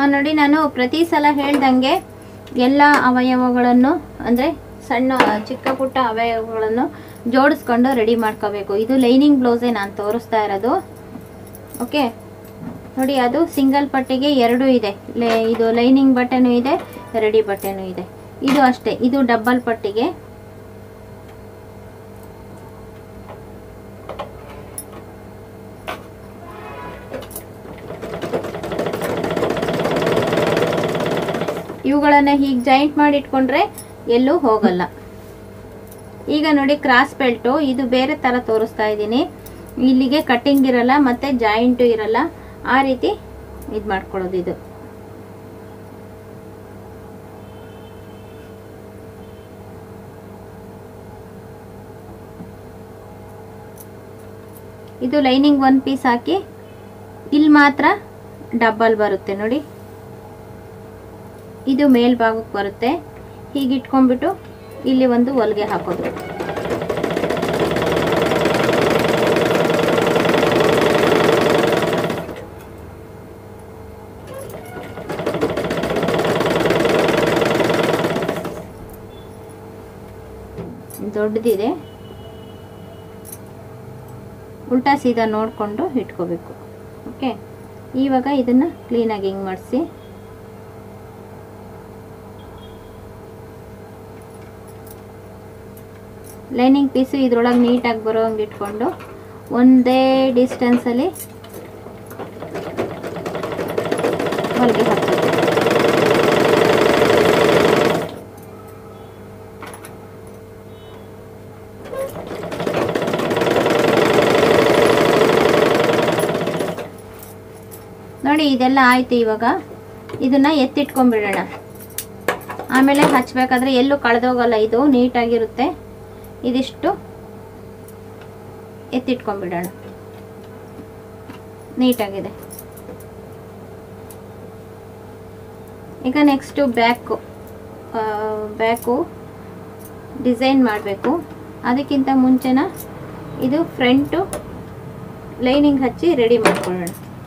ಹಾಂ ನೋಡಿ ನಾನು ಪ್ರತಿ ಸಲ ಹೇಳ್ದಂಗೆ ಎಲ್ಲ ಅವಯವಗಳನ್ನು ಅಂದರೆ ಸಣ್ಣ ಚಿಕ್ಕ ಪುಟ್ಟ ಅವಯವಗಳನ್ನು ಜೋಡಿಸ್ಕೊಂಡು ರೆಡಿ ಮಾಡ್ಕೋಬೇಕು ಇದು ಲೈನಿಂಗ್ ಬ್ಲೌಸೇ ನಾನು ತೋರಿಸ್ತಾ ಇರೋದು ಓಕೆ ನೋಡಿ ಅದು ಸಿಂಗಲ್ ಪಟ್ಟಿಗೆ ಎರಡು ಇದೆ ಲೇ- ಇದು ಲೈನಿಂಗ್ ಬಟ್ಟೆನೂ ಇದೆ ರೆಡಿ ಬಟ್ಟೆನೂ ಇದೆ ಇದು ಅಷ್ಟೇ ಇದು ಡಬ್ಬಲ್ ಪಟ್ಟಿಗೆ ಇವುಗಳನ್ನ ಹೀಗೆ ಜಾಯಿಂಟ್ ಮಾಡಿ ಇಟ್ಕೊಂಡ್ರೆ ಎಲ್ಲೂ ಹೋಗಲ್ಲ ಈಗ ನೋಡಿ ಕ್ರಾಸ್ ಬೆಲ್ಟು ಇದು ಬೇರೆ ಥರ ತೋರಿಸ್ತಾ ಇದ್ದೀನಿ ಇಲ್ಲಿಗೆ ಕಟ್ಟಿಂಗ್ ಇರಲ್ಲ ಮತ್ತೆ ಜಾಯಿಂಟು ಇರಲ್ಲ ಆ ರೀತಿ ಇದು ಮಾಡ್ಕೊಳ್ಳೋದು ಇದು ಇದು ಲೈನಿಂಗ್ ಒನ್ ಪೀಸ್ ಹಾಕಿ ಇಲ್ಲಿ ಮಾತ್ರ ಡಬ್ಬಲ್ ಬರುತ್ತೆ ನೋಡಿ ಇದು ಮೇಲ್ಭಾಗಕ್ಕೆ ಬರುತ್ತೆ ಹೀಗೆ ಇಟ್ಕೊಂಡ್ಬಿಟ್ಟು ಇಲ್ಲಿ ಒಂದು ಹೊಲಿಗೆ ಹಾಕೋದು ದೊಡ್ಡದಿದೆ ಉಲ್ಟಾ ಸೀದಾ ನೋಡಿಕೊಂಡು ಇಟ್ಕೋಬೇಕು ಓಕೆ ಇವಾಗ ಇದನ್ನು ಕ್ಲೀನಾಗಿ ಹಿಂಗೆ ಮಾಡಿಸಿ ಲೈನಿಂಗ್ ಪೀಸು ಇದ್ರೊಳಗೆ ನೀಟಾಗಿ ಬರೋ ಹಂಗೆ ಇಟ್ಕೊಂಡು ಒಂದೇ ಡಿಸ್ಟೆನ್ಸಲ್ಲಿ ಹೊಲಿಗೆ ಹಾಕ್ಬೇಕು ನೋಡಿ ಇದೆಲ್ಲ ಆಯ್ತು ಇವಾಗ ಇದನ್ನ ಎತ್ತಿಟ್ಕೊಂಡ್ಬಿಡೋಣ ಆಮೇಲೆ ಹಚ್ಬೇಕಾದ್ರೆ ಎಲ್ಲೂ ಕಳೆದೋಗಲ್ಲ ಇದು ನೀಟಾಗಿರುತ್ತೆ ಇದಿಷ್ಟು ಎತ್ತಿಟ್ಕೊಂಡ್ಬಿಡೋಣ ನೀಟಾಗಿದೆ ಈಗ ನೆಕ್ಸ್ಟು ಬ್ಯಾಕು ಬ್ಯಾಕು ಡಿಸೈನ್ ಮಾಡಬೇಕು ಅದಕ್ಕಿಂತ ಮುಂಚೆನ ಇದು ಫ್ರಂಟು ಲೈನಿಂಗ್ ಹಚ್ಚಿ ರೆಡಿ ಮಾಡ್ಕೊಳ್ಳೋಣ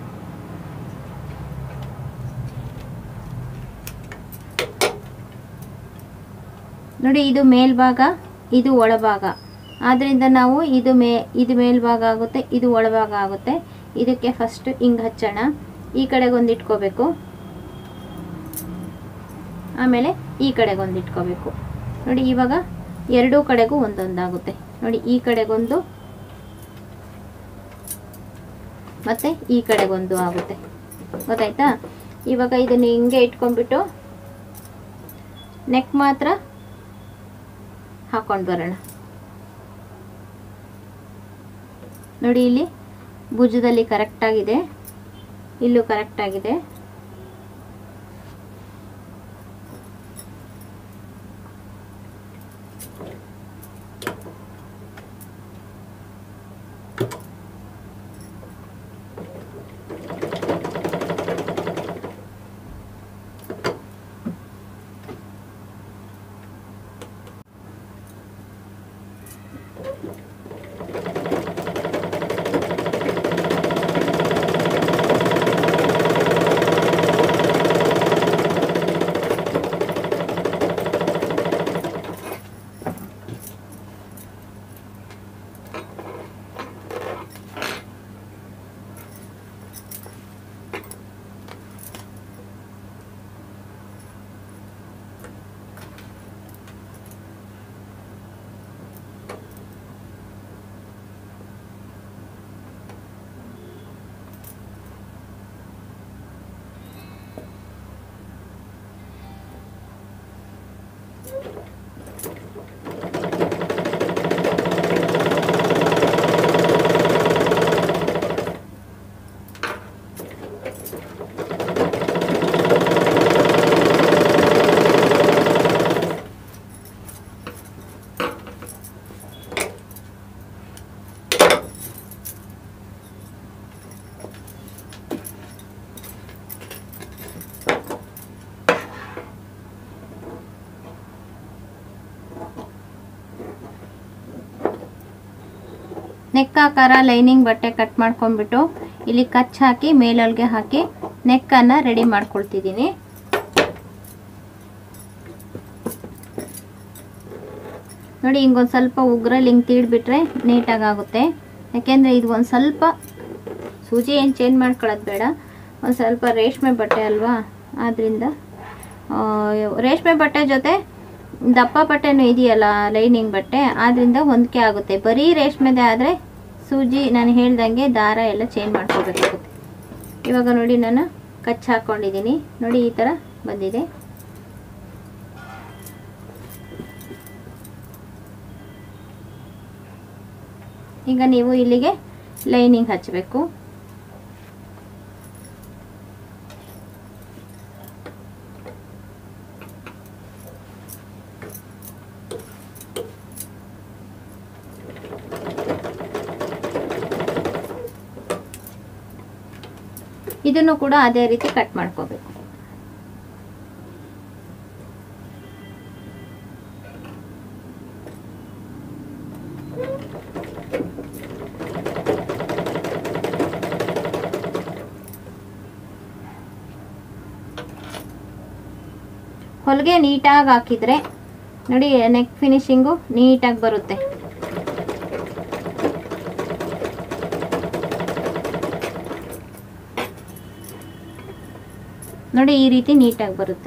ನೋಡಿ ಇದು ಮೇಲ್ಭಾಗ ಇದು ಒಳಭಾಗ ಆದ್ದರಿಂದ ನಾವು ಇದು ಮೇ ಇದು ಮೇಲ್ಭಾಗ ಆಗುತ್ತೆ ಇದು ಒಳಭಾಗ ಆಗುತ್ತೆ ಇದಕ್ಕೆ ಫಸ್ಟ್ ಹಿಂಗೆ ಹಚ್ಚೋಣ ಈ ಕಡೆಗೊಂದು ಇಟ್ಕೋಬೇಕು ಆಮೇಲೆ ಈ ಕಡೆಗೊಂದು ಇಟ್ಕೋಬೇಕು ನೋಡಿ ಇವಾಗ ಎರಡೂ ಕಡೆಗೂ ಒಂದೊಂದಾಗುತ್ತೆ ನೋಡಿ ಈ ಕಡೆಗೊಂದು ಮತ್ತೆ ಈ ಕಡೆಗೊಂದು ಆಗುತ್ತೆ ಗೊತ್ತಾಯ್ತಾ ಇವಾಗ ಇದನ್ನು ಹಿಂಗೆ ಇಟ್ಕೊಂಡ್ಬಿಟ್ಟು ನೆಕ್ ಮಾತ್ರ ಹಾಕೊಂಡು ಬರೋಣ ನೋಡಿ ಇಲ್ಲಿ ಭುಜದಲ್ಲಿ ಕರೆಕ್ಟಾಗಿದೆ ಇಲ್ಲೂ ಕರೆಕ್ಟಾಗಿದೆ ನೆಕ್ ಆಕಾರ ಲೈನಿಂಗ್ ಬಟ್ಟೆ ಕಟ್ ಮಾಡ್ಕೊಂಡ್ಬಿಟ್ಟು ಇಲ್ಲಿ ಕಚ್ ಹಾಕಿ ಮೇಲೊಳಗೆ ಹಾಕಿ ನೆಕ್ಕನ್ನು ರೆಡಿ ಮಾಡ್ಕೊಳ್ತಿದ್ದೀನಿ ನೋಡಿ ಹಿಂಗೊಂದು ಸ್ವಲ್ಪ ಉಗ್ರಲ್ಲಿ ಹಿಂಗೆ ತೀಡ್ಬಿಟ್ರೆ ನೀಟಾಗಿ ಆಗುತ್ತೆ ಯಾಕೆಂದರೆ ಇದು ಒಂದು ಸ್ವಲ್ಪ ಸೂಜಿ ಏನು ಚೇಂಜ್ ಮಾಡ್ಕೊಳ್ಳೋದು ಬೇಡ ಒಂದು ಸ್ವಲ್ಪ ರೇಷ್ಮೆ ಬಟ್ಟೆ ಅಲ್ವಾ ಆದ್ದರಿಂದ ಆ, ರೇಷ್ಮೆ ಬಟ್ಟೆ ಜೊತೆ ದಪ್ಪ ಬಟ್ಟೆನೂ ಇದೆಯಲ್ಲ ಲೈನಿಂಗ್ ಬಟ್ಟೆ ಆದ್ದರಿಂದ ಹೊಂದಿಕೆ ಆಗುತ್ತೆ ಬರೀ ರೇಷ್ಮೆದೆ ಆದರೆ ಸೂಜಿ ನಾನು ಹೇಳ್ದಂಗೆ ದಾರ ಎಲ್ಲ ಚೇಂಜ್ ಮಾಡ್ಕೋಬೇಕಾಗುತ್ತೆ ಇವಾಗ ನೋಡಿ ನಾನು ಕಚ್ಚಿ ಹಾಕ್ಕೊಂಡಿದ್ದೀನಿ ನೋಡಿ ಈ ಥರ ಬಂದಿದೆ ಈಗ ನೀವು ಇಲ್ಲಿಗೆ ಲೈನಿಂಗ್ ಹಚ್ಚಬೇಕು ಇದನ್ನು ಕೂಡ ಅದೇ ರೀತಿ ಕಟ್ ಮಾಡ್ಕೋಬೇಕು ಹೊಲಿಗೆ ನೀಟಾಗಿ ಹಾಕಿದ್ರೆ ನೋಡಿ ನೆಕ್ ಫಿನಿಶಿಂಗು ನೀಟಾಗಿ ಬರುತ್ತೆ ನೋಡಿ ಈ ರೀತಿ ನೀಟಾಗಿ ಬರುತ್ತೆ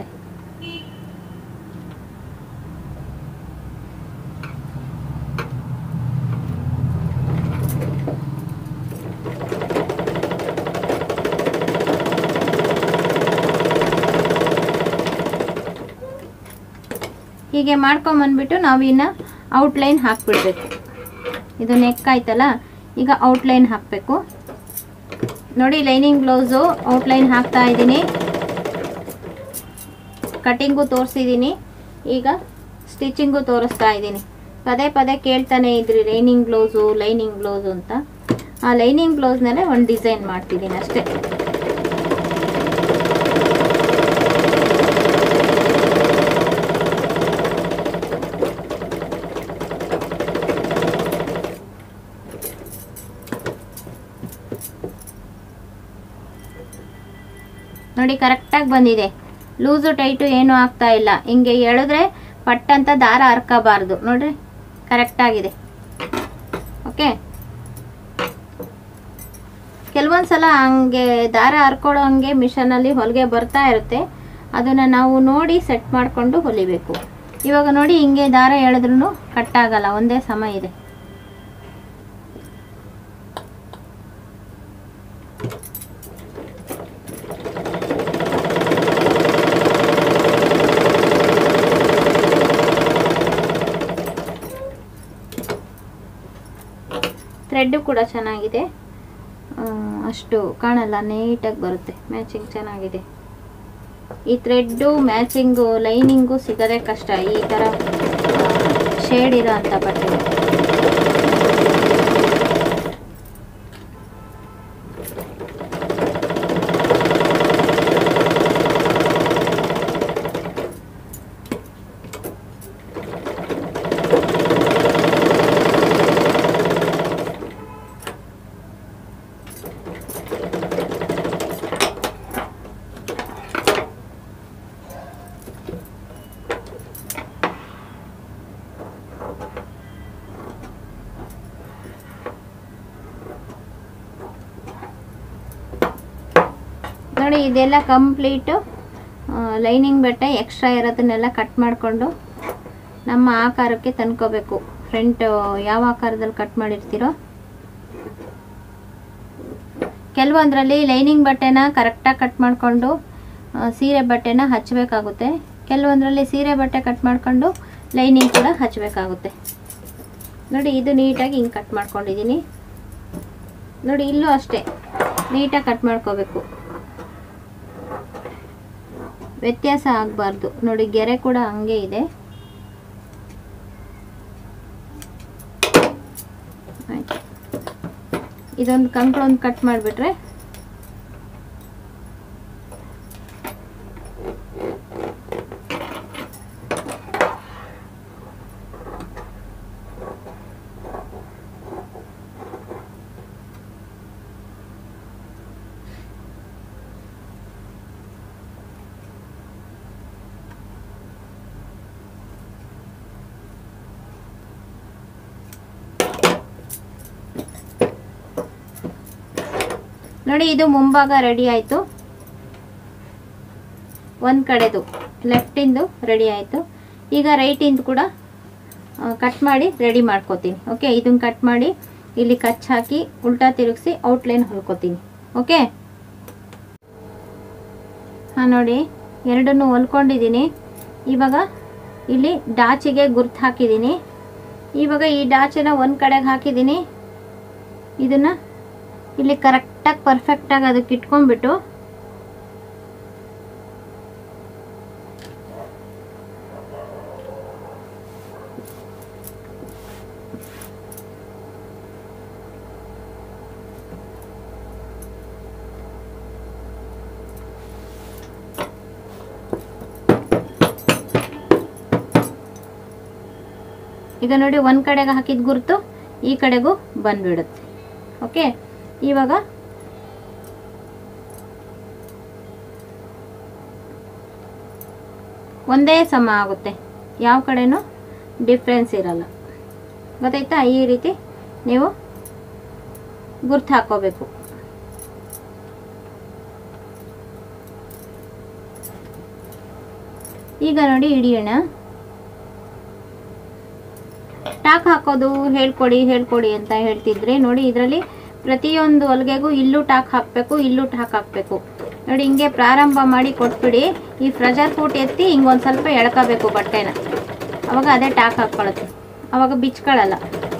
ಹೀಗೆ ಮಾಡ್ಕೊಂಬಂದ್ಬಿಟ್ಟು ನಾವು ಇನ್ನು ಔಟ್ಲೈನ್ ಹಾಕ್ಬಿಡ್ಬೇಕು ಇದು ನೆಕ್ ಆಯ್ತಲ್ಲ ಈಗ ಔಟ್ಲೈನ್ ಹಾಕಬೇಕು ನೋಡಿ ಲೈನಿಂಗ್ ಬ್ಲೌಸು ಔಟ್ಲೈನ್ ಹಾಕ್ತಾ ಇದ್ದೀನಿ ಕಟಿಂಗು ತೋರಿಸಿದ್ದೀನಿ ಈಗ ಸ್ಟಿಚಿಂಗು ತೋರಿಸ್ತಾ ಇದ್ದೀನಿ ಪದೇ ಪದೇ ಕೇಳ್ತಾನೆ ಇದ್ರಿ ಲೈನಿಂಗ್ ಬ್ಲೌಸು ಲೈನಿಂಗ್ ಬ್ಲೌಸು ಅಂತ ಆ ಲೈನಿಂಗ್ ಬ್ಲೌಸ್ನಲ್ಲೇ ಒಂದು ಡಿಸೈನ್ ಮಾಡ್ತಿದ್ದೀನಿ ಅಷ್ಟೇ ನೋಡಿ ಕರೆಕ್ಟಾಗಿ ಬಂದಿದೆ ಲೂಸು ಟೈಟು ಏನೂ ಆಗ್ತಾ ಇಲ್ಲ ಹಿಂಗೆ ಎಳೆದ್ರೆ ಪಟ್ಟಂತ ದಾರ ಹರ್ಕೋಬಾರ್ದು ನೋಡ್ರಿ ಕರೆಕ್ಟಾಗಿದೆ ಓಕೆ ಕೆಲವೊಂದು ಸಲ ಹಂಗೆ ದಾರ ಹರ್ಕೊಳ್ಳೋ ಹಂಗೆ ಮಿಷನಲ್ಲಿ ಹೊಲಿಗೆ ಬರ್ತಾ ಇರುತ್ತೆ ಅದನ್ನು ನಾವು ನೋಡಿ ಸೆಟ್ ಮಾಡಿಕೊಂಡು ಹೊಲಿಬೇಕು ಇವಾಗ ನೋಡಿ ಹಿಂಗೆ ದಾರ ಎಳೆದ್ರೂ ಕಟ್ಟಾಗಲ್ಲ ಒಂದೇ ಸಮ ಇದೆ ಥ್ರೆಡ್ಡು ಕೂಡ ಚೆನ್ನಾಗಿದೆ ಆ, ಅಷ್ಟು ಕಾಣಲ್ಲ ನೀಟಾಗಿ ಬರುತ್ತೆ ಮ್ಯಾಚಿಂಗ್ ಚೆನ್ನಾಗಿದೆ ಈ ಥ್ರೆಡ್ಡು ಮ್ಯಾಚಿಂಗು ಲೈನಿಂಗು ಸಿಗೋದೇ ಕಷ್ಟ ಈ ಥರ ಶೇಡ್ ಇರೋ ಅಂಥ ಬಟ್ಟೆ ನೋಡಿ ಇದೆಲ್ಲ ಕಂಪ್ಲೀಟು ಲೈನಿಂಗ್ ಬಟ್ಟೆ ಎಕ್ಸ್ಟ್ರಾ ಇರೋದನ್ನೆಲ್ಲ ಕಟ್ ಮಾಡಿಕೊಂಡು ನಮ್ಮ ಆಕಾರಕ್ಕೆ ತಂದ್ಕೋಬೇಕು ಫ್ರಂಟ್ ಯಾವ ಆಕಾರದಲ್ಲಿ ಕಟ್ ಮಾಡಿರ್ತೀರೋ ಕೆಲವೊಂದರಲ್ಲಿ ಲೈನಿಂಗ್ ಬಟ್ಟೆನ ಕರೆಕ್ಟಾಗಿ ಕಟ್ ಮಾಡಿಕೊಂಡು ಸೀರೆ ಬಟ್ಟೆನ ಹಚ್ಚಬೇಕಾಗುತ್ತೆ ಕೆಲವೊಂದರಲ್ಲಿ ಸೀರೆ ಬಟ್ಟೆ ಕಟ್ ಮಾಡಿಕೊಂಡು ಲೈನಿಂಗ್ ಕೂಡ ಹಚ್ಚಬೇಕಾಗುತ್ತೆ ನೋಡಿ ಇದು ನೀಟಾಗಿ ಹಿಂಗೆ ಕಟ್ ಮಾಡ್ಕೊಂಡಿದ್ದೀನಿ ನೋಡಿ ಇಲ್ಲೂ ಅಷ್ಟೇ ನೀಟಾಗಿ ಕಟ್ ಮಾಡ್ಕೋಬೇಕು ವ್ಯತ್ಯಾಸ ಆಗಬಾರ್ದು ನೋಡಿ ಗೆರೆ ಕೂಡ ಹಂಗೆ ಇದೆ ಆಯ್ತು ಇದೊಂದು ಕಂಕ್ಳೊಂದು ಕಟ್ ಮಾಡಿಬಿಟ್ರೆ ನೋಡಿ ಇದು ಮುಂಭಾಗ ರೆಡಿ ಆಯಿತು ಒಂದು ಕಡೆದು ಲೆಫ್ಟಿಂದು ರೆಡಿ ಆಯಿತು ಈಗ ರೈಟಿಂದು ಕೂಡ ಕಟ್ ಮಾಡಿ ರೆಡಿ ಮಾಡ್ಕೋತೀನಿ ಓಕೆ ಇದನ್ನು ಕಟ್ ಮಾಡಿ ಇಲ್ಲಿ ಕಚ್ ಹಾಕಿ ಉಲ್ಟಾ ತಿರುಗಿಸಿ ಔಟ್ಲೈನ್ ಹೊಲ್ಕೋತೀನಿ ಓಕೆ ಹಾಂ ನೋಡಿ ಎರಡನ್ನು ಹೊಲ್ಕೊಂಡಿದ್ದೀನಿ ಇವಾಗ ಇಲ್ಲಿ ಡಾಚಿಗೆ ಗುರ್ತು ಹಾಕಿದ್ದೀನಿ ಇವಾಗ ಈ ಡಾಚನ್ನ ಒಂದು ಕಡೆಗೆ ಹಾಕಿದ್ದೀನಿ ಇದನ್ನು ಇಲ್ಲಿ ಕರೆಕ್ಟಾಗಿ ಪರ್ಫೆಕ್ಟಾಗಿ ಅದಕ್ಕೆ ಇಟ್ಕೊಂಡ್ಬಿಟ್ಟು ಈಗ ನೋಡಿ ಒಂದು ಕಡೆಗೆ ಹಾಕಿದ ಗುರುತು ಈ ಕಡೆಗೂ ಬಂದ್ಬಿಡುತ್ತೆ ಓಕೆ ಇವಾಗ ಒಂದೇ ಸಮ ಆಗುತ್ತೆ ಯಾವ ಕಡೆನೂ ಡಿಫ್ರೆನ್ಸ್ ಇರಲ್ಲ ಗೊತ್ತಾಯ್ತಾ ಈ ರೀತಿ ನೀವು ಗುರ್ತು ಹಾಕೋಬೇಕು ಈಗ ನೋಡಿ ಹಿಡಿಯೋಣ ಟಾಕ್ ಹಾಕೋದು ಹೇಳ್ಕೊಡಿ ಹೇಳ್ಕೊಡಿ ಅಂತ ಹೇಳ್ತಿದ್ರೆ ನೋಡಿ ಇದರಲ್ಲಿ ಪ್ರತಿಯೊಂದು ಹೊಲಿಗೆಗೂ ಇಲ್ಲೂ ಟಾಕ್ ಹಾಕಬೇಕು ಇಲ್ಲೂ ಟಾಕ್ ಹಾಕಬೇಕು ನೋಡಿ ಹಿಂಗೆ ಪ್ರಾರಂಭ ಮಾಡಿ ಕೊಟ್ಬಿಡಿ ಈ ಫ್ರೆಜರ್ ಫೂಟ್ ಎತ್ತಿ ಹಿಂಗೆ ಒಂದು ಸ್ವಲ್ಪ ಎಳ್ಕೋಬೇಕು ಬಟ್ಟೆನ ಅವಾಗ ಅದೇ ಟಾಕ್ ಹಾಕ್ಕೊಳುತ್ತೆ ಅವಾಗ ಬಿಚ್ಕೊಳ್ಳಲ್ಲ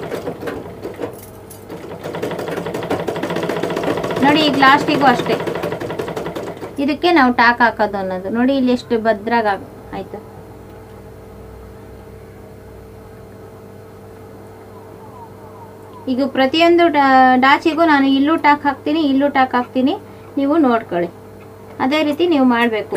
ನೋಡಿ ಈಗ ಲಾಸ್ಟಿಗೂ ಅಷ್ಟೇ ಇದಕ್ಕೆ ನಾವು ಟಾಕ್ ಹಾಕೋದು ಅನ್ನೋದು ನೋಡಿ ಇಲ್ಲಿ ಎಷ್ಟು ಭದ್ರಾಗ ಆಯ್ತು ಈಗ ಪ್ರತಿಯೊಂದು ಡಾ- ಡಾಚಿಗೂ ನಾನು ಇಲ್ಲೂ ಟಾಕ್ ಹಾಕ್ತೀನಿ ಇಲ್ಲೂ ಟಾಕ್ ಹಾಕ್ತೀನಿ ನೀವು ನೋಡ್ಕೊಳ್ಳಿ ಅದೇ ರೀತಿ ನೀವು ಮಾಡಬೇಕು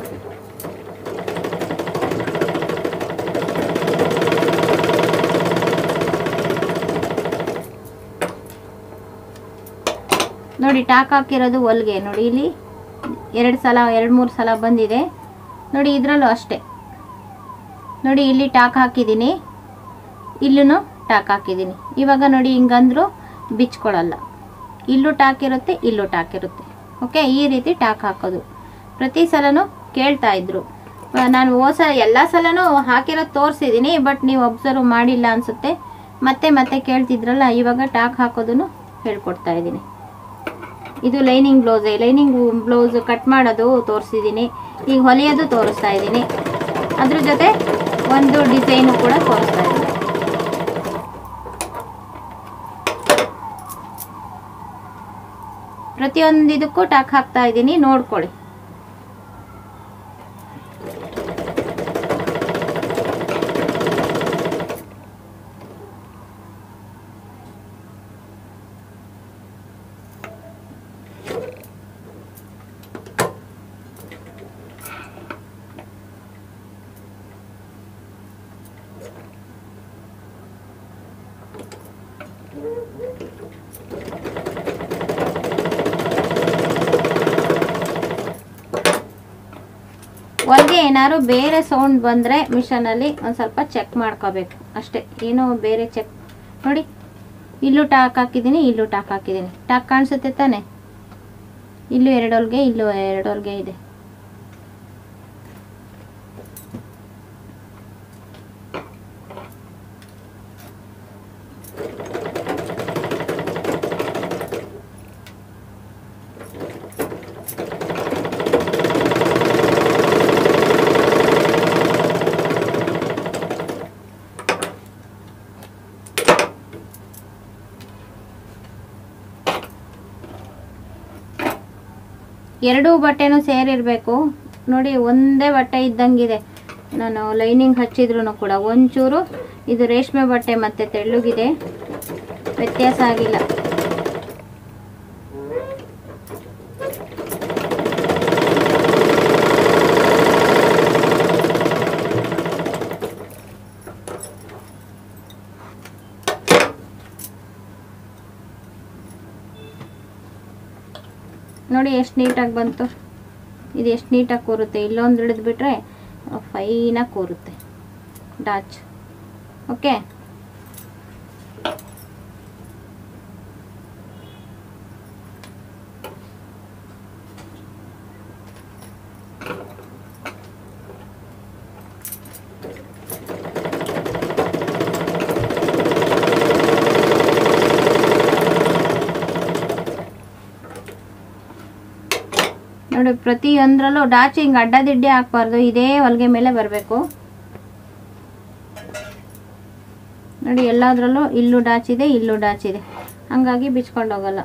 ನೋಡಿ ಟಾಕ್ ಹಾಕಿರೋದು ಹೊಲ್ಗೆ ನೋಡಿ ಇಲ್ಲಿ ಎರಡು ಸಲ ಎರಡು ಮೂರು ಸಲ ಬಂದಿದೆ ನೋಡಿ ಇದರಲ್ಲೂ ಅಷ್ಟೇ ನೋಡಿ ಇಲ್ಲಿ ಟಾಕ್ ಹಾಕಿದ್ದೀನಿ ಇಲ್ಲೂ ಟಾಕ್ ಹಾಕಿದ್ದೀನಿ ಇವಾಗ ನೋಡಿ ಹಿಂಗಂದ್ರು ಬಿಚ್ಕೊಳ್ಳಲ್ಲ ಇಲ್ಲೂ ಟಾಕ್ ಇರುತ್ತೆ ಇಲ್ಲೂ ಟಾಕ್ ಇರುತ್ತೆ ಓಕೆ ಈ ರೀತಿ ಟಾಕ್ ಹಾಕೋದು ಪ್ರತಿ ಸಲನೂ ಕೇಳ್ತಾ ಇದ್ರು ಆ, ನಾನು ಹೋದ ಸಲ ಎಲ್ಲ ಸಲನೂ ಹಾಕಿರೋದು ತೋರಿಸಿದ್ದೀನಿ ಬಟ್ ನೀವು ಅಬ್ಸರ್ವ್ ಮಾಡಿಲ್ಲ ಅನಿಸುತ್ತೆ ಮತ್ತೆ ಮತ್ತೆ ಕೇಳ್ತಿದ್ರಲ್ಲ ಇವಾಗ ಟಾಕ್ ಹಾಕೋದನ್ನು ಹೇಳ್ಕೊಡ್ತಾ ಇದ್ದೀನಿ ಇದು ಲೈನಿಂಗ್ ಬ್ಲೌಸೇ ಲೈನಿಂಗ್ ಬ್ಲೌಸ್ ಕಟ್ ಮಾಡೋದು ತೋರಿಸಿದ್ದೀನಿ ಈಗ ಹೊಲಿಯೋದು ತೋರಿಸ್ತಾ ಇದ್ದೀನಿ ಅದ್ರ ಜೊತೆ ಒಂದು ಡಿಸೈನು ಕೂಡ ತೋರಿಸ್ತಾ ಇದ್ದೀನಿ ಪ್ರತಿಯೊಂದು ಇದಕ್ಕೂ ಟಾಕ್ ಹಾಕ್ತಾ ಇದ್ದೀನಿ ನೋಡ್ಕೊಳ್ಳಿ ಹೊಲಿಗೆ ಏನಾದ್ರು ಬೇರೆ ಸೌಂಡ್ ಬಂದರೆ ಮಿಷನಲ್ಲಿ ಒಂದು ಸ್ವಲ್ಪ ಚೆಕ್ ಮಾಡ್ಕೋಬೇಕು ಅಷ್ಟೇ ಏನೋ ಬೇರೆ ಚೆಕ್ ನೋಡಿ ಇಲ್ಲೂ ಟಾಕ್ ಹಾಕಿದ್ದೀನಿ ಇಲ್ಲೂ ಟಾಕ್ ಹಾಕಿದ್ದೀನಿ ಟಾಕ್ ಕಾಣಿಸುತ್ತೆ ತಾನೆ ಇಲ್ಲೂ ಎರಡು ಹೊಲ್ಗೆ ಇಲ್ಲೂ ಎರಡು ಹೊಲ್ಗೆ ಇದೆ ಎರಡೂ ಬಟ್ಟೆನೂ ಸೇರಿರಬೇಕು ನೋಡಿ ಒಂದೇ ಬಟ್ಟೆ ಇದ್ದಂಗಿದೆ ನಾನು ಲೈನಿಂಗ್ ಹಚ್ಚಿದ್ರು ಕೂಡ ಒಂಚೂರು ಇದು ರೇಷ್ಮೆ ಬಟ್ಟೆ ಮತ್ತೆ ತೆಳ್ಳಗಿದೆ ವ್ಯತ್ಯಾಸ ಆಗಿಲ್ಲ ನೋಡಿ ಎಷ್ಟು ನೀಟಾಗಿ ಬಂತು ಇದು ಎಷ್ಟು ನೀಟಾಗಿ ಕೂರುತ್ತೆ ಇಲ್ಲೊಂದು ಹಿಡಿದ್ಬಿಟ್ರೆ ಫೈನಾಗಿ ಕೂರುತ್ತೆ ಡಾಚ್ ಓಕೆ ನೋಡಿ ಪ್ರತಿಯೊಂದರಲ್ಲೂ ಡಾಚಿ ಹಿಂಗೆ ಅಡ್ಡದಿಡ್ಡಿ ಹಾಕ್ಬಾರ್ದು ಇದೇ ಹೊಲಿಗೆ ಮೇಲೆ ಬರಬೇಕು ನೋಡಿ ಎಲ್ಲದರಲ್ಲೂ ಇಲ್ಲೂ ಡಾಚಿದೆ ಇಲ್ಲೂ ಡಾಚಿದೆ ಹಂಗಾಗಿ ಬಿಚ್ಕೊಂಡು ಹೋಗಲ್ಲ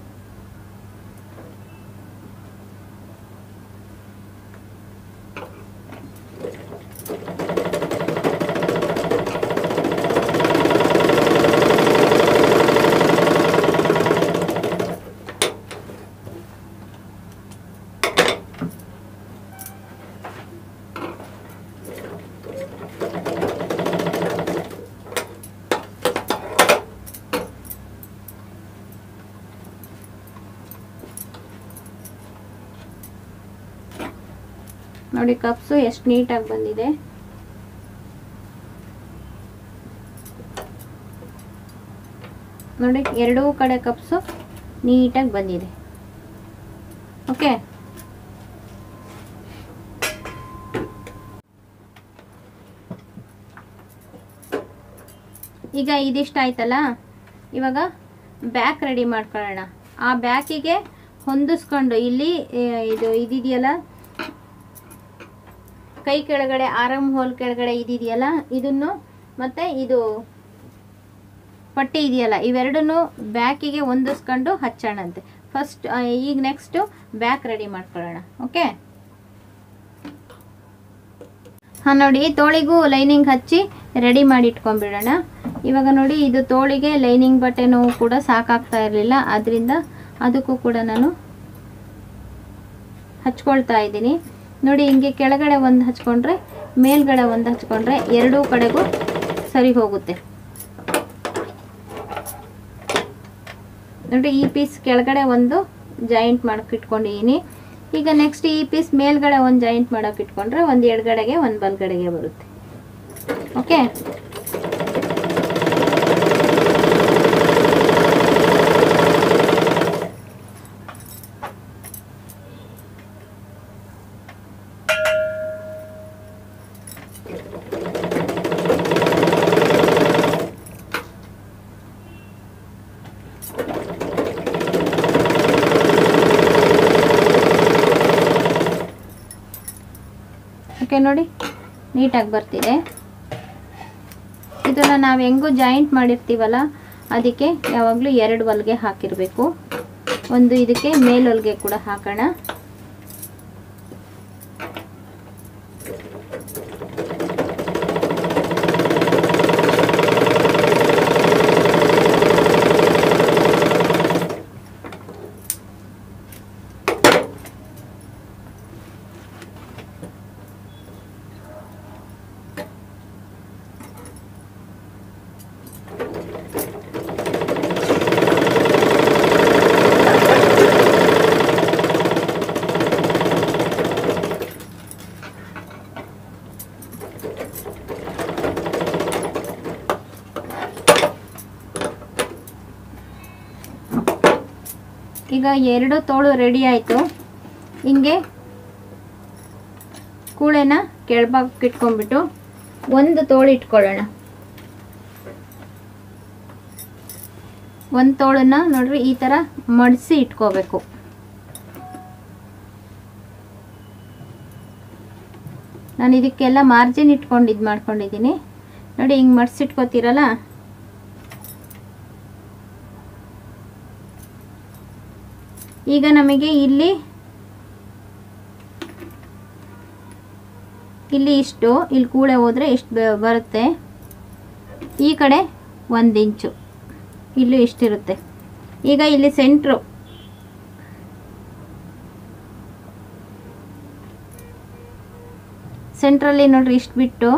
ನೋಡಿ ಕಪ್ಸು ಎಷ್ಟು ನೀಟಾಗಿ ಬಂದಿದೆ ನೋಡಿ ಎರಡೂ ಕಡೆ ಕಪ್ಸು ನೀಟಾಗಿ ಬಂದಿದೆ ಓಕೆ ಈಗ ಇದಿಷ್ಟ ಆಯ್ತಲ್ಲ ಇವಾಗ ಬ್ಯಾಕ್ ರೆಡಿ ಮಾಡ್ಕೊಳ್ಳೋಣ ಆ ಬ್ಯಾಕಿಗೆ ಹೊಂದಿಸ್ಕೊಂಡು ಇಲ್ಲಿ ಆ, ಇದು ಇದಿದೆಯಲ್ಲ ಕೈ ಕೆಳಗಡೆ ಆರಂ ಹೋಲ್ ಕೆಳಗಡೆ ಇದಿದೆಯಲ್ಲ ಇದನ್ನು ಮತ್ತೆ ಇದು ಪಟ್ಟಿ ಇದೆಯಲ್ಲ ಇವೆರಡನ್ನು ಬ್ಯಾಕಿಗೆ ಹೊಂದಿಸ್ಕೊಂಡು ಹಚ್ಚೋಣಂತೆ ಫಸ್ಟ್ ಈಗ ನೆಕ್ಸ್ಟು ಬ್ಯಾಕ್ ರೆಡಿ ಮಾಡ್ಕೊಳ್ಳೋಣ ಓಕೆ ಹಾಂ ನೋಡಿ ತೋಳಿಗೂ ಲೈನಿಂಗ್ ಹಚ್ಚಿ ರೆಡಿ ಮಾಡಿ ಇಟ್ಕೊಂಡ್ಬಿಡೋಣ ಇವಾಗ ನೋಡಿ ಇದು ತೋಳಿಗೆ ಲೈನಿಂಗ್ ಬಟ್ಟೆನೂ ಕೂಡ ಸಾಕಾಗ್ತಾ ಇರಲಿಲ್ಲ ಅದರಿಂದ ಅದಕ್ಕೂ ಕೂಡ ನಾನು ಹಚ್ಕೊಳ್ತಾ ಇದ್ದೀನಿ ನೋಡಿ ಹಿಂಗೆ ಕೆಳಗಡೆ ಒಂದು ಹಚ್ಕೊಂಡ್ರೆ ಮೇಲ್ಗಡೆ ಒಂದು ಹಚ್ಕೊಂಡ್ರೆ ಎರಡೂ ಕಡೆಗೂ ಸರಿ ಹೋಗುತ್ತೆ ನೋಡಿ ಈ ಪೀಸ್ ಕೆಳಗಡೆ ಒಂದು ಜಾಯಿಂಟ್ ಮಾಡಕ್ಕೆ ಇಟ್ಕೊಂಡಿದ್ದೀನಿ ಈಗ ನೆಕ್ಸ್ಟ್ ಈ ಪೀಸ್ ಮೇಲ್ಗಡೆ ಒಂದು ಜಾಯಿಂಟ್ ಮಾಡೋಕೆ ಇಟ್ಕೊಂಡ್ರೆ ಒಂದು ಎಡಗಡೆಗೆ ಒಂದು ಬಲ್ಗಡೆಗೆ ಬರುತ್ತೆ ಓಕೆ ಓಕೆ ನೋಡಿ ನೀಟಾಗಿ ಬರ್ತಿದೆ ಇದನ್ನು ನಾವು ಹೆಂಗೂ ಜಾಯಿಂಟ್ ಮಾಡಿರ್ತೀವಲ್ಲ ಅದಕ್ಕೆ ಯಾವಾಗಲೂ ಎರಡು ಹೊಲಿಗೆ ಹಾಕಿರಬೇಕು ಒಂದು ಇದಕ್ಕೆ ಮೇಲೊಲ್ಗೆ ಕೂಡ ಹಾಕೋಣ ಈಗ ಎರಡು ತೋಳು ರೆಡಿ ಆಯಿತು ಹಿಂಗೆ ಕೂಳೆನ ಕೆಳಭಾಗಕ್ಕೆ ಇಟ್ಕೊಂಡ್ಬಿಟ್ಟು ಒಂದು ತೋಳು ಇಟ್ಕೊಳ್ಳೋಣ ಒಂದು ತೋಳನ್ನ ನೋಡ್ರಿ ಈ ಥರ ಮಡಿಸಿ ಇಟ್ಕೋಬೇಕು ನಾನು ಇದಕ್ಕೆಲ್ಲ ಮಾರ್ಜಿನ್ ಇಟ್ಕೊಂಡು ಇದು ಮಾಡ್ಕೊಂಡಿದ್ದೀನಿ ನೋಡಿ ಹಿಂಗೆ ಮಡಿಸಿಟ್ಕೋತೀರಲ್ಲ ಈಗ ನಮಗೆ ಇಲ್ಲಿ ಇಲ್ಲಿ ಇಷ್ಟು ಇಲ್ಲಿ ಕೂಳೆ ಹೋದರೆ ಇಷ್ಟು ಬ- ಬರುತ್ತೆ ಈ ಕಡೆ ಒಂದು ಇಂಚು ಇಲ್ಲೂ ಇಷ್ಟಿರುತ್ತೆ ಈಗ ಇಲ್ಲಿ ಸೆಂಟ್ರು ಸೆಂಟ್ರಲ್ಲಿ ನೋಡ್ರಿ ಇಷ್ಟು ಬಿಟ್ಟು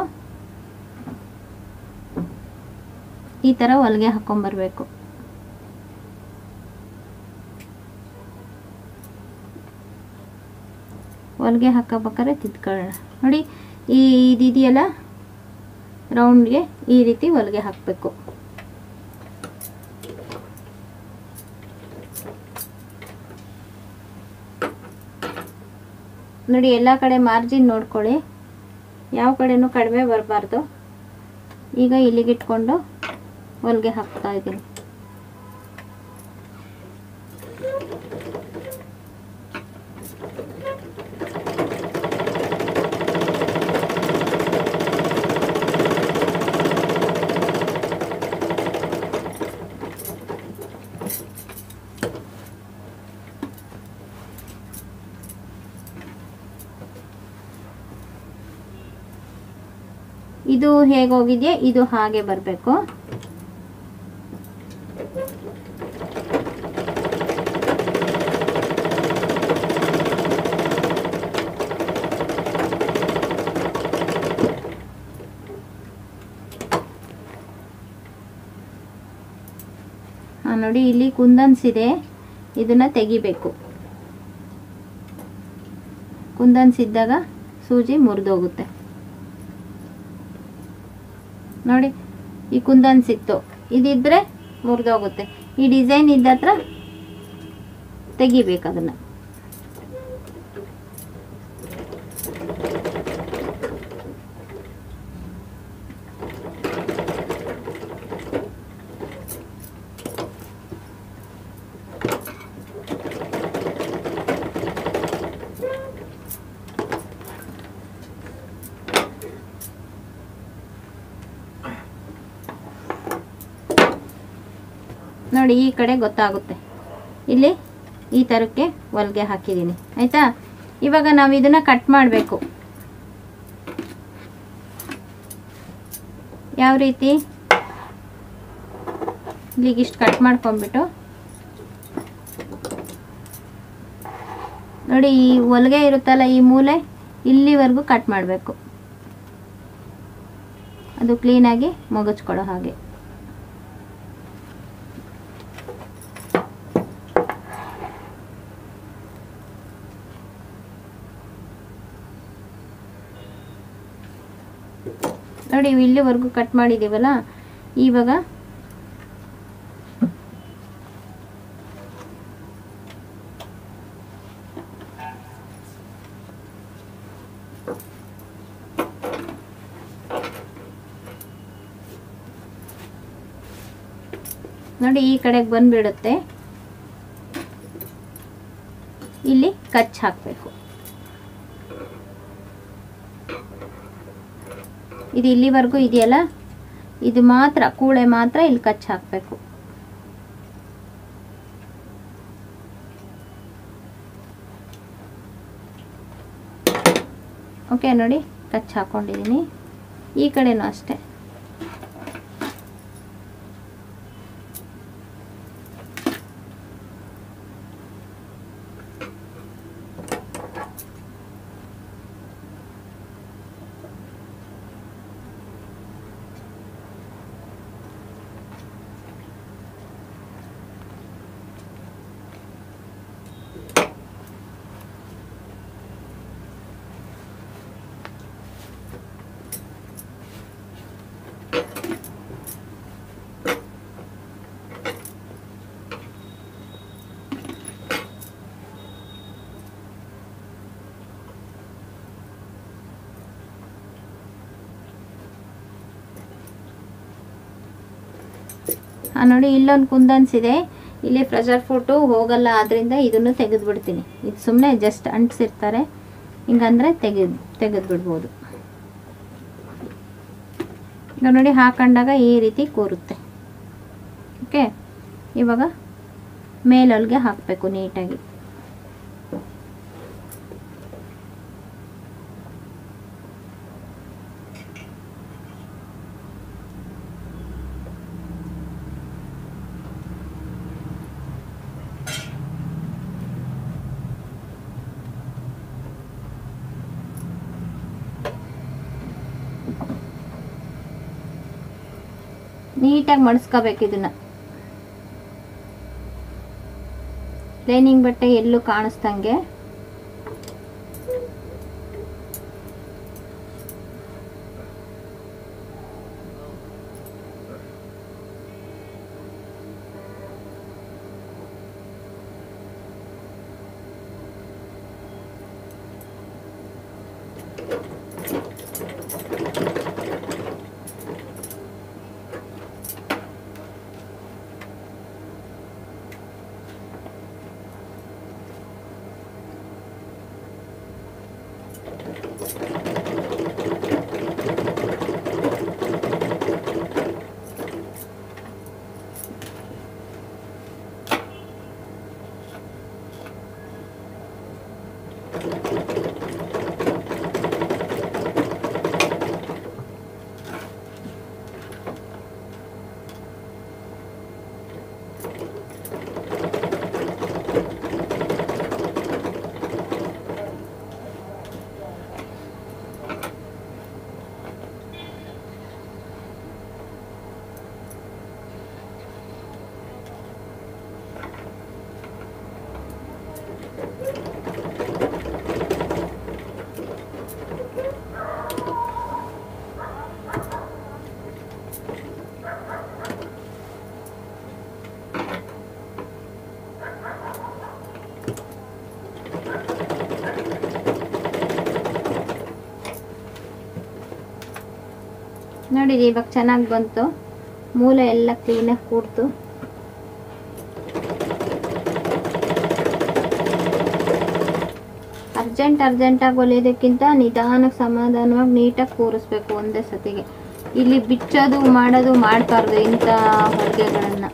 ಈ ಥರ ಹೊಲಿಗೆ ಹಾಕ್ಕೊಂಬರ್ಬೇಕು ಹೊಲಿಗೆ ಹಾಕೋಬೇಕಾದ್ರೆ ತಿದ್ಕೊಳ್ಳೋಣ ನೋಡಿ ಈ ಇದಿದೆಯಲ್ಲ ರೌಂಡ್ಗೆ ಈ ರೀತಿ ಹೊಲಿಗೆ ಹಾಕಬೇಕು ನೋಡಿ ಎಲ್ಲ ಕಡೆ ಮಾರ್ಜಿನ್ ನೋಡ್ಕೊಳ್ಳಿ ಯಾವ ಕಡೆನೂ ಕಡಿಮೆ ಬರಬಾರ್ದು ಈಗ ಇಲ್ಲಿಗೆ ಇಟ್ಕೊಂಡು ಹೊಲಿಗೆ ಹಾಕ್ತಾ ಇದ್ದೀನಿ ಇದು ಹೇಗೋಗಿದೆಯಾ ಇದು ಹಾಗೆ ಬರಬೇಕು ಆ, ನೋಡಿ ಇಲ್ಲಿ ಕುಂದನ್ಸ್ ಇದೆ ಇದನ್ನ ತೆಗಿಬೇಕು ಕುಂದನ್ಸ್ ಇದ್ದಾಗ ಸೂಜಿ ಮುರಿದೋಗುತ್ತೆ ನೋಡಿ ಈ ಕುಂದನ್ಸ್ ಇತ್ತು ಇದಿದ್ರೆ ಮುರಿದೋಗುತ್ತೆ ಈ ಡಿಸೈನ್ ಇದ್ದತ್ರ ತೆಗಿಬೇಕು ಅದನ್ನ ನೋಡಿ ಈ ಕಡೆ ಗೊತ್ತಾಗುತ್ತೆ ಇಲ್ಲಿ ಈ ಥರಕ್ಕೆ ಹೊಲಿಗೆ ಹಾಕಿದ್ದೀನಿ ಆಯಿತಾ ಇವಾಗ ನಾವು ಇದನ್ನು ಕಟ್ ಮಾಡಬೇಕು ಯಾವ ರೀತಿ ಇಲ್ಲಿಗೆ ಇಷ್ಟು ಕಟ್ ಮಾಡ್ಕೊಂಬಿಟ್ಟು ನೋಡಿ ಈ ಹೊಲಿಗೆ ಇರುತ್ತಲ್ಲ ಈ ಮೂಲೆ ಇಲ್ಲಿವರೆಗೂ ಕಟ್ ಮಾಡಬೇಕು ಅದು ಕ್ಲೀನಾಗಿ ಮುಗಿಸ್ಕೊಡೋ ಹಾಗೆ ನೋಡಿ ಇವು ಇಲ್ಲಿವರೆಗೂ ಕಟ್ ಮಾಡಿದ್ದೀವಲ್ಲ ಇವಾಗ ನೋಡಿ ಈ ಕಡೆಗೆ ಬಂದ್ಬಿಡುತ್ತೆ ಇಲ್ಲಿ ಕಚ್ ಹಾಕಬೇಕು ಇದು ಇಲ್ಲಿವರೆಗೂ ಇದೆಯಲ್ಲ ಇದು ಮಾತ್ರ ಕೂಳೆ ಮಾತ್ರ ಇಲ್ಲಿ ಕಚ್ ಹಾಕಬೇಕು ಓಕೆ ನೋಡಿ ಕಚ್ ಹಾಕೊಂಡಿದ್ದೀನಿ ಈ ಕಡೆನೂ ಅಷ್ಟೇ ಆ, ನೋಡಿ ಇಲ್ಲೊಂದು ಕುಂದನ್ಸ್ ಇದೆ ಇಲ್ಲಿ ಪ್ರೆಷರ್ ಫುಟು ಹೋಗಲ್ಲ ಆದ್ರಿಂದ ಇದನ್ನು ತೆಗೆದು ಬಿಡ್ತೀನಿ ಇದು ಸುಮ್ಮನೆ ಜಸ್ಟ್ ಅಂಟಿಸಿರ್ತಾರೆ ಹಿಂಗಂದ್ರೆ ತೆಗೆದು ತೆಗೆದು ಬಿಡ್ಬೋದು ಈಗ ನೋಡಿ ಹಾಕೊಂಡಾಗ ಈ ರೀತಿ ಕೂರುತ್ತೆ ಓಕೆ ಇವಾಗ ಮೇಲೊಲ್ಗೆ ಹಾಕಬೇಕು ನೀಟಾಗಿ ನೀಟಾಗಿ ಮಡಿಸ್ಕೋಬೇಕು ಇದನ್ನ ಲೈನಿಂಗ್ ಬಟ್ಟೆ ಎಲ್ಲೂ ಕಾಣಿಸ್ದಂಗೆ ನೋಡಿ ಇದು ಇವಾಗ ಚೆನ್ನಾಗಿ ಬಂತು ಮೂಲೆ ಎಲ್ಲ ಕ್ಲೀನಾಗಿ ಕೂಡ್ತು ಅರ್ಜೆಂಟ್ ಅರ್ಜೆಂಟಾಗಿ ಹೊಲಿಯೋದಕ್ಕಿಂತ ನಿಧಾನಕ್ಕೆ ಸಮಾಧಾನವಾಗಿ ನೀಟಾಗಿ ಕೂರಿಸ್ಬೇಕು ಒಂದೇ ಸತಿಗೆ ಇಲ್ಲಿ ಬಿಚ್ಚೋದು ಮಾಡೋದು ಮಾಡಬಾರ್ದು ಇಂಥ ಹೊಲಿಗೆಗಳನ್ನು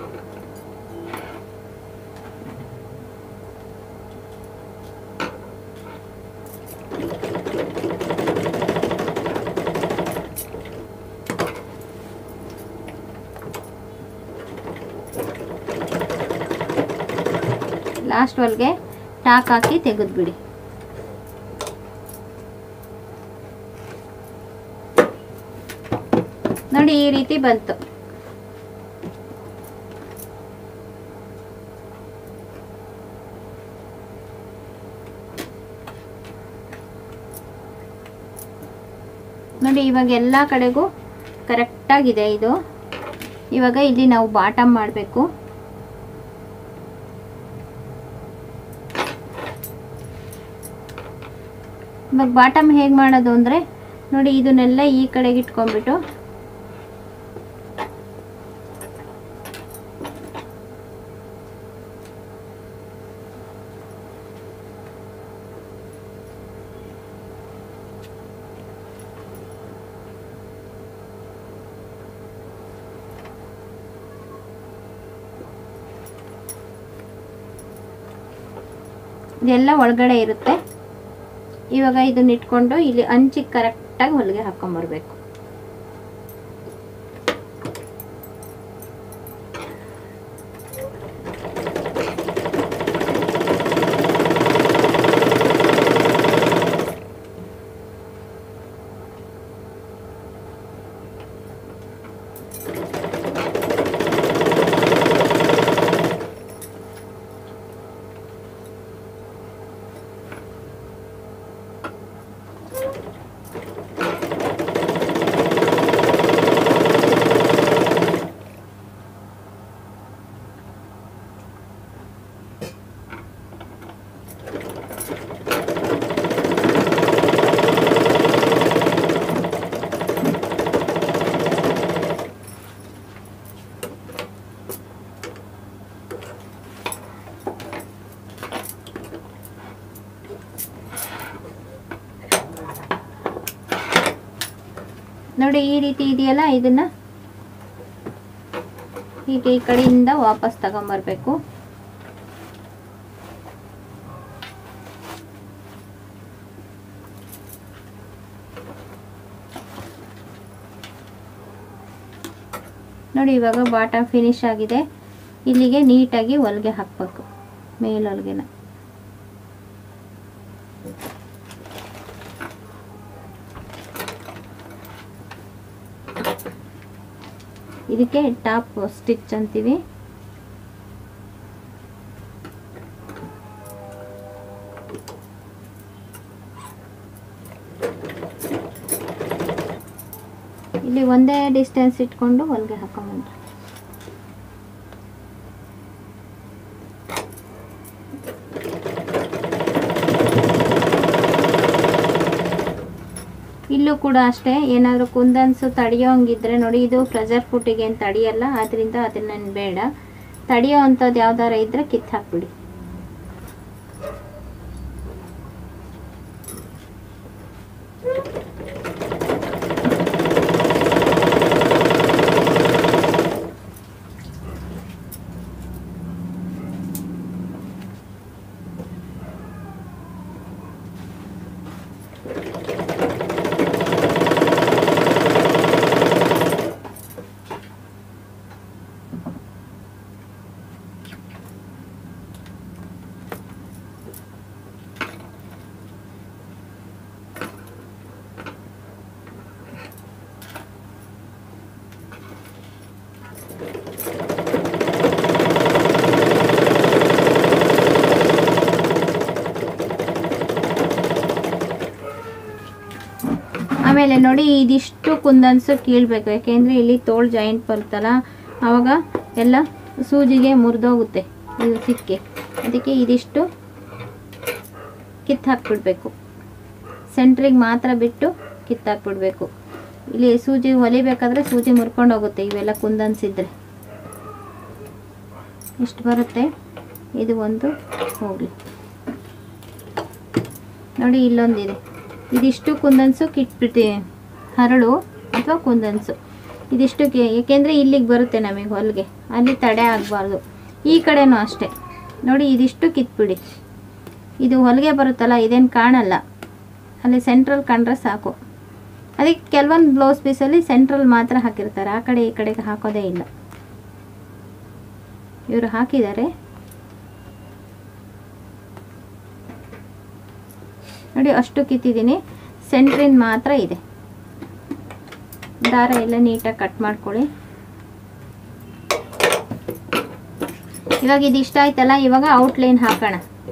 ಲಾಸ್ಟ್ ಒಳಗೆ ಟಾಕ್ ಹಾಕಿ ತೆಗೆದ್ಬಿಡಿ ನೋಡಿ ಈ ರೀತಿ ಬಂತು ನೋಡಿ ಇವಾಗ ಎಲ್ಲ ಕಡೆಗೂ ಕರೆಕ್ಟಾಗಿದೆ ಇದು ಇವಾಗ ಇಲ್ಲಿ ನಾವು ಬಾಟಮ್ ಮಾಡಬೇಕು ಇವಾಗ ಬಾಟಮ್ ಹೇಗೆ ಮಾಡೋದು ಅಂದರೆ ನೋಡಿ ಇದನ್ನೆಲ್ಲ ಈ ಕಡೆಗೆ ಇಟ್ಕೊಂಡ್ಬಿಟ್ಟು ಇದೆಲ್ಲ ಒಳಗಡೆ ಇರುತ್ತೆ ಇವಾಗ ಇದನ್ನ ಇಟ್ಕೊಂಡು ಇಲ್ಲಿ ಅಂಚಿಗೆ ಕರೆಕ್ಟಾಗಿ ಹೊಲಿಗೆ ಹಾಕೊಂಬರ್ಬೇಕು ನೋಡಿ ಈ ರೀತಿ ಇದೆಯಲ್ಲ ಇದನ್ನ ಹೀಗೆ ಈ ಕಡೆಯಿಂದ ವಾಪಸ್ ತಗೊಂಬರ್ಬೇಕು ನೋಡಿ ಇವಾಗ ಬಾಟಮ್ ಫಿನಿಶ್ ಆಗಿದೆ ಇಲ್ಲಿಗೆ ನೀಟಾಗಿ ಹೊಲಿಗೆ ಹಾಕಬೇಕು ಮೇಲೊಲ್ಗೆನ ಇದಕ್ಕೆ ಟಾಪ್ ಸ್ಟಿಚ್ ಅಂತೀವಿ ಇಲ್ಲಿ ಒಂದೇ ಡಿಸ್ಟೆನ್ಸ್ ಇಟ್ಕೊಂಡು ಹೊಲಿಗೆ ಹಾಕೊಂಬಂದ್ರೆ ಇಲ್ಲೂ ಕೂಡ ಅಷ್ಟೇ ಏನಾದರೂ ಕುಂದನ್ಸು ತಡೆಯೋಂಗಿದ್ರೆ ನೋಡಿ ಇದು ಪ್ರೆಷರ್ ಫುಟ್ಟಿಗೆ ಏನು ತಡೆಯಲ್ಲ ಅದರಿಂದ ಅದನ್ನ ಬೇಡ ತಡೆಯೋ ಅಂಥದ್ದು ಯಾವ್ದಾರ ಇದ್ರೆ ಕಿತ್ತು ಹಾಕ್ಬಿಡಿ ಆಮೇಲೆ ನೋಡಿ ಇದಿಷ್ಟು ಕುಂದನ್ಸು ಕೀಳ್ಬೇಕು ಯಾಕೆಂದರೆ ಇಲ್ಲಿ ತೋಳು ಜಾಯಿಂಟ್ ಬರುತ್ತಲ್ಲ ಆವಾಗ ಎಲ್ಲ ಸೂಜಿಗೆ ಮುರಿದೋಗುತ್ತೆ ಇದು ಸಿಕ್ಕಿ ಅದಕ್ಕೆ ಇದಿಷ್ಟು ಕಿತ್ತು ಹಾಕ್ಬಿಡ್ಬೇಕು ಸೆಂಟ್ರಿಗೆ ಮಾತ್ರ ಬಿಟ್ಟು ಕಿತ್ತಾಕ್ಬಿಡ್ಬೇಕು ಇಲ್ಲಿ ಸೂಜಿ ಹೊಲಿಬೇಕಾದ್ರೆ ಸೂಜಿ ಮುರ್ಕೊಂಡು ಹೋಗುತ್ತೆ ಇವೆಲ್ಲ ಕುಂದನ್ಸಿದ್ರೆ ಇಷ್ಟು ಬರುತ್ತೆ ಇದು ಒಂದು ಹೋಗಲಿ ನೋಡಿ ಇಲ್ಲೊಂದಿದೆ ಇದಿಷ್ಟು ಕುಂದನ್ಸು ಕಿಟ್ಬಿಟ್ಟು ಹರಳು ಅಥವಾ ಕುಂದನ್ಸು ಇದಿಷ್ಟು ಕೆ- ಏಕೆಂದರೆ ಇಲ್ಲಿಗೆ ಬರುತ್ತೆ ನಮಗೆ ಹೊಲಿಗೆ ಅಲ್ಲಿ ತಡೆ ಆಗಬಾರ್ದು ಈ ಕಡೆನೂ ಅಷ್ಟೇ ನೋಡಿ ಇದಿಷ್ಟು ಕಿತ್ಬಿಡಿ ಇದು ಹೊಲಿಗೆ ಬರುತ್ತಲ್ಲ ಇದೇನು ಕಾಣಲ್ಲ ಅಲ್ಲಿ ಸೆಂಟ್ರಲ್ ಕಂಡ್ರೆ ಸಾಕು ಅದಕ್ಕೆ ಕೆಲವೊಂದು ಬ್ಲೌಸ್ ಪೀಸಲ್ಲಿ ಸೆಂಟ್ರಲ್ ಮಾತ್ರ ಹಾಕಿರ್ತಾರೆ ಆ ಕಡೆ ಈ ಕಡೆಗೆ ಹಾಕೋದೇ ಇಲ್ಲ ಇವರು ಹಾಕಿದ್ದಾರೆ ನೋಡಿ ಅಷ್ಟು ಕಿತ್ತಿದ್ದೀನಿ ಸೆಂಟ್ರಿನ್ ಮಾತ್ರ ಇದೆ ದಾರ ಎಲ್ಲ ನೀಟಾಗಿ ಕಟ್ ಮಾಡ್ಕೊಳ್ಳಿ ಇವಾಗ ಇದು ಇಷ್ಟ ಆಯ್ತಲ್ಲ ಇವಾಗ ಔಟ್ಲೈನ್ ಹಾಕೋಣ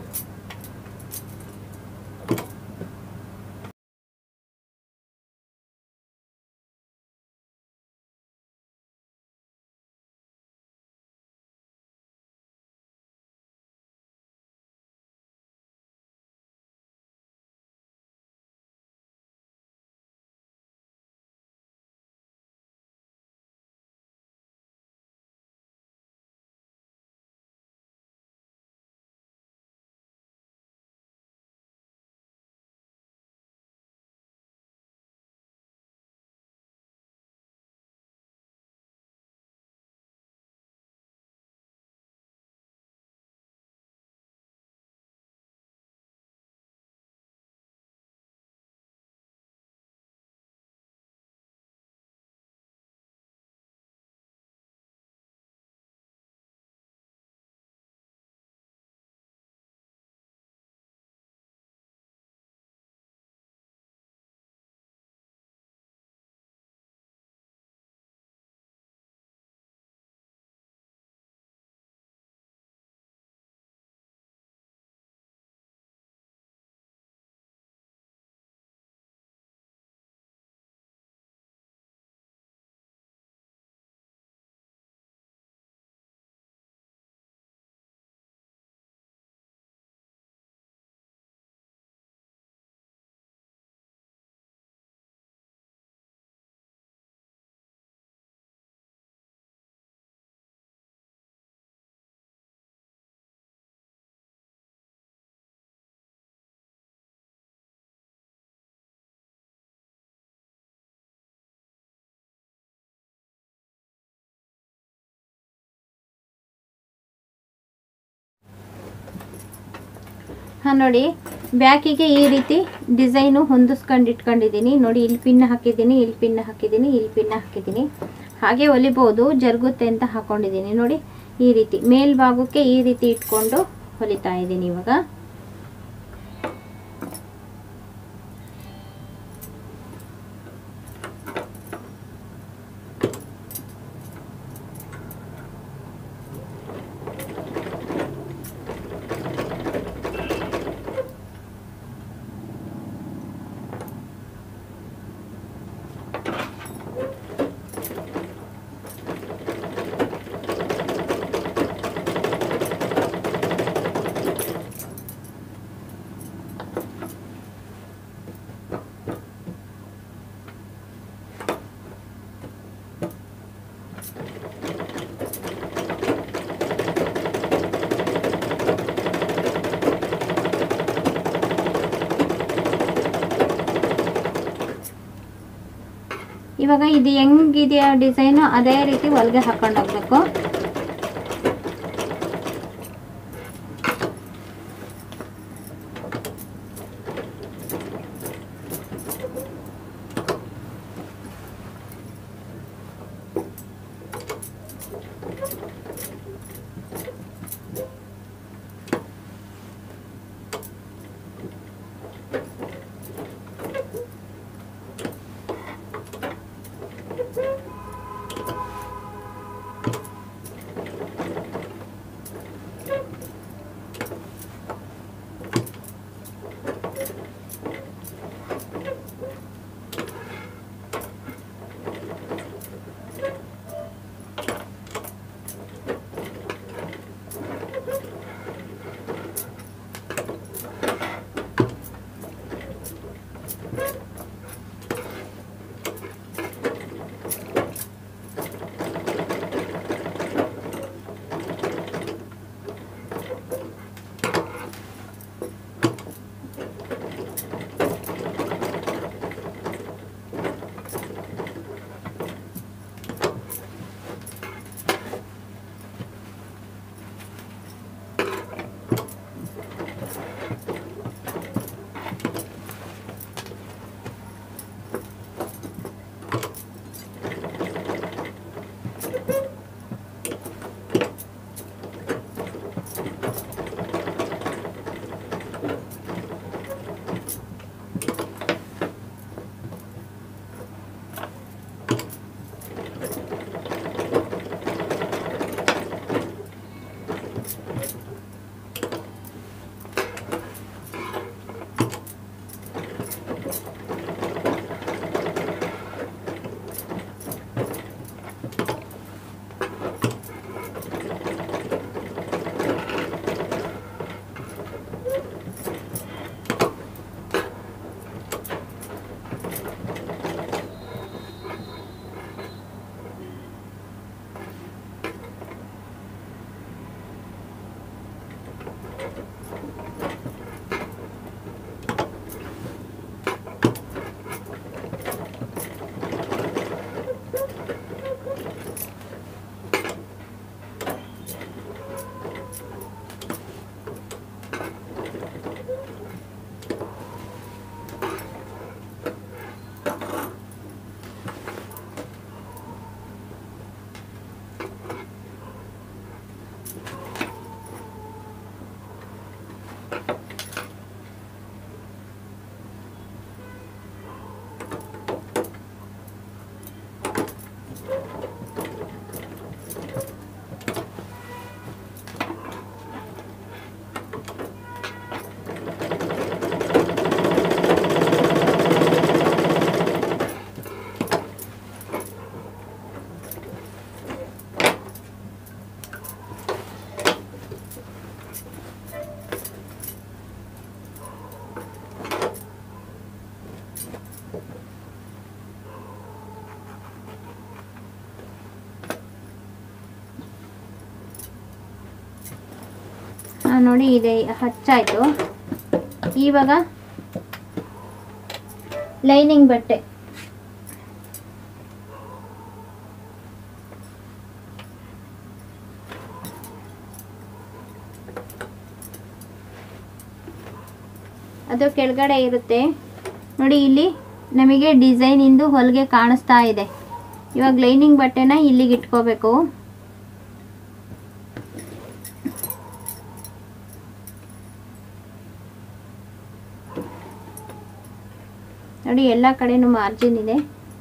ಹಾಂ ನೋಡಿ ಬ್ಯಾಕಿಗೆ ಈ ರೀತಿ ಡಿಸೈನು ಹೊಂದಿಸ್ಕೊಂಡು ಇಟ್ಕೊಂಡಿದ್ದೀನಿ ನೋಡಿ ಇಲ್ಲಿ ಪಿನ್ ಹಾಕಿದ್ದೀನಿ ಇಲ್ಲಿ ಪಿನ್ ಹಾಕಿದ್ದೀನಿ ಇಲ್ಲಿ ಪಿನ್ ಹಾಕಿದ್ದೀನಿ ಹಾಗೆ ಹೊಲಿಬೋದು ಜರುಗುತ್ತೆ ಅಂತ ಹಾಕೊಂಡಿದ್ದೀನಿ ನೋಡಿ ಈ ರೀತಿ ಮೇಲ್ಭಾಗಕ್ಕೆ ಈ ರೀತಿ ಇಟ್ಕೊಂಡು ಹೊಲಿತಾ ಇದ್ದೀನಿ ಇವಾಗ ಇವಾಗ ಇದು ಹೆಂಗಿದೆಯಾ ಡಿಸೈನು ಅದೇ ರೀತಿ ಹೊಲಿಗೆ ಹಾಕೊಂಡು ಹೋಗ್ಬೇಕು ಆ, ನೋಡಿ ಇದೆ ಹಚ್ಚಾಯ್ತು ಇವಾಗ ಲೈನಿಂಗ್ ಬಟ್ಟೆ ಅದು ಕೆಳಗಡೆ ಇರುತ್ತೆ ನೋಡಿ ಇಲ್ಲಿ ನಮಗೆ ಡಿಸೈನ್ ಇಂದು ಹೊಲಿಗೆ ಕಾಣಿಸ್ತಾ ಇದೆ ಇವಾಗ ಲೈನಿಂಗ್ ಬಟ್ಟೆನ ಇಲ್ಲಿಗೆ ಇಟ್ಕೋಬೇಕು ನೋಡಿ ಎಲ್ಲ ಕಡೆನೂ ಮಾರ್ಜಿನ್ ಇದೆ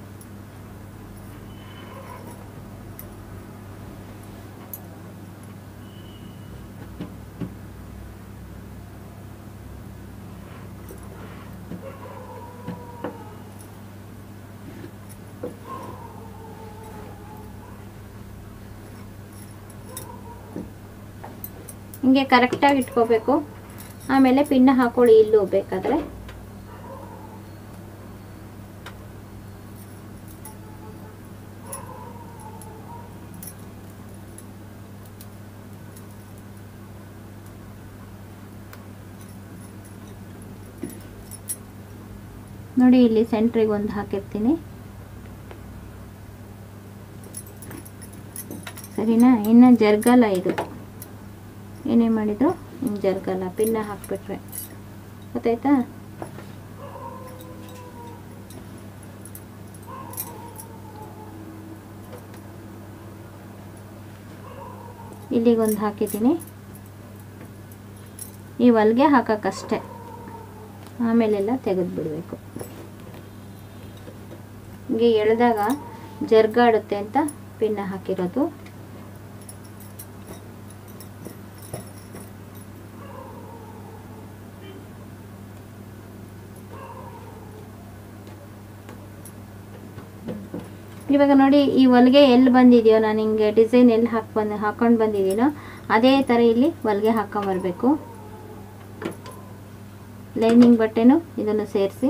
ಹಿಂಗೆ ಕರೆಕ್ಟಾಗಿ ಇಟ್ಕೋಬೇಕು ಆಮೇಲೆ ಪಿನ್ನ ಹಾಕೊಳ್ಳಿ ಇಲ್ಲೂ ಬೇಕಾದರೆ ನೋಡಿ ಇಲ್ಲಿ ಸೆಂಟ್ರಿಗೆ ಒಂದು ಹಾಕಿರ್ತೀನಿ ಸರಿನಾ ಇನ್ನು ಜರ್ಗಲ್ಲ ಇದು ಏನೇ ಮಾಡಿದ್ರು ಹಿಂಗೆ ಜರ್ಗಲ್ಲ ಪಿನ್ನ ಹಾಕ್ಬಿಟ್ರೆ ಗೊತ್ತಾಯ್ತಾ ಇಲ್ಲಿಗೊಂದು ಹಾಕಿದ್ದೀನಿ ಈ ಹೊಲ್ಗೆ ಹಾಕಕ್ಕಷ್ಟೆ ಆಮೇಲೆಲ್ಲ ತೆಗೆದು ಬಿಡಬೇಕು ಹಿಂಗೆ ಎಳೆದಾಗ ಜರ್ಗಾಡುತ್ತೆ ಅಂತ ಪಿನ್ನ ಹಾಕಿರೋದು ಇವಾಗ ನೋಡಿ ಈ ಹೊಲಿಗೆ ಎಲ್ಲಿ ಬಂದಿದೆಯೋ ನಾನು ಹಿಂಗೆ ಡಿಸೈನ್ ಎಲ್ಲಿ ಹಾಕಿ ಬಂದು ಹಾಕೊಂಡು ಬಂದಿದ್ದೀನೋ ಅದೇ ಥರ ಇಲ್ಲಿ ಹೊಲಿಗೆ ಹಾಕೊಂಬರ್ಬೇಕು ಲೈನಿಂಗ್ ಬಟ್ಟೆನೂ ಇದನ್ನು ಸೇರಿಸಿ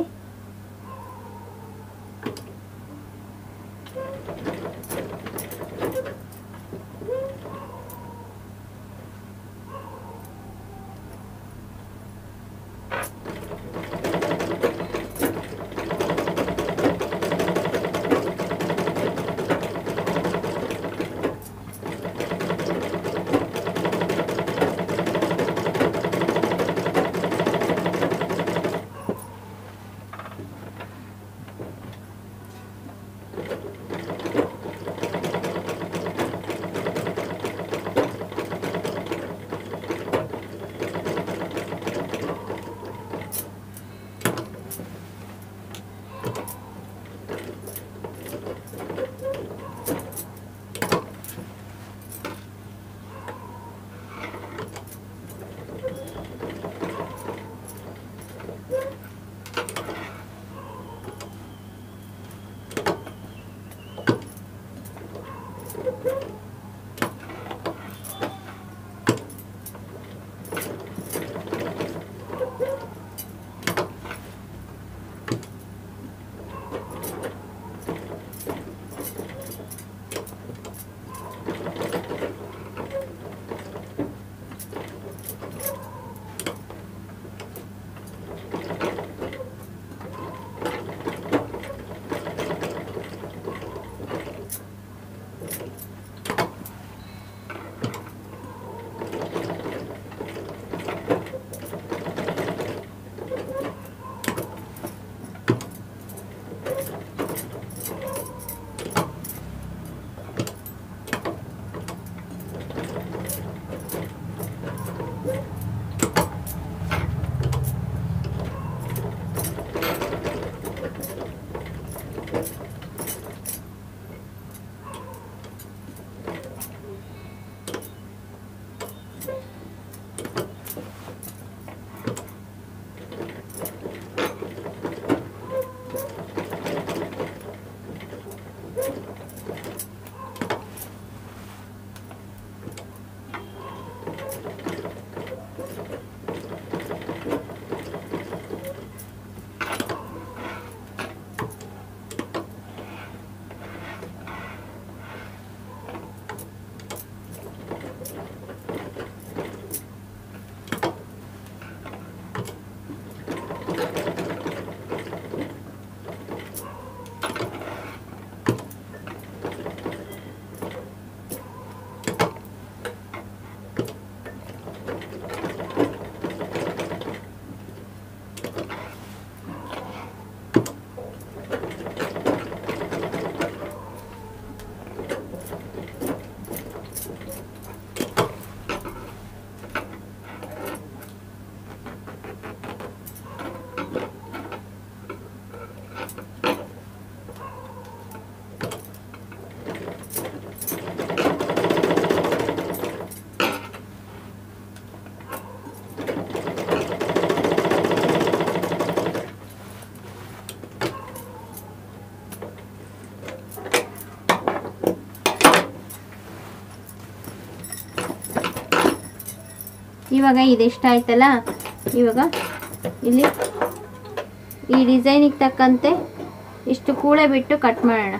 ಇವಾಗ ಇದಿಷ್ಟ ಆಯ್ತಲ್ಲ ಇವಾಗ ಇಲ್ಲಿ ಈ ಡಿಸೈನಿಗೆ ತಕ್ಕಂತೆ ಇಷ್ಟು ಕೂಳೆ ಬಿಟ್ಟು ಕಟ್ ಮಾಡೋಣ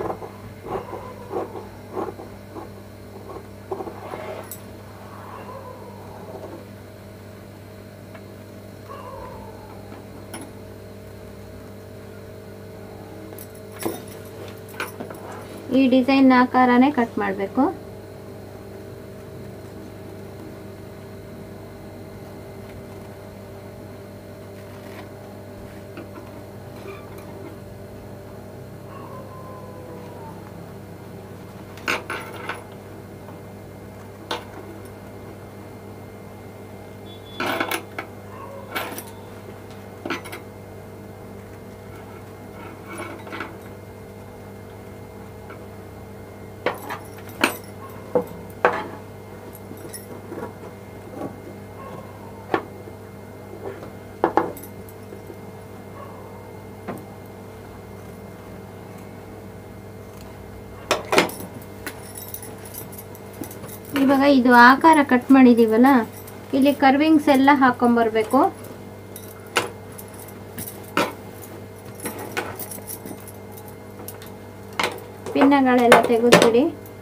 ಈ ಡಿಸೈನ್ ಆಕಾರನೇ ಕಟ್ ಮಾಡಬೇಕು ಇವಾಗ ಇದು ಆಕಾರ ಕಟ್ ಮಾಡಿದೀವಲ್ಲ ಇಲ್ಲಿ ಕರ್ವಿಂಗ್ಸ್ ಎಲ್ಲ ಹಾಕೊಂಬರ್ಬೇಕು ಪಿನ್ನಗಳೆಲ್ಲ ತೆಗೆದ್ಬಿಡಿ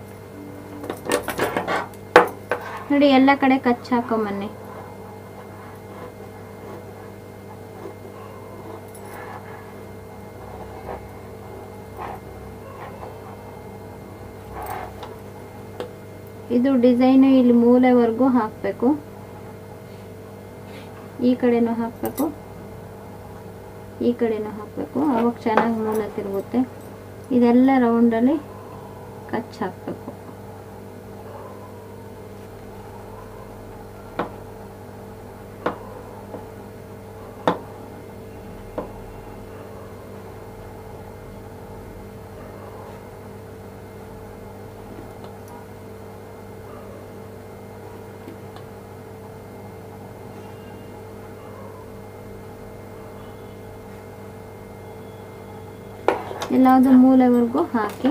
ನೋಡಿ ಎಲ್ಲ ಕಡೆ ಕಚ್ಚಿ ಹಾಕೊಂಬನ್ನಿ ಇದು ಡಿಸೈನು ಇಲ್ಲಿ ಮೂಲೆವರೆಗೂ ಹಾಕಬೇಕು ಈ ಕಡೆನೂ ಹಾಕಬೇಕು ಈ ಕಡೆನೂ ಹಾಕಬೇಕು ಅವಾಗ ಚೆನ್ನಾಗಿ ಮೂಲೆ ತಿರುಗುತ್ತೆ ಇದೆಲ್ಲ ರೌಂಡಲ್ಲಿ ಕಚ್ ಹಾಕಬೇಕು ಎಲ್ಲಾವುದು ಮೂಲೆವರೆಗೂ ಹಾಕಿ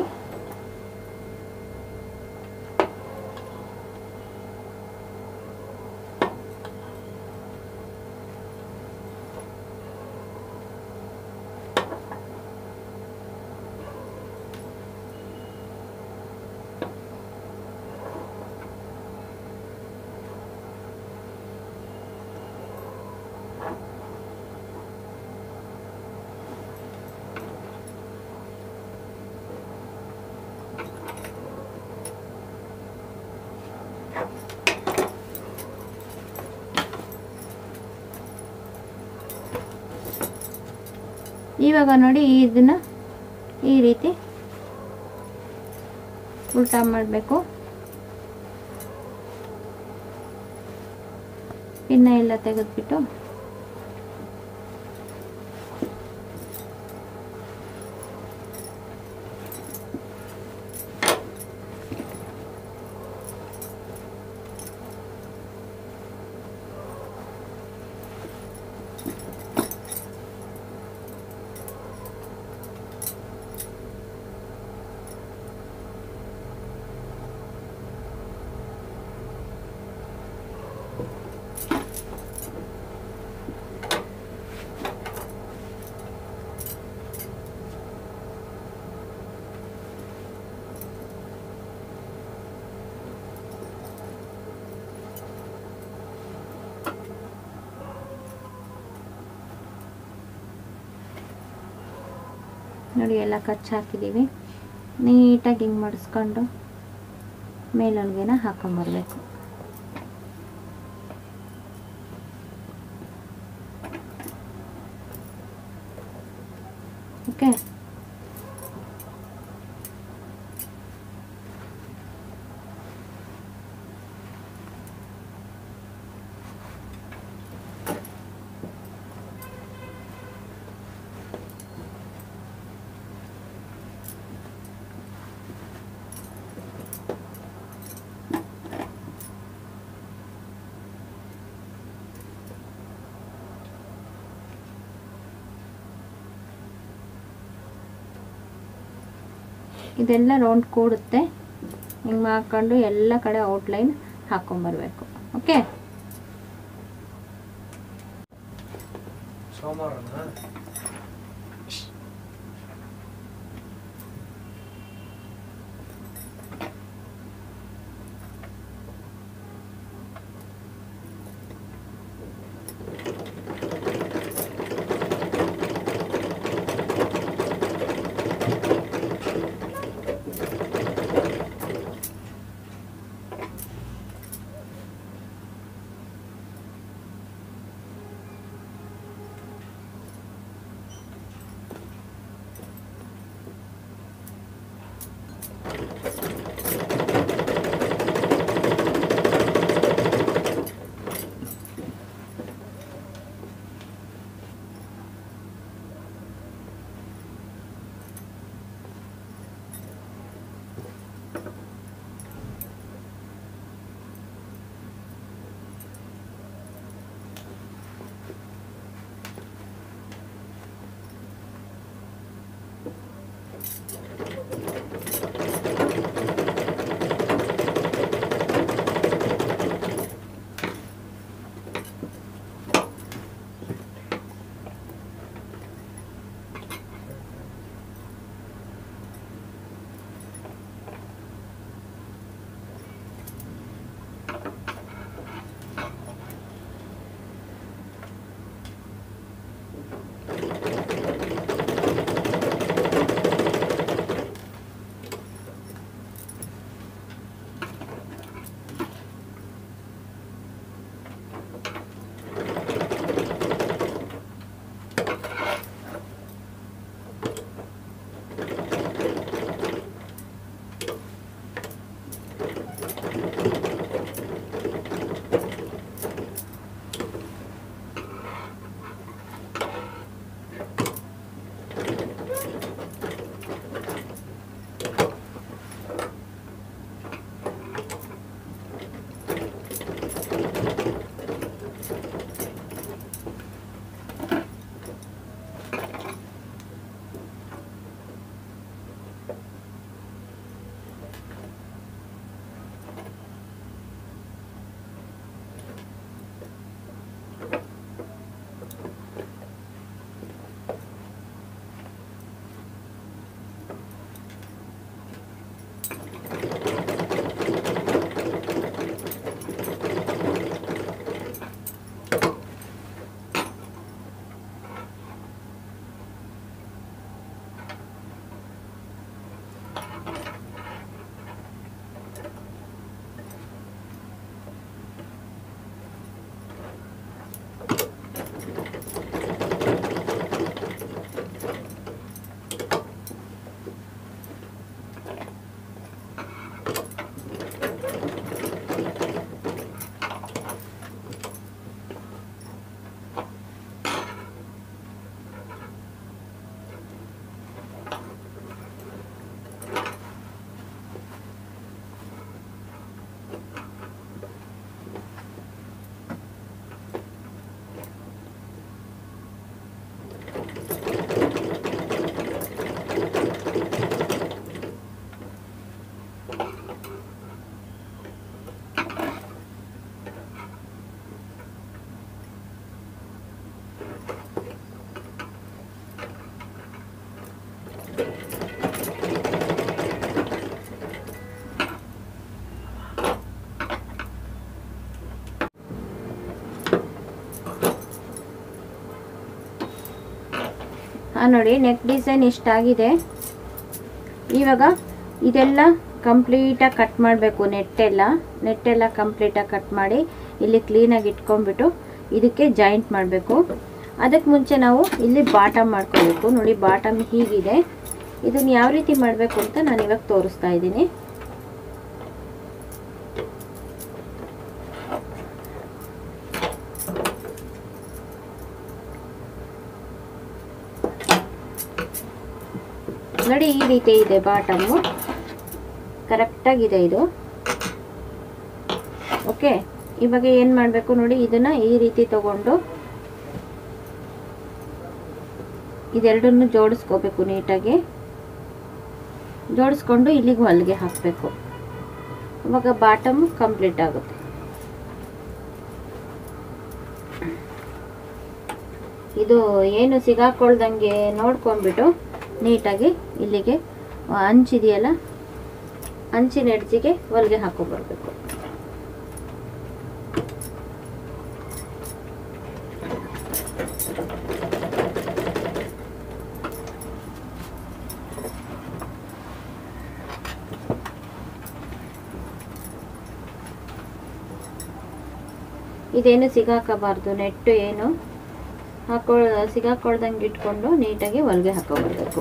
ಇವಾಗ ನೋಡಿ ಇದನ್ನ ಈ ರೀತಿ ಉಲ್ಟಾ ಮಾಡಬೇಕು ಪಿನ್ನ ಎಲ್ಲ ತೆಗೆದ್ಬಿಟ್ಟು ನೋಡಿ ಎಲ್ಲ ಕಚ್ಚಿ ಹಾಕಿದ್ದೀವಿ ನೀಟಾಗಿ ಹಿಂಗೆ ಮಡಿಸ್ಕೊಂಡು ಮೇಲೊಳಗೆನ ಹಾಕೊಂಬರ್ಬೇಕು ಓಕೆ ಇದೆಲ್ಲ ರೌಂಡ್ ಕೂಡುತ್ತೆ ಹಿಂಗೆ ಮಾಡ್ಕೊಂಡು ಎಲ್ಲ ಕಡೆ ಔಟ್ಲೈನ್ ಹಾಕ್ಕೊಂಬರ್ಬೇಕು ಓಕೆ ಸೋಮವಾರನ ಹಾಂ ನೋಡಿ ನೆಕ್ ಡಿಸೈನ್ ಇಷ್ಟಾಗಿದೆ ಇವಾಗ ಇದೆಲ್ಲ ಕಂಪ್ಲೀಟಾಗಿ ಕಟ್ ಮಾಡಬೇಕು ನೆಟ್ಟೆಲ್ಲ ನೆಟ್ಟೆಲ್ಲ ಕಂಪ್ಲೀಟಾಗಿ ಕಟ್ ಮಾಡಿ ಇಲ್ಲಿ ಕ್ಲೀನಾಗಿ ಇಟ್ಕೊಂಡ್ಬಿಟ್ಟು ಇದಕ್ಕೆ ಜಾಯಿಂಟ್ ಮಾಡಬೇಕು ಅದಕ್ಕೆ ಮುಂಚೆ ನಾವು ಇಲ್ಲಿ ಬಾಟಮ್ ಮಾಡ್ಕೋಬೇಕು ನೋಡಿ ಬಾಟಮ್ ಹೀಗಿದೆ ಇದನ್ನು ಯಾವ ರೀತಿ ಮಾಡಬೇಕು ಅಂತ ನಾನು ಇವಾಗ ತೋರಿಸ್ತಾ ಇದ್ದೀನಿ ನೋಡಿ ಈ ರೀತಿ ಇದೆ ಬಾಟಮ್ಮು ಕರೆಕ್ಟಾಗಿದೆ ಇದು ಓಕೆ ಇವಾಗ ಏನು ಮಾಡಬೇಕು ನೋಡಿ ಇದನ್ನ ಈ ರೀತಿ ತಗೊಂಡು ಇದೆರಡನ್ನು ಜೋಡಿಸ್ಕೋಬೇಕು ನೀಟಾಗಿ ಜೋಡಿಸ್ಕೊಂಡು ಇಲ್ಲಿಗೆ ಹೊಲಿಗೆ ಹಾಕಬೇಕು ಇವಾಗ ಬಾಟಮ್ ಕಂಪ್ಲೀಟ್ ಆಗುತ್ತೆ ಇದು ಏನು ಸಿಗಾಕೊಳ್ದಂಗೆ ನೋಡ್ಕೊಂಡ್ಬಿಟ್ಟು ನೀಟಾಗಿ ಇಲ್ಲಿಗೆ ಅಂಚಿದೆಯಲ್ಲ ಅಂಚಿನ ಎಡ್ಜಿಗೆ ಹೊಲಿಗೆ ಹಾಕೊಂಡ್ಬರ್ಬೇಕು ಇದೇನು ಸಿಗಾಕಬಾರ್ದು ನೆಟ್ಟು ಏನು ಹಾಕೊಳ್ ಸಿಗಾಕೊಳ್ದಂಗೆ ಇಟ್ಕೊಂಡು ನೀಟಾಗಿ ಹೊಲಿಗೆ ಹಾಕೊಬರ್ಬೇಕು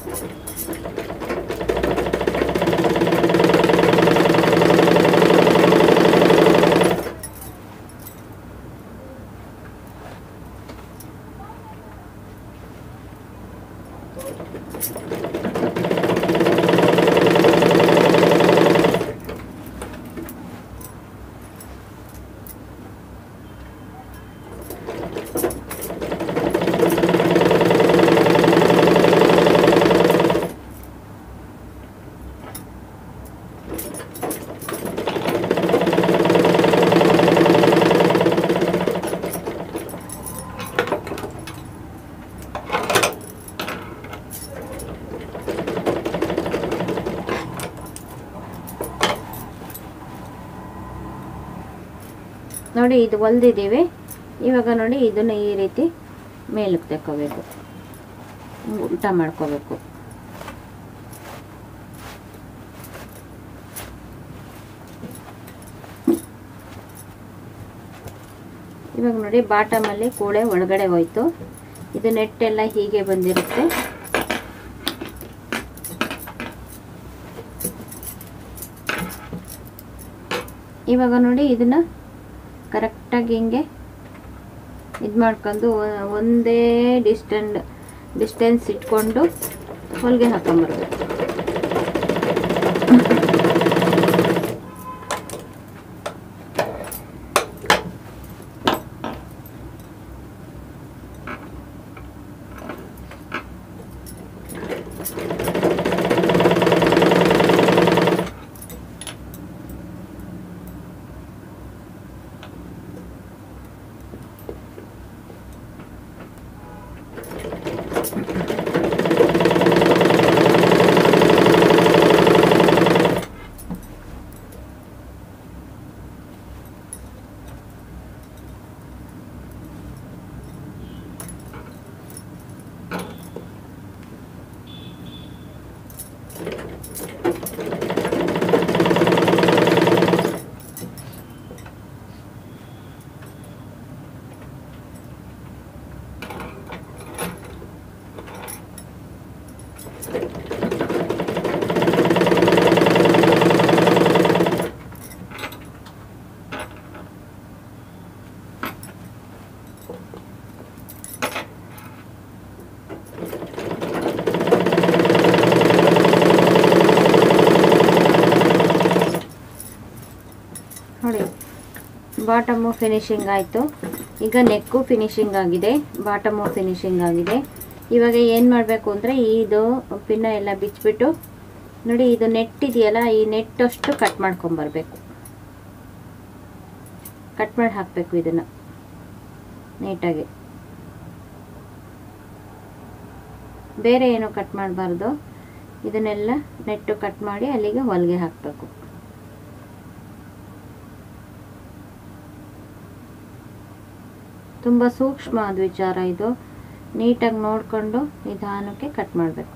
ನೋಡಿ ಇದು ಹೊಲ್ದಿದ್ದೀವಿ ಇವಾಗ ನೋಡಿ ಇದನ್ನು ಈ ರೀತಿ ಮೇಲಕ್ಕೆ ತೆಕ್ಕೋಬೇಕು ಉಲ್ಟಾ ಮಾಡ್ಕೋಬೇಕು ಇವಾಗ ನೋಡಿ ಬಾಟಮಲ್ಲಿ ಕೂಳೆ ಒಳಗಡೆ ಹೋಯ್ತು ಇದು ನೆಟ್ಟೆಲ್ಲ ಹೀಗೆ ಬಂದಿರುತ್ತೆ ಇವಾಗ ನೋಡಿ ಇದನ್ನ ಕರೆಕ್ಟಾಗಿ ಹಿಂಗೆ ಇದು ಮಾಡ್ಕೊಂಡು ಒ- ಒಂದೇ ಡಿಸ್ಟೆಂಡ್ ಡಿಸ್ಟೆನ್ಸ್ ಇಟ್ಕೊಂಡು ಹೊಲಿಗೆ ಹಾಕೊಂಬರ್ಬೇಕು ನೋಡಿ ಬಾಟಮು ಫಿನಿಶಿಂಗ್ ಆಯಿತು ಈಗ ನೆಕ್ಕು ಫಿನಿಶಿಂಗ್ ಆಗಿದೆ ಬಾಟಮು ಫಿನಿಶಿಂಗ್ ಆಗಿದೆ ಇವಾಗ ಏನು ಮಾಡಬೇಕು ಅಂದರೆ ಇದು ಪಿನ್ನ ಎಲ್ಲ ಬಿಚ್ಚಿಬಿಟ್ಟು ನೋಡಿ ಇದು ನೆಟ್ ಇದೆಯಲ್ಲ ಈ ನೆಟ್ಟಷ್ಟು ಕಟ್ ಮಾಡ್ಕೊಂಬರ್ಬೇಕು ಕಟ್ ಮಾಡಿ ಹಾಕಬೇಕು ಇದನ್ನು ನೀಟಾಗಿ ಬೇರೆ ಏನು ಕಟ್ ಮಾಡಬಾರ್ದು ಇದನ್ನೆಲ್ಲ ನೆಟ್ಟು ಕಟ್ ಮಾಡಿ ಅಲ್ಲಿಗೆ ಹೊಲಿಗೆ ಹಾಕಬೇಕು ತುಂಬ ಸೂಕ್ಷ್ಮವಾದ ವಿಚಾರ ಇದು ನೀಟಾಗಿ ನೋಡಿಕೊಂಡು ನಿಧಾನಕ್ಕೆ ಕಟ್ ಮಾಡಬೇಕು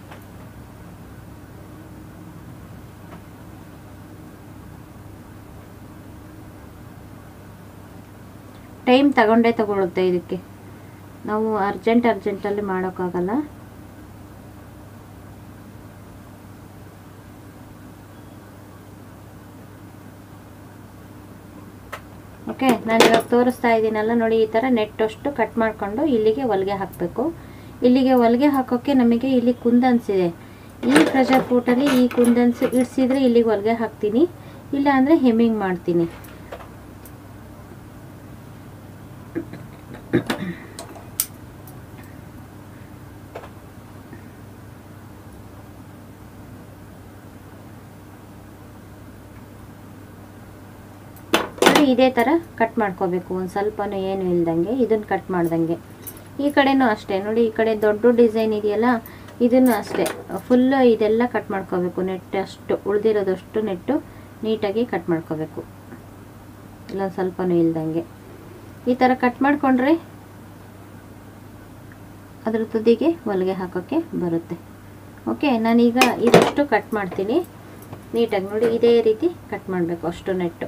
ಟೈಮ್ ತಗೊಂಡೇ ತಗೊಳುತ್ತೆ ಇದಕ್ಕೆ ನಾವು ಅರ್ಜೆಂಟ್ ಅರ್ಜೆಂಟಲ್ಲಿ ಮಾಡೋಕ್ಕಾಗಲ್ಲ ಓಕೆ ನಾನು ಇವಾಗ ತೋರಿಸ್ತಾ ಇದ್ದೀನಲ್ಲ ನೋಡಿ ಈ ಥರ ನೆಟ್ಟಷ್ಟು ಕಟ್ ಮಾಡಿಕೊಂಡು ಇಲ್ಲಿಗೆ ಹೊಲಿಗೆ ಹಾಕಬೇಕು ಇಲ್ಲಿಗೆ ಹೊಲಿಗೆ ಹಾಕೋಕ್ಕೆ ನಮಗೆ ಇಲ್ಲಿ ಕುಂದನ್ಸ್ ಇದೆ ಈ ಪ್ರೆಷರ್ ಕೂಟಲ್ಲಿ ಈ ಕುಂದನ್ಸ್ ಇಡ್ಸಿದ್ರೆ ಇಲ್ಲಿಗೆ ಹೊಲಿಗೆ ಹಾಕ್ತೀನಿ ಇಲ್ಲ ಅಂದರೆ ಹೆಮ್ಮಿಂಗ್ ಮಾಡ್ತೀನಿ ನೋಡಿ ಇದೇ ಥರ ಕಟ್ ಮಾಡ್ಕೋಬೇಕು ಒಂದು ಸ್ವಲ್ಪನೂ ಏನು ಇಲ್ದಂಗೆ ಇದನ್ನು ಕಟ್ ಮಾಡ್ದಂಗೆ ಈ ಕಡೆನೂ ಅಷ್ಟೇ ನೋಡಿ ಈ ಕಡೆ ದೊಡ್ಡ ಡಿಸೈನ್ ಇದೆಯಲ್ಲ ಇದನ್ನು ಅಷ್ಟೇ ಫುಲ್ ಇದೆಲ್ಲ ಕಟ್ ಮಾಡ್ಕೋಬೇಕು ನೆಟ್ ಅಷ್ಟು ಉಳಿದಿರೋದಷ್ಟು ನೆಟ್ಟು ನೀಟಾಗಿ ಕಟ್ ಮಾಡ್ಕೋಬೇಕು ಇಲ್ಲ ಸ್ವಲ್ಪನೂ ಇಲ್ದಂಗೆ ಈ ಥರ ಕಟ್ ಮಾಡಿಕೊಂಡ್ರೆ ಅದ್ರ ತುದಿಗೆ ಹೊಲಿಗೆ ಹಾಕೋಕ್ಕೆ ಬರುತ್ತೆ ಓಕೆ ನಾನೀಗ ಇದಷ್ಟು ಕಟ್ ಮಾಡ್ತೀನಿ ನೀಟಾಗಿ ನೋಡಿ ಇದೇ ರೀತಿ ಕಟ್ ಮಾಡಬೇಕು ಅಷ್ಟು ನೆಟ್ಟು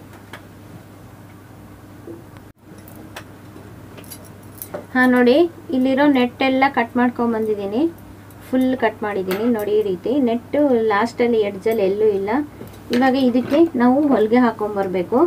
ಹಾಂ ನೋಡಿ ಇಲ್ಲಿರೋ ನೆಟ್ಟೆಲ್ಲ ಕಟ್ ಮಾಡ್ಕೊಂಬಂದಿದ್ದೀನಿ ಫುಲ್ ಕಟ್ ಮಾಡಿದ್ದೀನಿ ನೋಡಿ ಈ ರೀತಿ ನೆಟ್ಟು ಲಾಸ್ಟಲ್ಲಿ ಎಡ್ಜಲ್ಲಿ ಎಲ್ಲೂ ಇಲ್ಲ ಇವಾಗ ಇದಕ್ಕೆ ನಾವು ಹೊಲಿಗೆ ಹಾಕೊಂಬರ್ಬೇಕು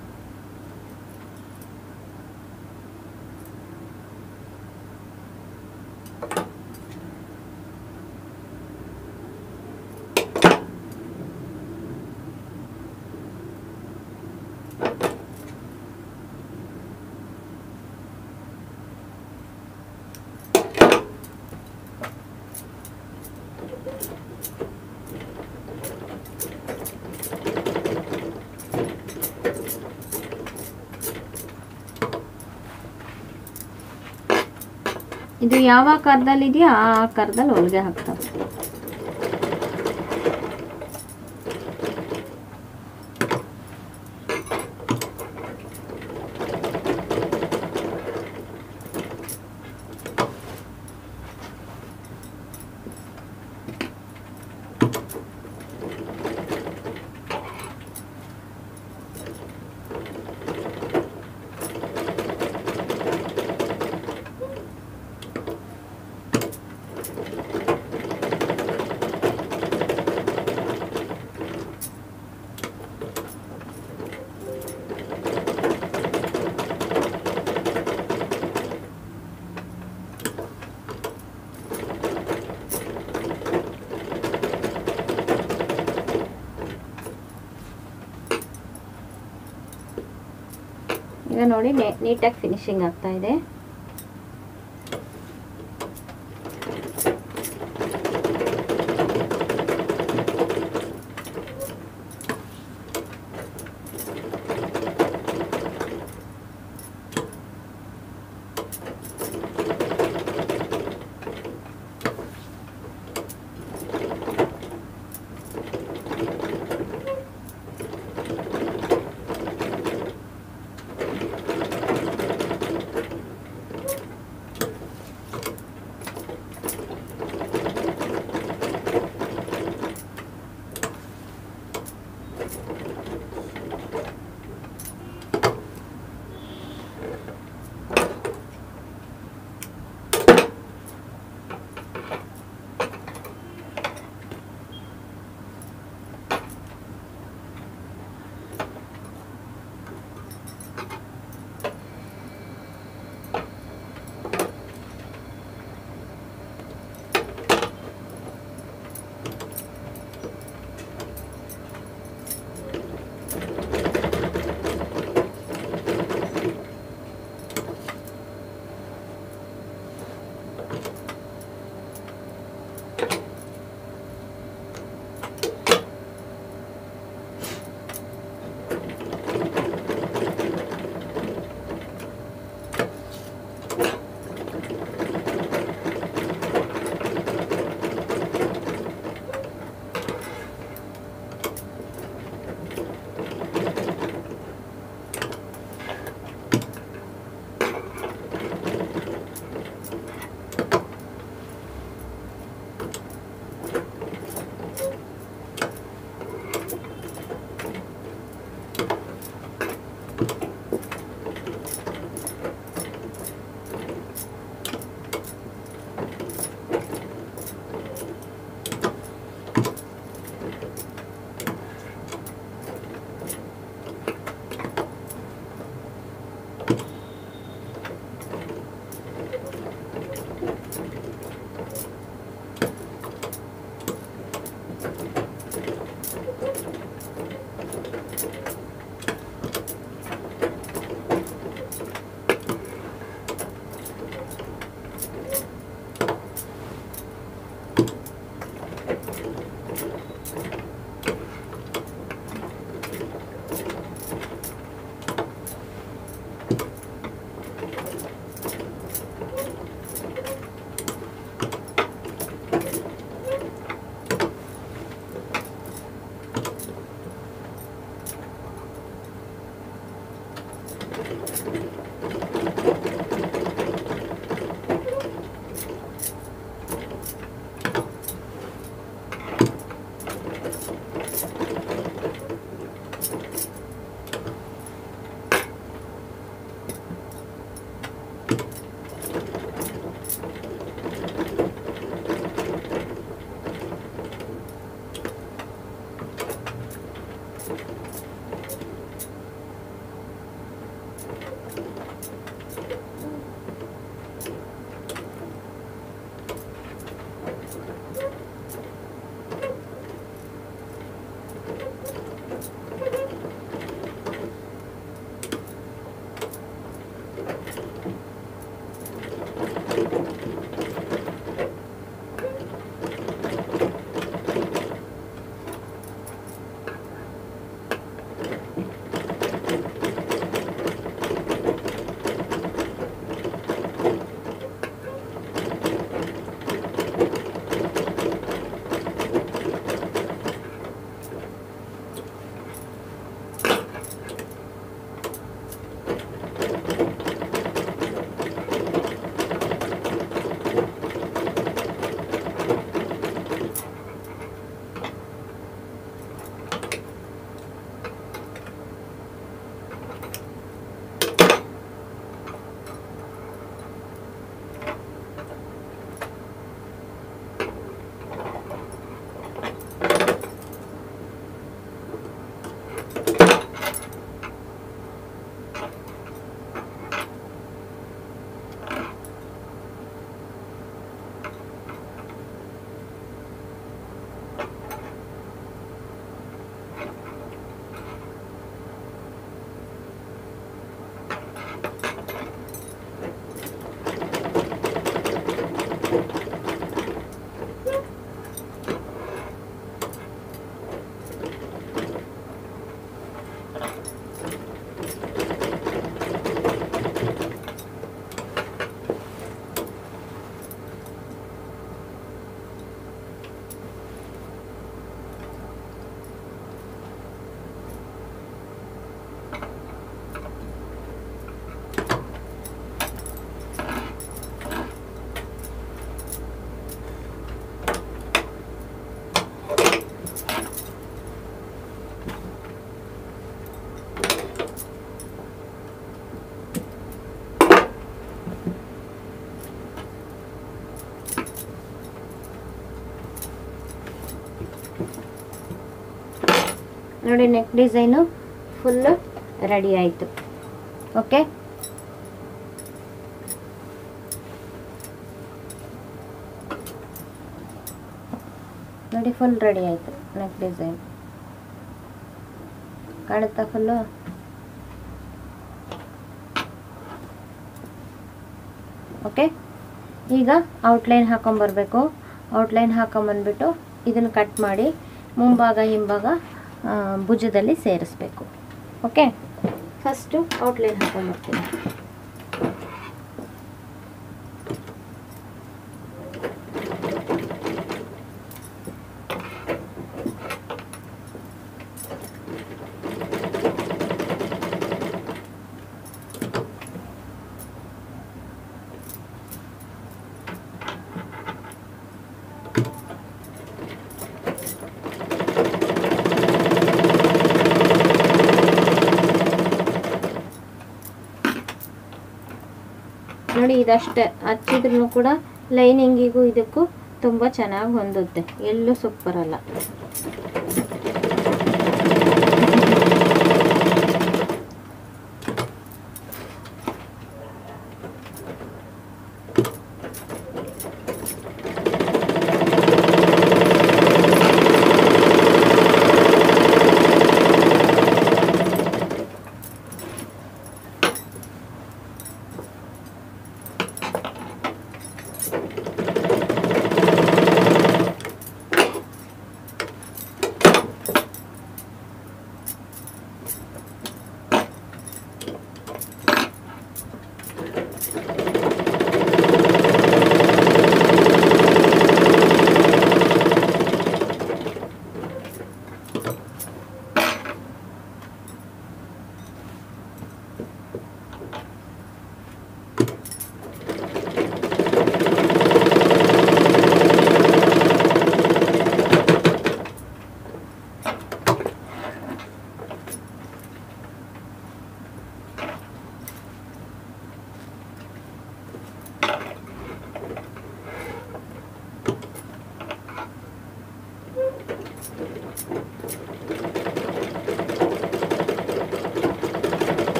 ಇದು ಯಾವ ಆಕಾರದಲ್ಲಿ ಇದೆಯೋ ಆ ಆಕಾರದಲ್ಲಿ ಹೊಲಿಗೆ ಹಾಕ್ತಾರೆ ಈಗ ನೋಡಿ ನೀಟಾಗಿ ಫಿನಿಶಿಂಗ್ ಆಗ್ತಾ ಇದೆ ನೋಡಿ ನೆಕ್ ಡಿಸೈನು ಫುಲ್ಲು ರೆಡಿ ಆಯಿತು ಓಕೆ ನೋಡಿ ಫುಲ್ ರೆಡಿ ಆಯಿತು ನೆಕ್ ಡಿಸೈನ್ ಕಾಣುತ್ತಾ ಫುಲ್ಲು ಓಕೆ ಈಗ ಔಟ್ಲೈನ್ ಹಾಕೊಂಬರ್ಬೇಕು ಔಟ್ಲೈನ್ ಹಾಕೊಂಬಂದ್ಬಿಟ್ಟು ಇದನ್ನು ಕಟ್ ಮಾಡಿ ಮುಂಭಾಗ ಹಿಂಭಾಗ ಆ, ಭುಜದಲ್ಲಿ ಸೇರಿಸ್ಬೇಕು ಓಕೆ ಫಸ್ಟು ಔಟ್ಲೈನ್ ಹಾಕೊಂಬರ್ತೀನಿ ನೋಡಿ ಇದಷ್ಟೇ ಹಚ್ಚಿದ್ರೂ ಕೂಡ ಲೈನಿಂಗಿಗೂ ಇದಕ್ಕೂ ತುಂಬ ಚೆನ್ನಾಗಿ ಹೊಂದುತ್ತೆ ಎಲ್ಲೂ ಸೂಪರ್ ಅಲ್ಲ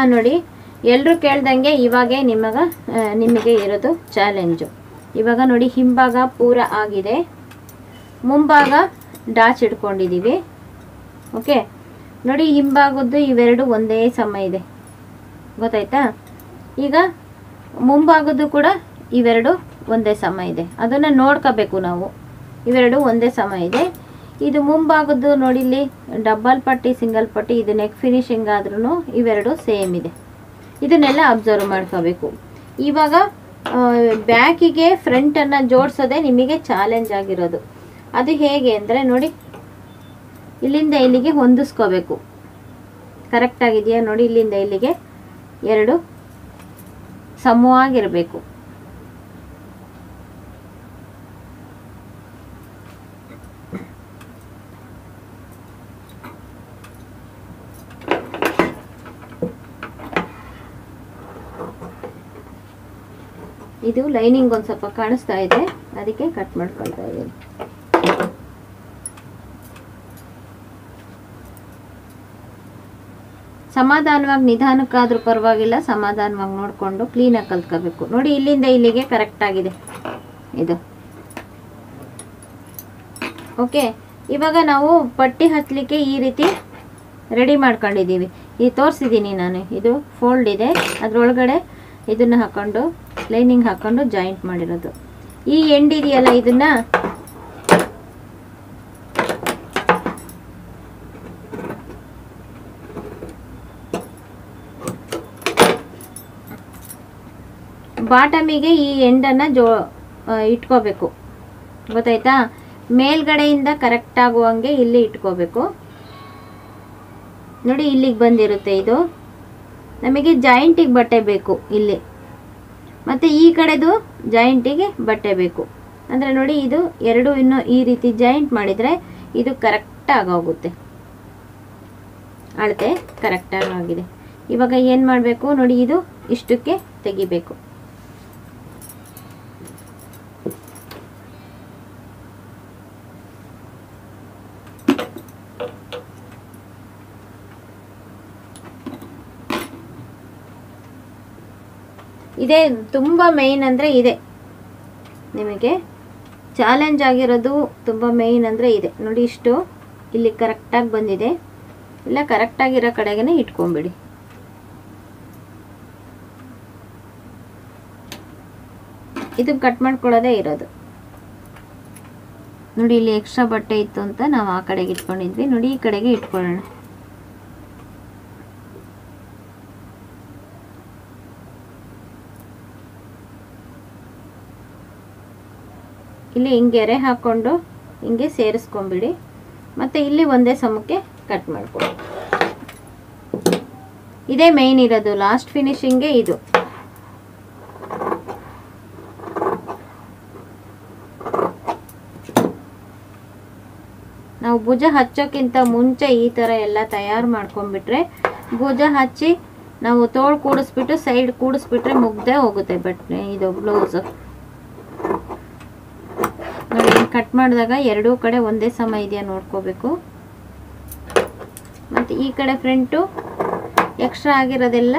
ನೋಡಿ ಎಲ್ಲರೂ ಕೇಳ್ದಂಗೆ ಇವಾಗೆ ನಿಮಗ ಆ, ನಿಮಗೆ ಇರೋದು ಚಾಲೆಂಜು ಇವಾಗ ನೋಡಿ ಹಿಂಭಾಗ ಪೂರ ಆಗಿದೆ ಮುಂಭಾಗ ಡಾಚ್ ಇಟ್ಕೊಂಡಿದ್ದೀವಿ ಓಕೆ ನೋಡಿ ಹಿಂಭಾಗದ್ದು ಇವೆರಡು ಒಂದೇ ಸಮ ಇದೆ ಗೊತ್ತಾಯ್ತಾ ಈಗ ಮುಂಭಾಗದ್ದು ಕೂಡ ಇವೆರಡು ಒಂದೇ ಸಮ ಇದೆ ಅದನ್ನು ನೋಡ್ಕೋಬೇಕು ನಾವು ಇವೆರಡು ಒಂದೇ ಸಮ ಇದೆ ಇದು ಮುಂಭಾಗದ್ದು ನೋಡಿ ಇಲ್ಲಿ ಡಬಲ್ ಪಟ್ಟಿ ಸಿಂಗಲ್ ಪಟ್ಟಿ ಇದು ನೆಕ್ ಫಿನಿಶಿಂಗ್ ಆದ್ರೂ ಇವೆರಡು ಸೇಮ್ ಇದೆ ಇದನ್ನೆಲ್ಲ ಅಬ್ಸರ್ವ್ ಮಾಡ್ಕೋಬೇಕು ಇವಾಗ ಬ್ಯಾಕಿಗೆ ಫ್ರಂಟನ್ನು ಜೋಡಿಸೋದೇ ನಿಮಗೆ ಚಾಲೆಂಜ್ ಆಗಿರೋದು ಅದು ಹೇಗೆ ಅಂದರೆ ನೋಡಿ ಇಲ್ಲಿಂದ ಇಲ್ಲಿಗೆ ಹೊಂದಿಸ್ಕೋಬೇಕು ಕರೆಕ್ಟ್ ಆಗಿದೆಯಾ ನೋಡಿ ಇಲ್ಲಿಂದ ಇಲ್ಲಿಗೆ ಎರಡು ಸಮವಾಗಿರಬೇಕು ಇದು ಲೈನಿಂಗ್ ಒಂದು ಸ್ವಲ್ಪ ಕಾಣಿಸ್ತಾ ಇದೆ ಅದಕ್ಕೆ ಕಟ್ ಮಾಡ್ಕೊಳ್ತಾ ಇದ್ದೀನಿ ಸಮಾಧಾನವಾಗಿ ನಿಧಾನಕ್ಕಾದ್ರೂ ಪರವಾಗಿಲ್ಲ ಸಮಾಧಾನವಾಗಿ ನೋಡಿಕೊಂಡು ಕ್ಲೀನಾಗಿ ಕಲ್ತ್ಕೋಬೇಕು ನೋಡಿ ಇಲ್ಲಿಂದ ಇಲ್ಲಿಗೆ ಕರೆಕ್ಟ್ ಆಗಿದೆ ಇದು ಓಕೆ ಇವಾಗ ನಾವು ಪಟ್ಟಿ ಹತ್ತಲಿಕ್ಕೆ ಈ ರೀತಿ ರೆಡಿ ಮಾಡ್ಕೊಂಡಿದ್ದೀವಿ ಈ ತೋರಿಸಿದ್ದೀನಿ ನಾನು ಇದು ಫೋಲ್ಡ್ ಇದೆ ಅದರೊಳಗಡೆ ಇದನ್ನು ಹಾಕೊಂಡು ಲೈನಿಂಗ್ ಹಾಕೊಂಡು ಜಾಯಿಂಟ್ ಮಾಡಿರೋದು ಈ ಎಂಡ್ ಇದೆಯಲ್ಲ ಇದನ್ನ ಬಾಟಮಿಗೆ ಈ ಎಂಡನ್ನು ಜೋ ಆ, ಇಟ್ಕೋಬೇಕು ಗೊತ್ತಾಯ್ತಾ ಮೇಲ್ಗಡೆಯಿಂದ ಕರೆಕ್ಟ್ ಆಗುವಂಗೆ ಇಲ್ಲಿ ಇಟ್ಕೋಬೇಕು ನೋಡಿ ಇಲ್ಲಿಗೆ ಬಂದಿರುತ್ತೆ ಇದು ನಮಗೆ ಜಾಯಿಂಟಿಗೆ ಬಟ್ಟೆ ಬೇಕು ಇಲ್ಲಿ ಮತ್ತು ಈ ಕಡೆದು ಜಾಯಿಂಟಿಗೆ ಬಟ್ಟೆ ಬೇಕು ಅಂದರೆ ನೋಡಿ ಇದು ಎರಡು ಇನ್ನು ಈ ರೀತಿ ಜಾಯಿಂಟ್ ಮಾಡಿದರೆ ಇದು ಕರೆಕ್ಟ್ ಆಗೋಗುತ್ತೆ ಅಳತೆ ಕರೆಕ್ಟಾಗಿ ಆಗಿದೆ ಇವಾಗ ಏನು ಮಾಡಬೇಕು ನೋಡಿ ಇದು ಇಷ್ಟಕ್ಕೆ ತೆಗಿಬೇಕು ಇದೇ ತುಂಬ ಮೇಯ್ನ್ ಅಂದರೆ ಇದೆ ನಿಮಗೆ ಚಾಲೆಂಜ್ ಆಗಿರೋದು ತುಂಬ ಮೇಯ್ನ್ ಅಂದರೆ ಇದೆ ನೋಡಿ ಇಷ್ಟು ಇಲ್ಲಿ ಕರೆಕ್ಟಾಗಿ ಬಂದಿದೆ ಇಲ್ಲ ಕರೆಕ್ಟಾಗಿರೋ ಕಡೆಗೇ ಇಟ್ಕೊಂಬಿಡಿ ಇದು ಕಟ್ ಮಾಡ್ಕೊಳ್ಳೋದೇ ಇರೋದು ನೋಡಿ ಇಲ್ಲಿ ಎಕ್ಸ್ಟ್ರಾ ಬಟ್ಟೆ ಇತ್ತು ಅಂತ ನಾವು ಆ ಕಡೆಗೆ ಇಟ್ಕೊಂಡಿದ್ವಿ ನೋಡಿ ಈ ಕಡೆಗೆ ಇಟ್ಕೊಳ್ಳೋಣ ಇಲ್ಲಿ ಹಿಂಗೆ ಎರೆ ಹಾಕ್ಕೊಂಡು ಹಿಂಗೆ ಸೇರಿಸ್ಕೊಂಬಿಡಿ ಮತ್ತು ಇಲ್ಲಿ ಒಂದೇ ಸಮಕ್ಕೆ ಕಟ್ ಮಾಡ್ಕೊಳ್ಳಿ ಇದೇ ಮೇಯ್ನ್ ಇರೋದು ಲಾಸ್ಟ್ ಫಿನಿಶಿಂಗ್ಗೆ ಇದು ನಾವು ಭುಜ ಹಚ್ಚೋಕ್ಕಿಂತ ಮುಂಚೆ ಈ ಥರ ಎಲ್ಲ ತಯಾರು ಮಾಡ್ಕೊಂಡ್ಬಿಟ್ರೆ ಭುಜ ಹಚ್ಚಿ ನಾವು ತೋಳು ಕೂಡಿಸ್ಬಿಟ್ಟು ಸೈಡ್ ಕೂಡಿಸ್ಬಿಟ್ರೆ ಮುಗ್ದೇ ಹೋಗುತ್ತೆ ಬಟ್ಟೆ ಇದು ಬ್ಲೌಸ್ ನೋಡಿ ಕಟ್ ಮಾಡಿದಾಗ ಎರಡೂ ಕಡೆ ಒಂದೇ ಸಮ ಇದೆಯಾ ನೋಡ್ಕೋಬೇಕು ಮತ್ತು ಈ ಕಡೆ ಫ್ರಂಟು ಎಕ್ಸ್ಟ್ರಾ ಆಗಿರೋದೆಲ್ಲ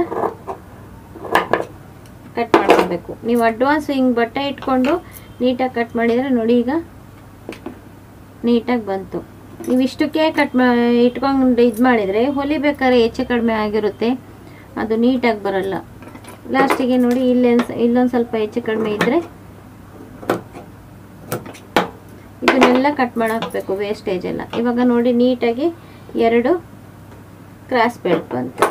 ಕಟ್ ಮಾಡ್ಕೋಬೇಕು ನೀವು ಅಡ್ವಾನ್ಸ್ ಹಿಂಗೆ ಬಟ್ಟೆ ಇಟ್ಕೊಂಡು ನೀಟಾಗಿ ಕಟ್ ಮಾಡಿದರೆ ನೋಡಿ ಈಗ ನೀಟಾಗಿ ಬಂತು ನೀವು ಇಷ್ಟಕ್ಕೆ ಕಟ್ ಮಾ ಇಟ್ಕೊಂಡು ಇದು ಮಾಡಿದರೆ ಹೊಲಿಬೇಕಾದ್ರೆ ಹೆಚ್ಚು ಕಡಿಮೆ ಆಗಿರುತ್ತೆ ಅದು ನೀಟಾಗಿ ಬರಲ್ಲ ಲಾಸ್ಟಿಗೆ ನೋಡಿ ಇಲ್ಲೊಂದು ಇಲ್ಲೊಂದು ಸ್ವಲ್ಪ ಹೆಚ್ಚು ಕಡಿಮೆ ಇದ್ದರೆ ಇದನ್ನೆಲ್ಲ ಕಟ್ ಮಾಡಾಕ್ಬೇಕು ವೇಸ್ಟೇಜ್ ಎಲ್ಲ ಇವಾಗ ನೋಡಿ ನೀಟಾಗಿ ಎರಡು ಕ್ರಾಸ್ ಬೆಲ್ಟ್ ಬಂತು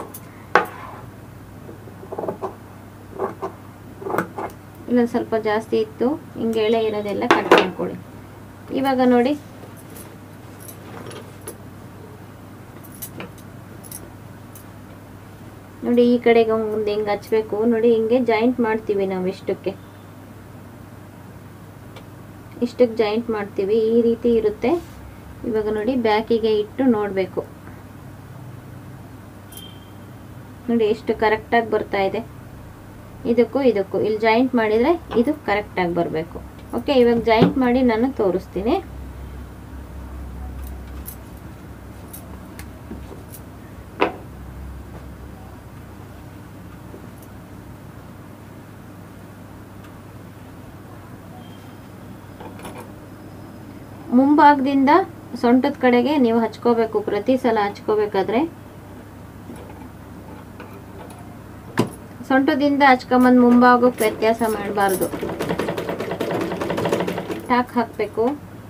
ಇಲ್ಲೊಂದು ಸ್ವಲ್ಪ ಜಾಸ್ತಿ ಇತ್ತು ಹಿಂಗೆ ಎಳೆ ಇರೋದೆಲ್ಲ ಕಟ್ ಮಾಡ್ಕೊಳ್ಳಿ ಇವಾಗ ನೋಡಿ ನೋಡಿ ಈ ಕಡೆಗೆ ಒಂದು ಹಿಂಗೆ ಹಚ್ಬೇಕು ನೋಡಿ ಹಿಂಗೆ ಜಾಯಿಂಟ್ ಮಾಡ್ತೀವಿ ನಾವು ಇಷ್ಟಕ್ಕೆ ಇಷ್ಟಕ್ಕೆ ಜಾಯಿಂಟ್ ಮಾಡ್ತೀವಿ ಈ ರೀತಿ ಇರುತ್ತೆ ಇವಾಗ ನೋಡಿ ಬ್ಯಾಕಿಗೆ ಇಟ್ಟು ನೋಡಬೇಕು ನೋಡಿ ಎಷ್ಟು ಕರೆಕ್ಟಾಗಿ ಬರ್ತಾ ಇದೆ ಇದಕ್ಕೂ ಇದಕ್ಕೂ ಇಲ್ಲಿ ಜಾಯಿಂಟ್ ಮಾಡಿದರೆ ಇದು ಕರೆಕ್ಟಾಗಿ ಬರಬೇಕು ಓಕೆ ಇವಾಗ ಜಾಯಿಂಟ್ ಮಾಡಿ ನಾನು ತೋರಿಸ್ತೀನಿ ಮುಂಭಾಗದಿಂದ ಸೊಂಟದ ಕಡೆಗೆ ನೀವು ಹಚ್ಕೋಬೇಕು ಪ್ರತಿ ಸಲ ಹಚ್ಕೋಬೇಕಾದ್ರೆ ಸೊಂಟದಿಂದ ಹಚ್ಕೊಂಬಂದು ಮುಂಭಾಗಕ್ಕೆ ವ್ಯತ್ಯಾಸ ಮಾಡಬಾರ್ದು ಟಾಕ್ ಹಾಕಬೇಕು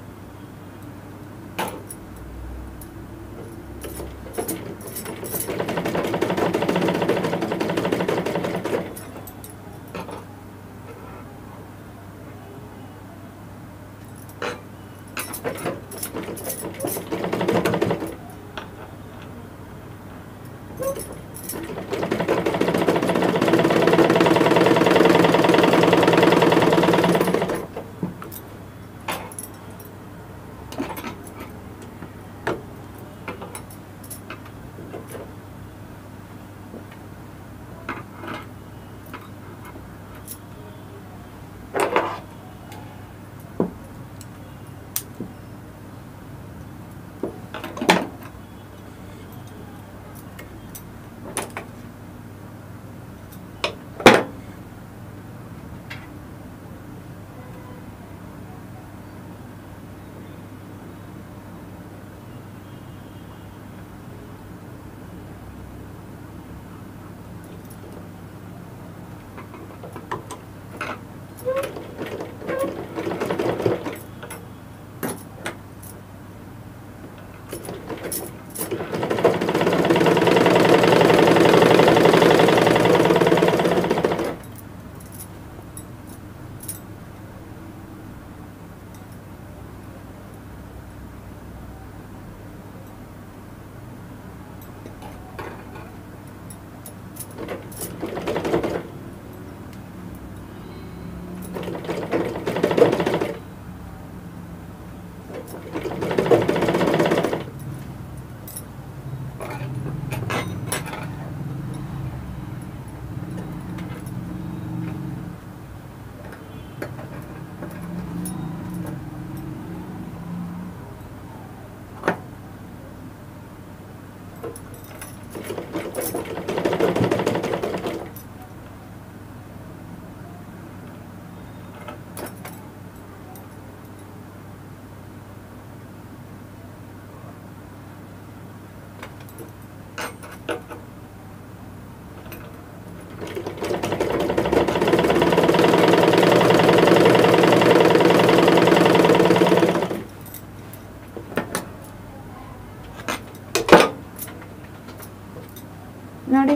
ನೋಡಿ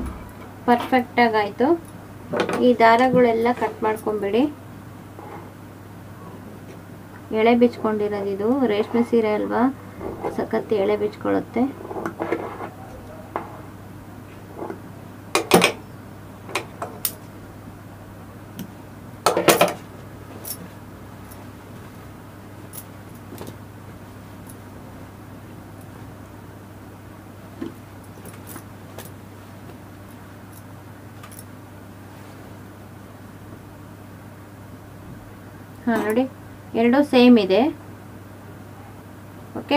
ಪರ್ಫೆಕ್ಟಾಗಿ ಆಯಿತು ಈ ದಾರಗಳೆಲ್ಲ ಕಟ್ ಮಾಡ್ಕೊಂಬಿಡಿ ಎಳೆ ಬಿಚ್ಕೊಂಡಿರೋದು ಇದು ರೇಷ್ಮೆ ಸೀರೆ ಅಲ್ವಾ ಸಖತ್ ಎಳೆ ಬಿಚ್ಕೊಳ್ಳುತ್ತೆ ಹಾಂ ನೋಡಿ ಎರಡು ಸೇಮ್ ಇದೆ ಓಕೆ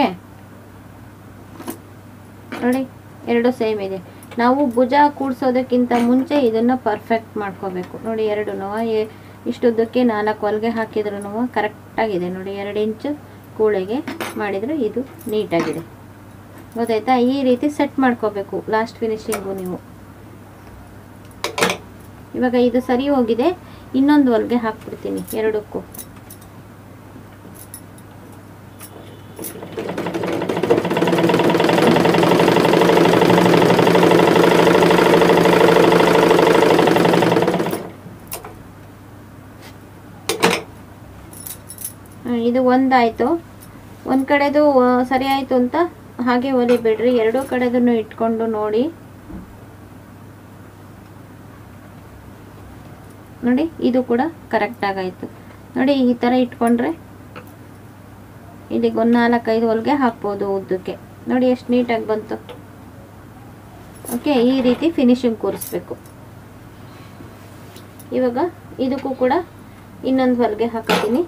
ನೋಡಿ ಎರಡು ಸೇಮ್ ಇದೆ ನಾವು ಭುಜ ಕೂಡ್ಸೋದಕ್ಕಿಂತ ಮುಂಚೆ ಇದನ್ನು ಪರ್ಫೆಕ್ಟ್ ಮಾಡ್ಕೋಬೇಕು ನೋಡಿ ಎರಡು ಇಷ್ಟುದ್ದಕ್ಕೆ ನಾಲ್ಕು ಹೊಲಿಗೆ ಹಾಕಿದ್ರು ಕರೆಕ್ಟಾಗಿದೆ ನೋಡಿ ಎರಡು ಇಂಚು ಕೂಳೆಗೆ ಮಾಡಿದರೆ ಇದು ನೀಟಾಗಿದೆ ಗೊತ್ತಾಯ್ತಾ ಈ ರೀತಿ ಸೆಟ್ ಮಾಡ್ಕೋಬೇಕು ಲಾಸ್ಟ್ ಫಿನಿಶಿಂಗು ನೀವು ಇವಾಗ ಇದು ಸರಿ ಹೋಗಿದೆ ಇನ್ನೊಂದು ಹೊಲಿಗೆ ಹಾಕ್ಬಿಡ್ತೀನಿ ಎರಡಕ್ಕೂ ಹ್ಮ್, ಇದು ಒಂದಾಯಿತು ಒಂದು ಕಡೆದು ಆ, ಸರಿ ಆಯಿತು ಅಂತ ಹಾಗೆ ಹೊಲಿಬಿಡ್ರಿ ಎರಡೂ ಕಡೆದನ್ನು ಇಟ್ಕೊಂಡು ನೋಡಿ ನೋಡಿ ಇದು ಕೂಡ ಕರೆಕ್ಟ್ ಆಗಾಯ್ತು ನೋಡಿ ಈ ಥರ ಇಟ್ಕೊಂಡ್ರೆ ಇಲ್ಲಿಗೆ ಒಂದು ನಾಲ್ಕೈದು ಹೊಲಿಗೆ ಹಾಕ್ಬೋದು ಉದ್ದಕ್ಕೆ ನೋಡಿ ಎಷ್ಟು ನೀಟಾಗಿ ಬಂತು ಓಕೆ ಈ ರೀತಿ ಫಿನಿಶಿಂಗ್ ಕೂರಿಸ್ಬೇಕು ಇವಾಗ ಇದಕ್ಕೂ ಕೂಡ ಇನ್ನೊಂದು ಹೊಲಿಗೆ ಹಾಕಿದ್ದೀನಿ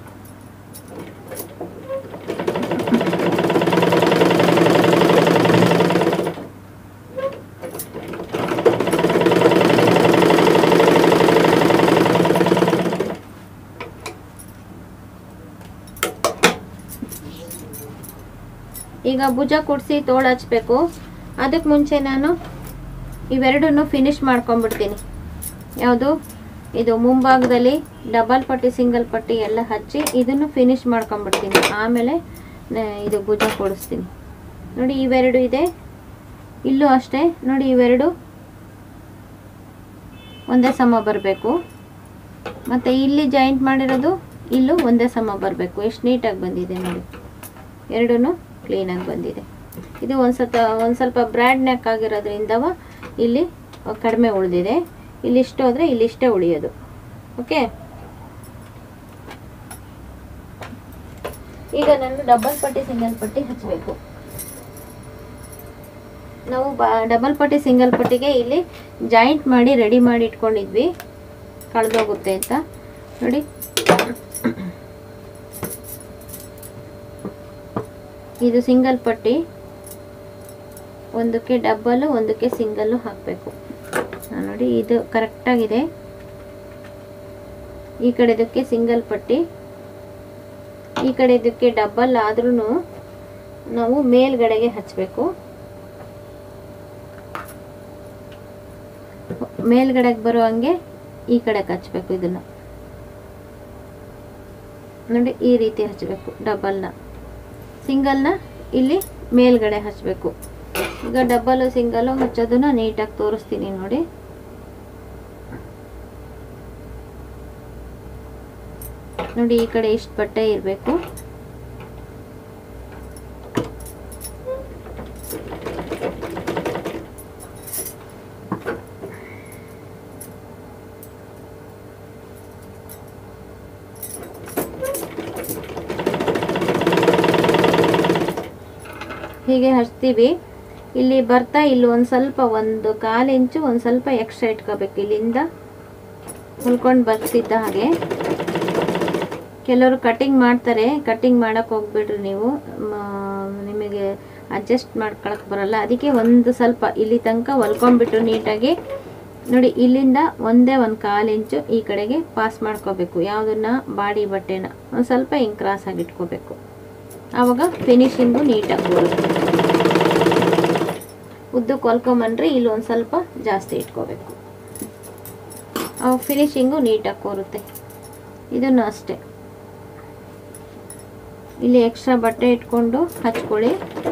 ಈಗ ಭುಜ ಕುಡಿಸಿ ತೋಳು ಹಚ್ಬೇಕು ಅದಕ್ಕೆ ಮುಂಚೆ ನಾನು ಇವೆರಡನ್ನು ಫಿನಿಶ್ ಮಾಡ್ಕೊಂಡ್ಬಿಡ್ತೀನಿ ಯಾವುದು ಇದು ಮುಂಭಾಗದಲ್ಲಿ ಡಬಲ್ ಪಟ್ಟಿ ಸಿಂಗಲ್ ಪಟ್ಟಿ ಎಲ್ಲ ಹಚ್ಚಿ ಇದನ್ನು ಫಿನಿಶ್ ಮಾಡ್ಕೊಂಡ್ಬಿಡ್ತೀನಿ ಆಮೇಲೆ ನ- ಇದು ಭುಜ ಕೊಡಿಸ್ತೀನಿ ನೋಡಿ ಇವೆರಡು ಇದೆ ಇಲ್ಲೂ ಅಷ್ಟೇ ನೋಡಿ ಇವೆರಡು ಒಂದೇ ಸಮ ಬರಬೇಕು ಮತ್ತು ಇಲ್ಲಿ ಜಾಯಿಂಟ್ ಮಾಡಿರೋದು ಇಲ್ಲೂ ಒಂದೇ ಸಮ ಬರಬೇಕು ಎಷ್ಟು ನೀಟಾಗಿ ಬಂದಿದೆ ನೋಡಿ ಎರಡೂ ಕ್ಲೀನಾಗಿ ಬಂದಿದೆ ಇದು ಒಂದು ಸತ ಒಂದು ಸ್ವಲ್ಪ ಬ್ರ್ಯಾಂಡ್ ನೆಕ್ ಆಗಿರೋದ್ರಿಂದವ ಇಲ್ಲಿ ಕಡಿಮೆ ಉಳಿದಿದೆ ಇಲ್ಲಿಷ್ಟು ಹೋದರೆ ಇಲ್ಲಿಷ್ಟೇ ಉಳಿಯೋದು ಓಕೆ ಈಗ ನಾನು ಡಬಲ್ ಪಟ್ಟಿ ಸಿಂಗಲ್ ಪಟ್ಟಿ ಹಚ್ಚಬೇಕು ನಾವು ಬ ಡಬಲ್ ಪಟ್ಟಿ ಸಿಂಗಲ್ ಪಟ್ಟಿಗೆ ಇಲ್ಲಿ ಜಾಯಿಂಟ್ ಮಾಡಿ ರೆಡಿ ಮಾಡಿ ಇಟ್ಕೊಂಡಿದ್ವಿ ಕಳೆದೋಗುತ್ತೆ ಅಂತ ನೋಡಿ ಇದು ಸಿಂಗಲ್ ಪಟ್ಟಿ ಒಂದಕ್ಕೆ ಡಬ್ಬಲು ಒಂದಕ್ಕೆ ಸಿಂಗಲ್ಲು ಹಾಕಬೇಕು ನೋಡಿ ಇದು ಕರೆಕ್ಟಾಗಿದೆ ಈ ಕಡೆದಕ್ಕೆ ಸಿಂಗಲ್ ಪಟ್ಟಿ ಈ ಕಡೆದಕ್ಕೆ ಡಬ್ಬಲ್ ಆದ್ರೂ ನಾವು ಮೇಲ್ಗಡೆಗೆ ಹಚ್ಚಬೇಕು ಮೇಲ್ಗಡೆಗೆ ಬರೋ ಹಂಗೆ ಈ ಕಡೆಗೆ ಹಚ್ಚಬೇಕು ಇದನ್ನು ನೋಡಿ ಈ ರೀತಿ ಹಚ್ಚಬೇಕು ಡಬಲ್ನ ಸಿಂಗಲ್ನ ಇಲ್ಲಿ ಮೇಲ್ಗಡೆ ಹಚ್ಚಬೇಕು ಈಗ ಡಬ್ಬಲು ಸಿಂಗಲ್ಲು ಹಚ್ಚೋದನ್ನ ನೀಟಾಗಿ ತೋರಿಸ್ತೀನಿ ನೋಡಿ ನೋಡಿ ಈ ಕಡೆ ಇಷ್ಟು ಬಟ್ಟೆ ಇರಬೇಕು ಹೀಗೆ ಹಚ್ತೀವಿ ಇಲ್ಲಿ ಬರ್ತಾ ಇಲ್ಲಿ ಒಂದು ಸ್ವಲ್ಪ ಒಂದು ಕಾಲು ಇಂಚು ಒಂದು ಸ್ವಲ್ಪ ಎಕ್ಸ್ಟ್ರಾ ಇಟ್ಕೋಬೇಕು ಇಲ್ಲಿಂದ ಹೊಲ್ಕೊಂಡು ಬರ್ತಿದ್ದ ಹಾಗೆ ಕೆಲವರು ಕಟಿಂಗ್ ಮಾಡ್ತಾರೆ ಕಟಿಂಗ್ ಮಾಡೋಕ್ಕೆ ಹೋಗ್ಬಿಡ್ರಿ ನೀವು ಮ- ನಿಮಗೆ ಅಡ್ಜಸ್ಟ್ ಮಾಡ್ಕೊಳಕ್ಕೆ ಬರಲ್ಲ ಅದಕ್ಕೆ ಒಂದು ಸ್ವಲ್ಪ ಇಲ್ಲಿ ತನಕ ಹೊಲ್ಕೊಂಡ್ಬಿಟ್ಟು ನೀಟಾಗಿ ನೋಡಿ ಇಲ್ಲಿಂದ ಒಂದೇ ಒಂದು ಕಾಲು ಇಂಚು ಈ ಕಡೆಗೆ ಪಾಸ್ ಮಾಡ್ಕೋಬೇಕು ಯಾವುದನ್ನ ಬಾಡಿ ಬಟ್ಟೆನ ಒಂದು ಸ್ವಲ್ಪ ಹಿಂಗೆ ಕ್ರಾಸ್ ಆಗಿ ಇಟ್ಕೋಬೇಕು ಆವಾಗ ಫಿನಿಶಿಂಗು ನೀಟಾಗಿ ಬರುತ್ತೆ ಉದ್ದಕ್ಕೆ ಹೊಲ್ಕೊಂಬಂದ್ರೆ ಇಲ್ಲಿ ಒಂದು ಸ್ವಲ್ಪ ಜಾಸ್ತಿ ಇಟ್ಕೋಬೇಕು ಅವಾಗ ಫಿನಿಶಿಂಗು ನೀಟಾಗಿ ಕೋರುತ್ತೆ ಇದನ್ನು ಅಷ್ಟೇ ಇಲ್ಲಿ ಎಕ್ಸ್ಟ್ರಾ ಬಟ್ಟೆ ಇಟ್ಕೊಂಡು ಹಚ್ಕೊಳ್ಳಿ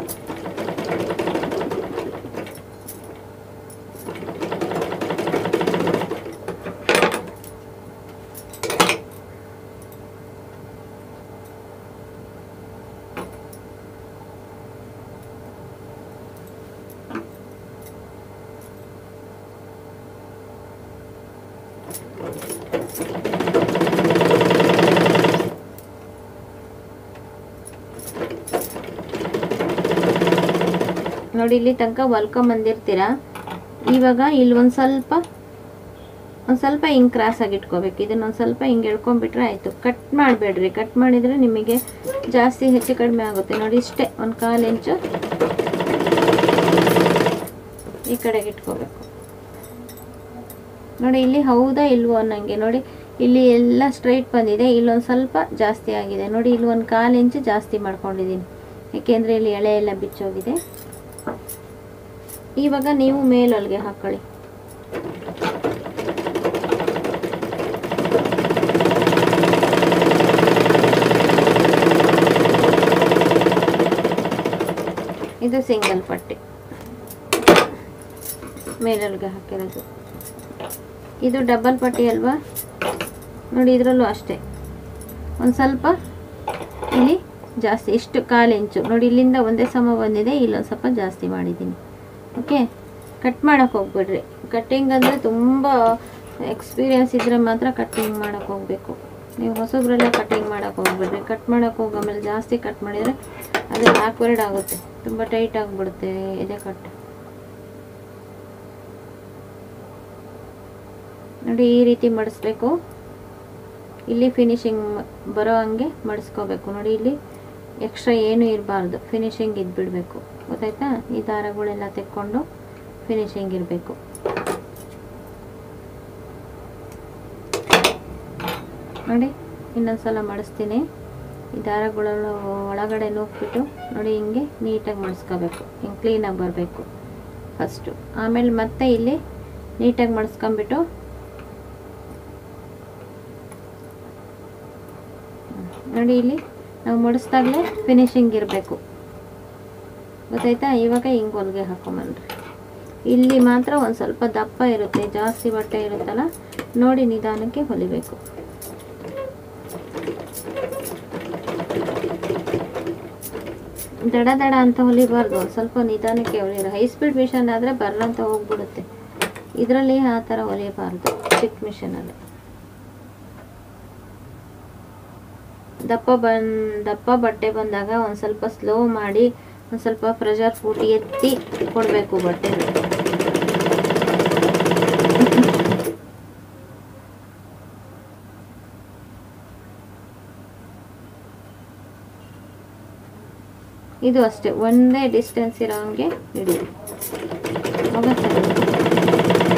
ನೋಡಿ ಇಲ್ಲಿ ತನಕ ಹೊಲ್ಕೊಂಬಂದಿರ್ತೀರ ಇವಾಗ ಇಲ್ಲಿ ಒಂದು ಸ್ವಲ್ಪ ಒಂದು ಸ್ವಲ್ಪ ಹಿಂಗೆ ಕ್ರಾಸ್ ಆಗಿ ಇಟ್ಕೋಬೇಕು ಇದನ್ನ ಒಂದು ಸ್ವಲ್ಪ ಹಿಂಗೆ ಎಳ್ಕೊಂಡ್ಬಿಟ್ರೆ ಆಯಿತು ಕಟ್ ಮಾಡಬೇಡ್ರಿ ಕಟ್ ಮಾಡಿದರೆ ನಿಮಗೆ ಜಾಸ್ತಿ ಹೆಚ್ಚು ಕಡಿಮೆ ಆಗುತ್ತೆ ನೋಡಿ ಇಷ್ಟೇ ಒಂದು ಕಾಲು ಇಂಚು ಈ ಕಡೆಗೆ ಇಟ್ಕೋಬೇಕು ನೋಡಿ ಇಲ್ಲಿ ಹೌದಾ ಇಲ್ವೋ ಅನ್ನಂಗೆ ನೋಡಿ ಇಲ್ಲಿ ಎಲ್ಲ ಸ್ಟ್ರೈಟ್ ಬಂದಿದೆ ಇಲ್ಲೊಂದು ಸ್ವಲ್ಪ ಜಾಸ್ತಿ ಆಗಿದೆ ನೋಡಿ ಇಲ್ಲಿ ಒಂದು ಕಾಲು ಇಂಚು ಜಾಸ್ತಿ ಮಾಡ್ಕೊಂಡಿದ್ದೀನಿ ಏಕೆಂದರೆ ಇಲ್ಲಿ ಎಳೆ ಎಲ್ಲ ಬಿಚ್ಚೋಗಿದೆ ಇವಾಗ ನೀವು ಮೇಲೊಳಗೆ ಹಾಕೊಳ್ಳಿ ಇದು ಸಿಂಗಲ್ ಪಟ್ಟಿ ಮೇಲೊಳಗೆ ಹಾಕಿರೋದು ಇದು ಡಬಲ್ ಪಟ್ಟಿ ಅಲ್ವಾ ನೋಡಿ ಇದರಲ್ಲೂ ಅಷ್ಟೇ ಒಂದು ಸ್ವಲ್ಪ ಇಲ್ಲಿ ಜಾಸ್ತಿ ಇಷ್ಟು ಕಾಲು ಇಂಚು ನೋಡಿ ಇಲ್ಲಿಂದ ಒಂದೇ ಸಮ ಬಂದಿದೆ ಇಲ್ಲೊಂದು ಸ್ವಲ್ಪ ಜಾಸ್ತಿ ಮಾಡಿದ್ದೀನಿ ಓಕೆ ಕಟ್ ಮಾಡೋಕ್ಕೆ ಹೋಗ್ಬಿಡ್ರಿ ಕಟ್ಟಿಂಗ್ ಅಂದರೆ ತುಂಬ ಎಕ್ಸ್ಪೀರಿಯನ್ಸ್ ಇದ್ದರೆ ಮಾತ್ರ ಕಟ್ಟಿಂಗ್ ಮಾಡೋಕ್ಕೆ ಹೋಗಬೇಕು ನೀವು ಹೊಸಬ್ರೆಲ್ಲ ಕಟ್ಟಿಂಗ್ ಮಾಡೋಕ್ಕೆ ಹೋಗ್ಬಿಡ್ರಿ ಕಟ್ ಮಾಡೋಕ್ಕೆ ಹೋಗಿ ಆಮೇಲೆ ಜಾಸ್ತಿ ಕಟ್ ಮಾಡಿದರೆ ಅದು ಬ್ಯಾಕ್ವರ್ಡ್ ಆಗುತ್ತೆ ತುಂಬ ಟೈಟ್ ಆಗಿಬಿಡುತ್ತೆ ಎದೆ ಕಟ್ ನೋಡಿ ಈ ರೀತಿ ಮಡಿಸ್ಬೇಕು ಇಲ್ಲಿ ಫಿನಿಶಿಂಗ್ ಬರೋ ಹಂಗೆ ಮಡಿಸ್ಕೋಬೇಕು ನೋಡಿ ಇಲ್ಲಿ ಎಕ್ಸ್ಟ್ರಾ ಏನೂ ಇರಬಾರ್ದು ಫಿನಿಶಿಂಗ್ ಇದ್ಬಿಡಬೇಕು ಗೊತ್ತಾಯ್ತಾ ಈ ದಾರಗಳೆಲ್ಲ ತೆಕ್ಕೊಂಡು ಫಿನಿಶಿಂಗ್ ಇರಬೇಕು ನೋಡಿ ಇನ್ನೊಂದು ಸಲ ಮಾಡಿಸ್ತೀನಿ ಈ ದಾರಗಳು ಒಳಗಡೆ ನೂಕ್ಬಿಟ್ಟು ನೋಡಿ ಹಿಂಗೆ ನೀಟಾಗಿ ಮಡಿಸ್ಕೋಬೇಕು ಹಿಂಗೆ ಕ್ಲೀನಾಗಿ ಬರಬೇಕು ಫಸ್ಟು ಆಮೇಲೆ ಮತ್ತೆ ಇಲ್ಲಿ ನೀಟಾಗಿ ಮಡಿಸ್ಕೊಂಬಿಟ್ಟು ನೋಡಿ ಇಲ್ಲಿ ನಾವು ಮಡಿಸ್ದಾಗಲೇ ಫಿನಿಶಿಂಗ್ ಇರಬೇಕು ಗೊತ್ತಾಯ್ತಾ ಇವಾಗ ಹಿಂಗೆ ಹೊಲಿಗೆ ಹಾಕೊಂಬನ್ರಿ ಇಲ್ಲಿ ಮಾತ್ರ ಒಂದು ಸ್ವಲ್ಪ ದಪ್ಪ ಇರುತ್ತೆ ಜಾಸ್ತಿ ಬಟ್ಟೆ ಇರುತ್ತಲ್ಲ ನೋಡಿ ನಿಧಾನಕ್ಕೆ ಹೊಲಿಬೇಕು ದಡ ದಡ ಅಂತ ಹೊಲಿಬಾರ್ದು ಒಂದು ಸ್ವಲ್ಪ ನಿಧಾನಕ್ಕೆ ಹೊಲಿರ ಹೈ ಸ್ಪೀಡ್ ಮಿಷನ್ ಆದರೆ ಬರ್ರಂತ ಹೋಗ್ಬಿಡುತ್ತೆ ಇದರಲ್ಲಿ ಆ ಥರ ಹೊಲಿಬಾರ್ದು ಚಿಕ್ಕ ಮಿಷನಲ್ಲಿ ದಪ್ಪ ಬನ್ ದಪ್ಪ ಬಟ್ಟೆ ಬಂದಾಗ ಒಂದು ಸ್ವಲ್ಪ ಸ್ಲೋ ಮಾಡಿ ಒಂದು ಸ್ವಲ್ಪ ಪ್ರೆಷರ್ ಫುಟ್ ಎತ್ತಿ ಕೊಡಬೇಕು ಬಟ್ಟೆ ಇದು ಅಷ್ಟೇ ಒಂದೇ ಡಿಸ್ಟೆನ್ಸ್ ಇರೋ ಹಂಗೆ ಇಡಿ ಅವಾಗ ಸರಿ.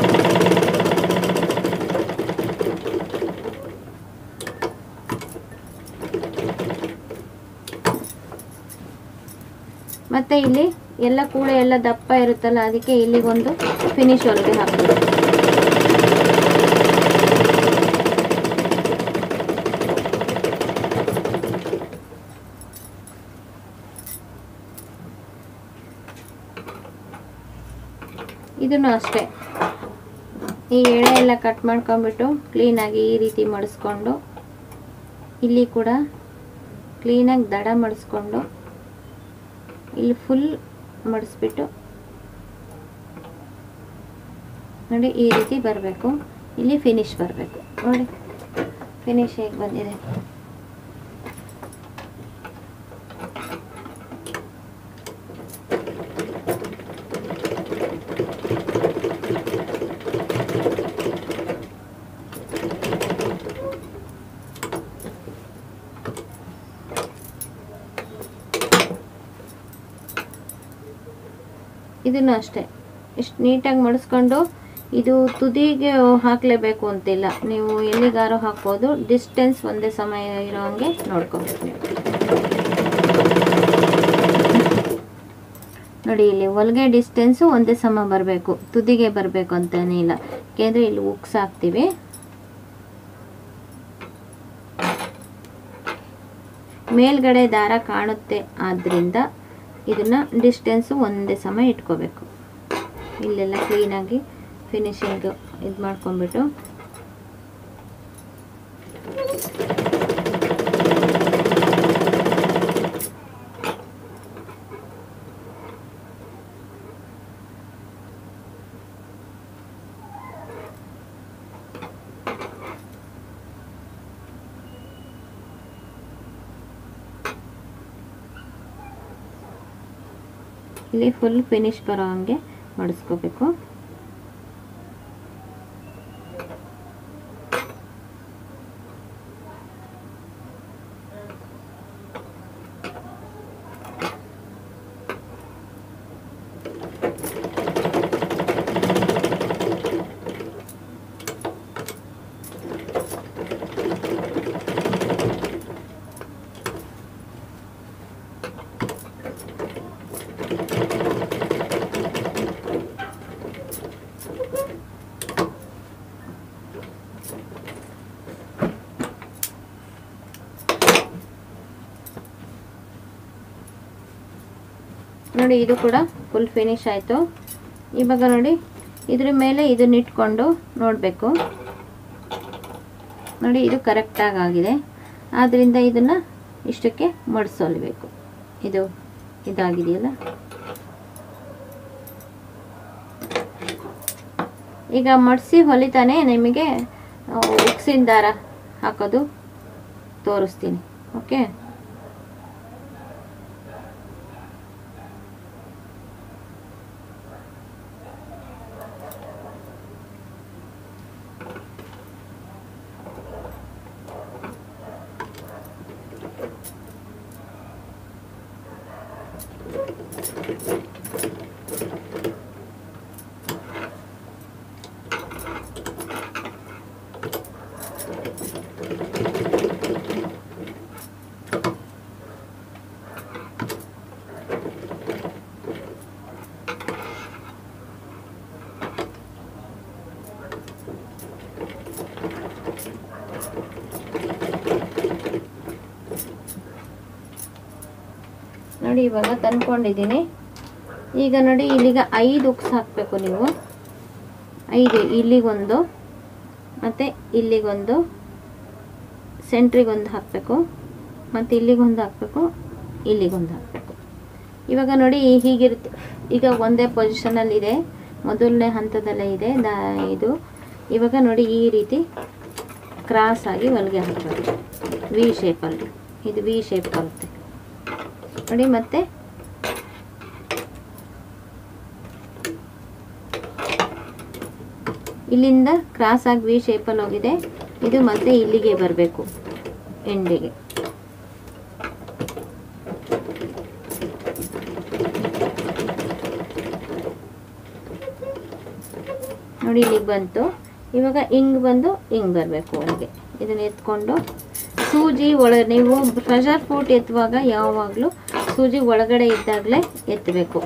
ಮತ್ತೆ ಇಲ್ಲಿ ಎಲ್ಲ ಕೂಳೆ ಎಲ್ಲ ದಪ್ಪ ಇರುತ್ತಲ್ಲ ಅದಕ್ಕೆ ಇಲ್ಲಿಗೊಂದು ಫಿನಿಶ್ ಹೊಲಿಗೆ ಹಾಕ್ಬೇಕು ಇದನ್ನು ಅಷ್ಟೇ ಈ ಎಳೆ ಎಲ್ಲ ಕಟ್ ಮಾಡ್ಕೊಂಬಿಟ್ಟು ಕ್ಲೀನಾಗಿ ಈ ರೀತಿ ಮಡಿಸ್ಕೊಂಡು ಇಲ್ಲಿ ಕೂಡ ಕ್ಲೀನಾಗಿ ದಡ ಮಡಿಸ್ಕೊಂಡು ಇಲ್ಲಿ ಫುಲ್ ಮಡಿಸ್ಬಿಟ್ಟು ನೋಡಿ ಈ ರೀತಿ ಬರಬೇಕು ಇಲ್ಲಿ ಫಿನಿಶ್ ಬರಬೇಕು ನೋಡಿ ಫಿನಿಶ್ ಹೇಗೆ ಬಂದಿದೆ ಇದನ್ನು ಅಷ್ಟೇ ಇಷ್ಟು ನೀಟಾಗಿ ಮಡಿಸ್ಕೊಂಡು ಇದು ತುದಿಗೆ ಹಾಕಲೇಬೇಕು ಅಂತಿಲ್ಲ ನೀವು ಎಲ್ಲಿಗಾರು ಹಾಕ್ಬೋದು ಡಿಸ್ಟೆನ್ಸ್ ಒಂದೇ ಸಮಯ ಇರೋ ಹಂಗೆ ನೋಡ್ಕೋಬೇಕು ನೀವು ನೋಡಿ ಇಲ್ಲಿ ಹೊಲಿಗೆ ಡಿಸ್ಟೆನ್ಸು ಒಂದೇ ಸಮ ಬರಬೇಕು ತುದಿಗೆ ಬರಬೇಕು ಅಂತಲೇ ಇಲ್ಲ ಯಾಕೆಂದರೆ ಇಲ್ಲಿ ಉಕ್ಸ್ ಹಾಕ್ತೀವಿ ಮೇಲ್ಗಡೆ ದಾರ ಕಾಣುತ್ತೆ ಆದ್ದರಿಂದ ಇದನ್ನ ಡಿಸ್ಟೆನ್ಸು ಒಂದೇ ಸಮ ಇಟ್ಕೋಬೇಕು ಇಲ್ಲೆಲ್ಲ ಕ್ಲೀನಾಗಿ ಫಿನಿಶಿಂಗ್ ಇದು ಮಾಡ್ಕೊಂಡ್ಬಿಟ್ಟು ಇಲ್ಲಿ ಫುಲ್ ಫಿನಿಶ್ ಬರೋ ಹಂಗೆ ಮಾಡಿಸ್ಕೋಬೇಕು ನೋಡಿ ಇದು ಕೂಡ ಫುಲ್ ಫಿನಿಶ್ ಆಯಿತು ಇವಾಗ ನೋಡಿ ಇದ್ರ ಮೇಲೆ ಇದನ್ನ ಇಟ್ಕೊಂಡು ನೋಡಬೇಕು ನೋಡಿ ಇದು ಕರೆಕ್ಟಾಗಿ ಆಗಿದೆ ಆದ್ದರಿಂದ ಇದನ್ನು ಇಷ್ಟಕ್ಕೆ ಮಡಿಸೊಲ್ಬೇಕು ಇದು ಇದಾಗಿದೆಯಲ್ಲ ಈಗ ಮಡಿಸಿ ಹೊಲಿತಾನೆ ನಿಮಗೆ ಉಕ್ಸಿನ ದಾರ ಹಾಕೋದು ತೋರಿಸ್ತೀನಿ ಓಕೆ ನೋಡಿ ಇವಾಗ ತಂದ್ಕೊಂಡಿದ್ದೀನಿ ಈಗ ನೋಡಿ ಇಲ್ಲಿಗೆ ಐದು ಉಕ್ಸ್ ಹಾಕಬೇಕು ನೀವು ಐದು ಇಲ್ಲಿಗೊಂದು ಮತ್ತು ಇಲ್ಲಿಗೊಂದು ಸೆಂಟ್ರಿಗೊಂದು ಹಾಕಬೇಕು ಮತ್ತು ಇಲ್ಲಿಗೊಂದು ಹಾಕಬೇಕು ಇಲ್ಲಿಗೊಂದು ಹಾಕಬೇಕು ಇವಾಗ ನೋಡಿ ಹೀಗಿರುತ್ತೆ ಈಗ ಒಂದೇ ಪೊಸಿಷನಲ್ಲಿದೆ ಮೊದಲನೇ ಹಂತದಲ್ಲೇ ಇದೆ ದಾ ಇದು ಇವಾಗ ನೋಡಿ ಈ ರೀತಿ ಕ್ರಾಸ್ ಆಗಿ ಹೊಲಿಗೆ ಹಾಕಬೇಕು ವಿ ಶೇಪಲ್ಲಿ ಇದು ವಿ ಶೇಪ್ ಬರುತ್ತೆ ನೋಡಿ ಮತ್ತೆ ಇಲ್ಲಿಂದ ಕ್ರಾಸ್ ಆಗಿ ವಿ ಶೇಪಲ್ಲಿ ಹೋಗಿದೆ ಇದು ಮತ್ತೆ ಇಲ್ಲಿಗೆ ಬರಬೇಕು ಎಂಡಿಗೆ ನೋಡಿ ಇಲ್ಲಿಗೆ ಬಂತು ಇವಾಗ ಹಿಂಗ್ ಬಂದು ಹಿಂಗ್ ಬರಬೇಕು ಒಳಗೆ ಇದನ್ನ ಎತ್ಕೊಂಡು ಸೂಜಿ ಒಳ ನೀವು ಪ್ರೆಷರ್ ಫುಟ್ ಎತ್ತುವಾಗ ಯಾವಾಗಲೂ ಸೂಜಿ ಒಳಗಡೆ ಇದ್ದಾಗಲೇ ಎತ್ತಬೇಕು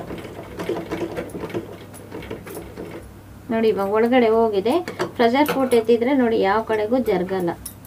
ನೋಡಿ ಇವಾಗ ಒಳಗಡೆ ಹೋಗಿದೆ ಪ್ರೆಷರ್ ಫುಟ್ ಎತ್ತಿದ್ರೆ ನೋಡಿ ಯಾವ ಕಡೆಗೂ ಜರ್ಗಲ್ಲ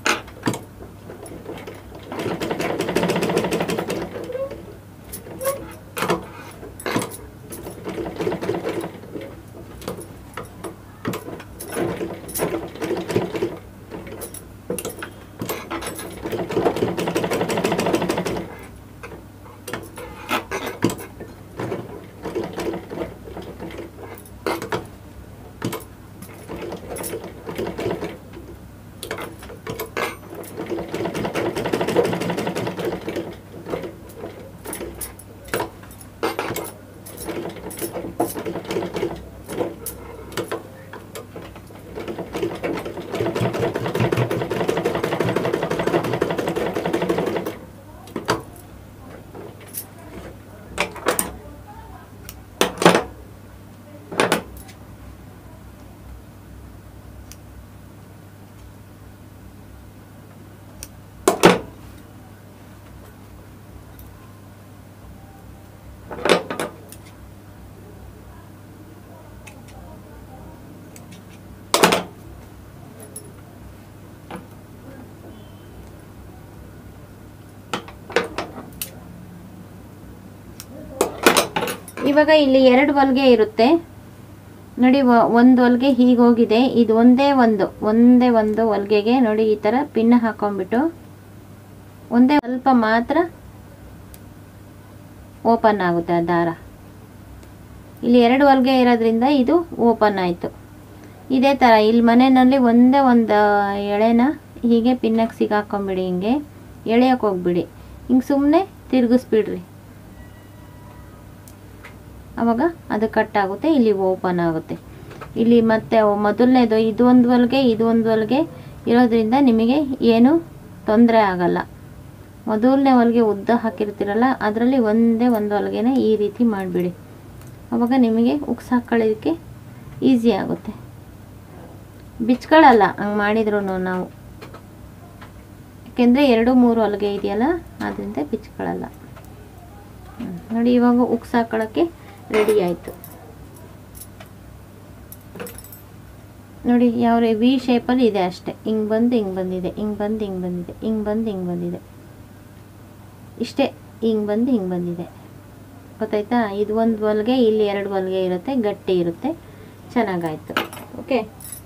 ಇವಾಗ ಇಲ್ಲಿ ಎರಡು ಹೊಲಿಗೆ ಇರುತ್ತೆ ನೋಡಿ ವ- ಒಂದು ಹೊಲಿಗೆ ಹೀಗೆ ಹೋಗಿದೆ ಇದು ಒಂದೇ ಒಂದು ಒಂದೇ ಒಂದು ಹೊಲಿಗೆಗೆ ನೋಡಿ ಈ ಥರ ಪಿನ್ ಹಾಕೊಂಡ್ಬಿಟ್ಟು ಒಂದೇ ಸ್ವಲ್ಪ ಮಾತ್ರ ಓಪನ್ ಆಗುತ್ತೆ ಆ ದಾರ ಇಲ್ಲಿ ಎರಡು ಹೊಲಿಗೆ ಇರೋದ್ರಿಂದ ಇದು ಓಪನ್ ಆಯಿತು ಇದೇ ಥರ ಇಲ್ಲಿ ಮನೆಯಲ್ಲಿ ಒಂದೇ ಒಂದು ಎಳೆನ ಹೀಗೆ ಪಿನ್ನಕ್ಕೆ ಸಿಗಾಕೊಂಬಿಡಿ ಹಿಂಗೆ ಎಳೆಯಕ್ಕೆ ಹೋಗ್ಬಿಡಿ ಹಿಂಗೆ ಸುಮ್ಮನೆ ತಿರುಗಿಸ್ಬಿಡ್ರಿ ಅವಾಗ ಅದು ಕಟ್ ಆಗುತ್ತೆ ಇಲ್ಲಿ ಓಪನ್ ಆಗುತ್ತೆ ಇಲ್ಲಿ ಮತ್ತೆ ಮೊದಲನೇದು ಇದು ಒಂದು ಹೊಲಿಗೆ ಇದು ಒಂದು ಹೊಲಿಗೆ ಇರೋದ್ರಿಂದ ನಿಮಗೆ ಏನು ತೊಂದರೆ ಆಗಲ್ಲ ಮೊದಲನೇ ಹೊಲಿಗೆ ಉದ್ದ ಹಾಕಿರ್ತೀರಲ್ಲ ಅದರಲ್ಲಿ ಒಂದೇ ಒಂದು ಹೊಲಿಗೆನ ಈ ರೀತಿ ಮಾಡಿಬಿಡಿ ಅವಾಗ ನಿಮಗೆ ಉಕ್ಸ್ ಹಾಕ್ಕೊಳ್ಳೋದಕ್ಕೆ ಈಸಿ ಆಗುತ್ತೆ ಬಿಚ್ಕೊಳ್ಳಲ್ಲ ಹಂಗೆ ಮಾಡಿದ್ರು ನಾವು ಯಾಕೆಂದರೆ ಎರಡು ಮೂರು ಹೊಲಿಗೆ ಇದೆಯಲ್ಲ ಅದರಿಂದ ಬಿಚ್ಕೊಳ್ಳಲ್ಲ ಹ್ಮ್. ನೋಡಿ ಇವಾಗ ಉಕ್ಸ್ ಹಾಕೊಳ್ಳೋಕ್ಕೆ ರೆಡಿ ಆಯಿತು ನೋಡಿ ಯಾವ ವಿ ಶೇಪಲ್ಲಿ ಇದೆ ಅಷ್ಟೇ ಹಿಂಗೆ ಬಂದು ಹಿಂಗೆ ಬಂದಿದೆ ಹಿಂಗೆ ಬಂದು ಹಿಂಗೆ ಬಂದಿದೆ ಹಿಂಗೆ ಬಂದು ಹಿಂಗೆ ಬಂದಿದೆ ಇಷ್ಟೇ ಹಿಂಗೆ ಬಂದು ಹಿಂಗೆ ಬಂದಿದೆ ಗೊತ್ತಾಯ್ತಾ ಇದು ಒಂದು ಹೊಲಿಗೆ ಇಲ್ಲಿ ಎರಡು ಹೊಲಿಗೆ ಇರುತ್ತೆ ಗಟ್ಟಿ ಇರುತ್ತೆ ಚೆನ್ನಾಗಾಯ್ತು ಓಕೆ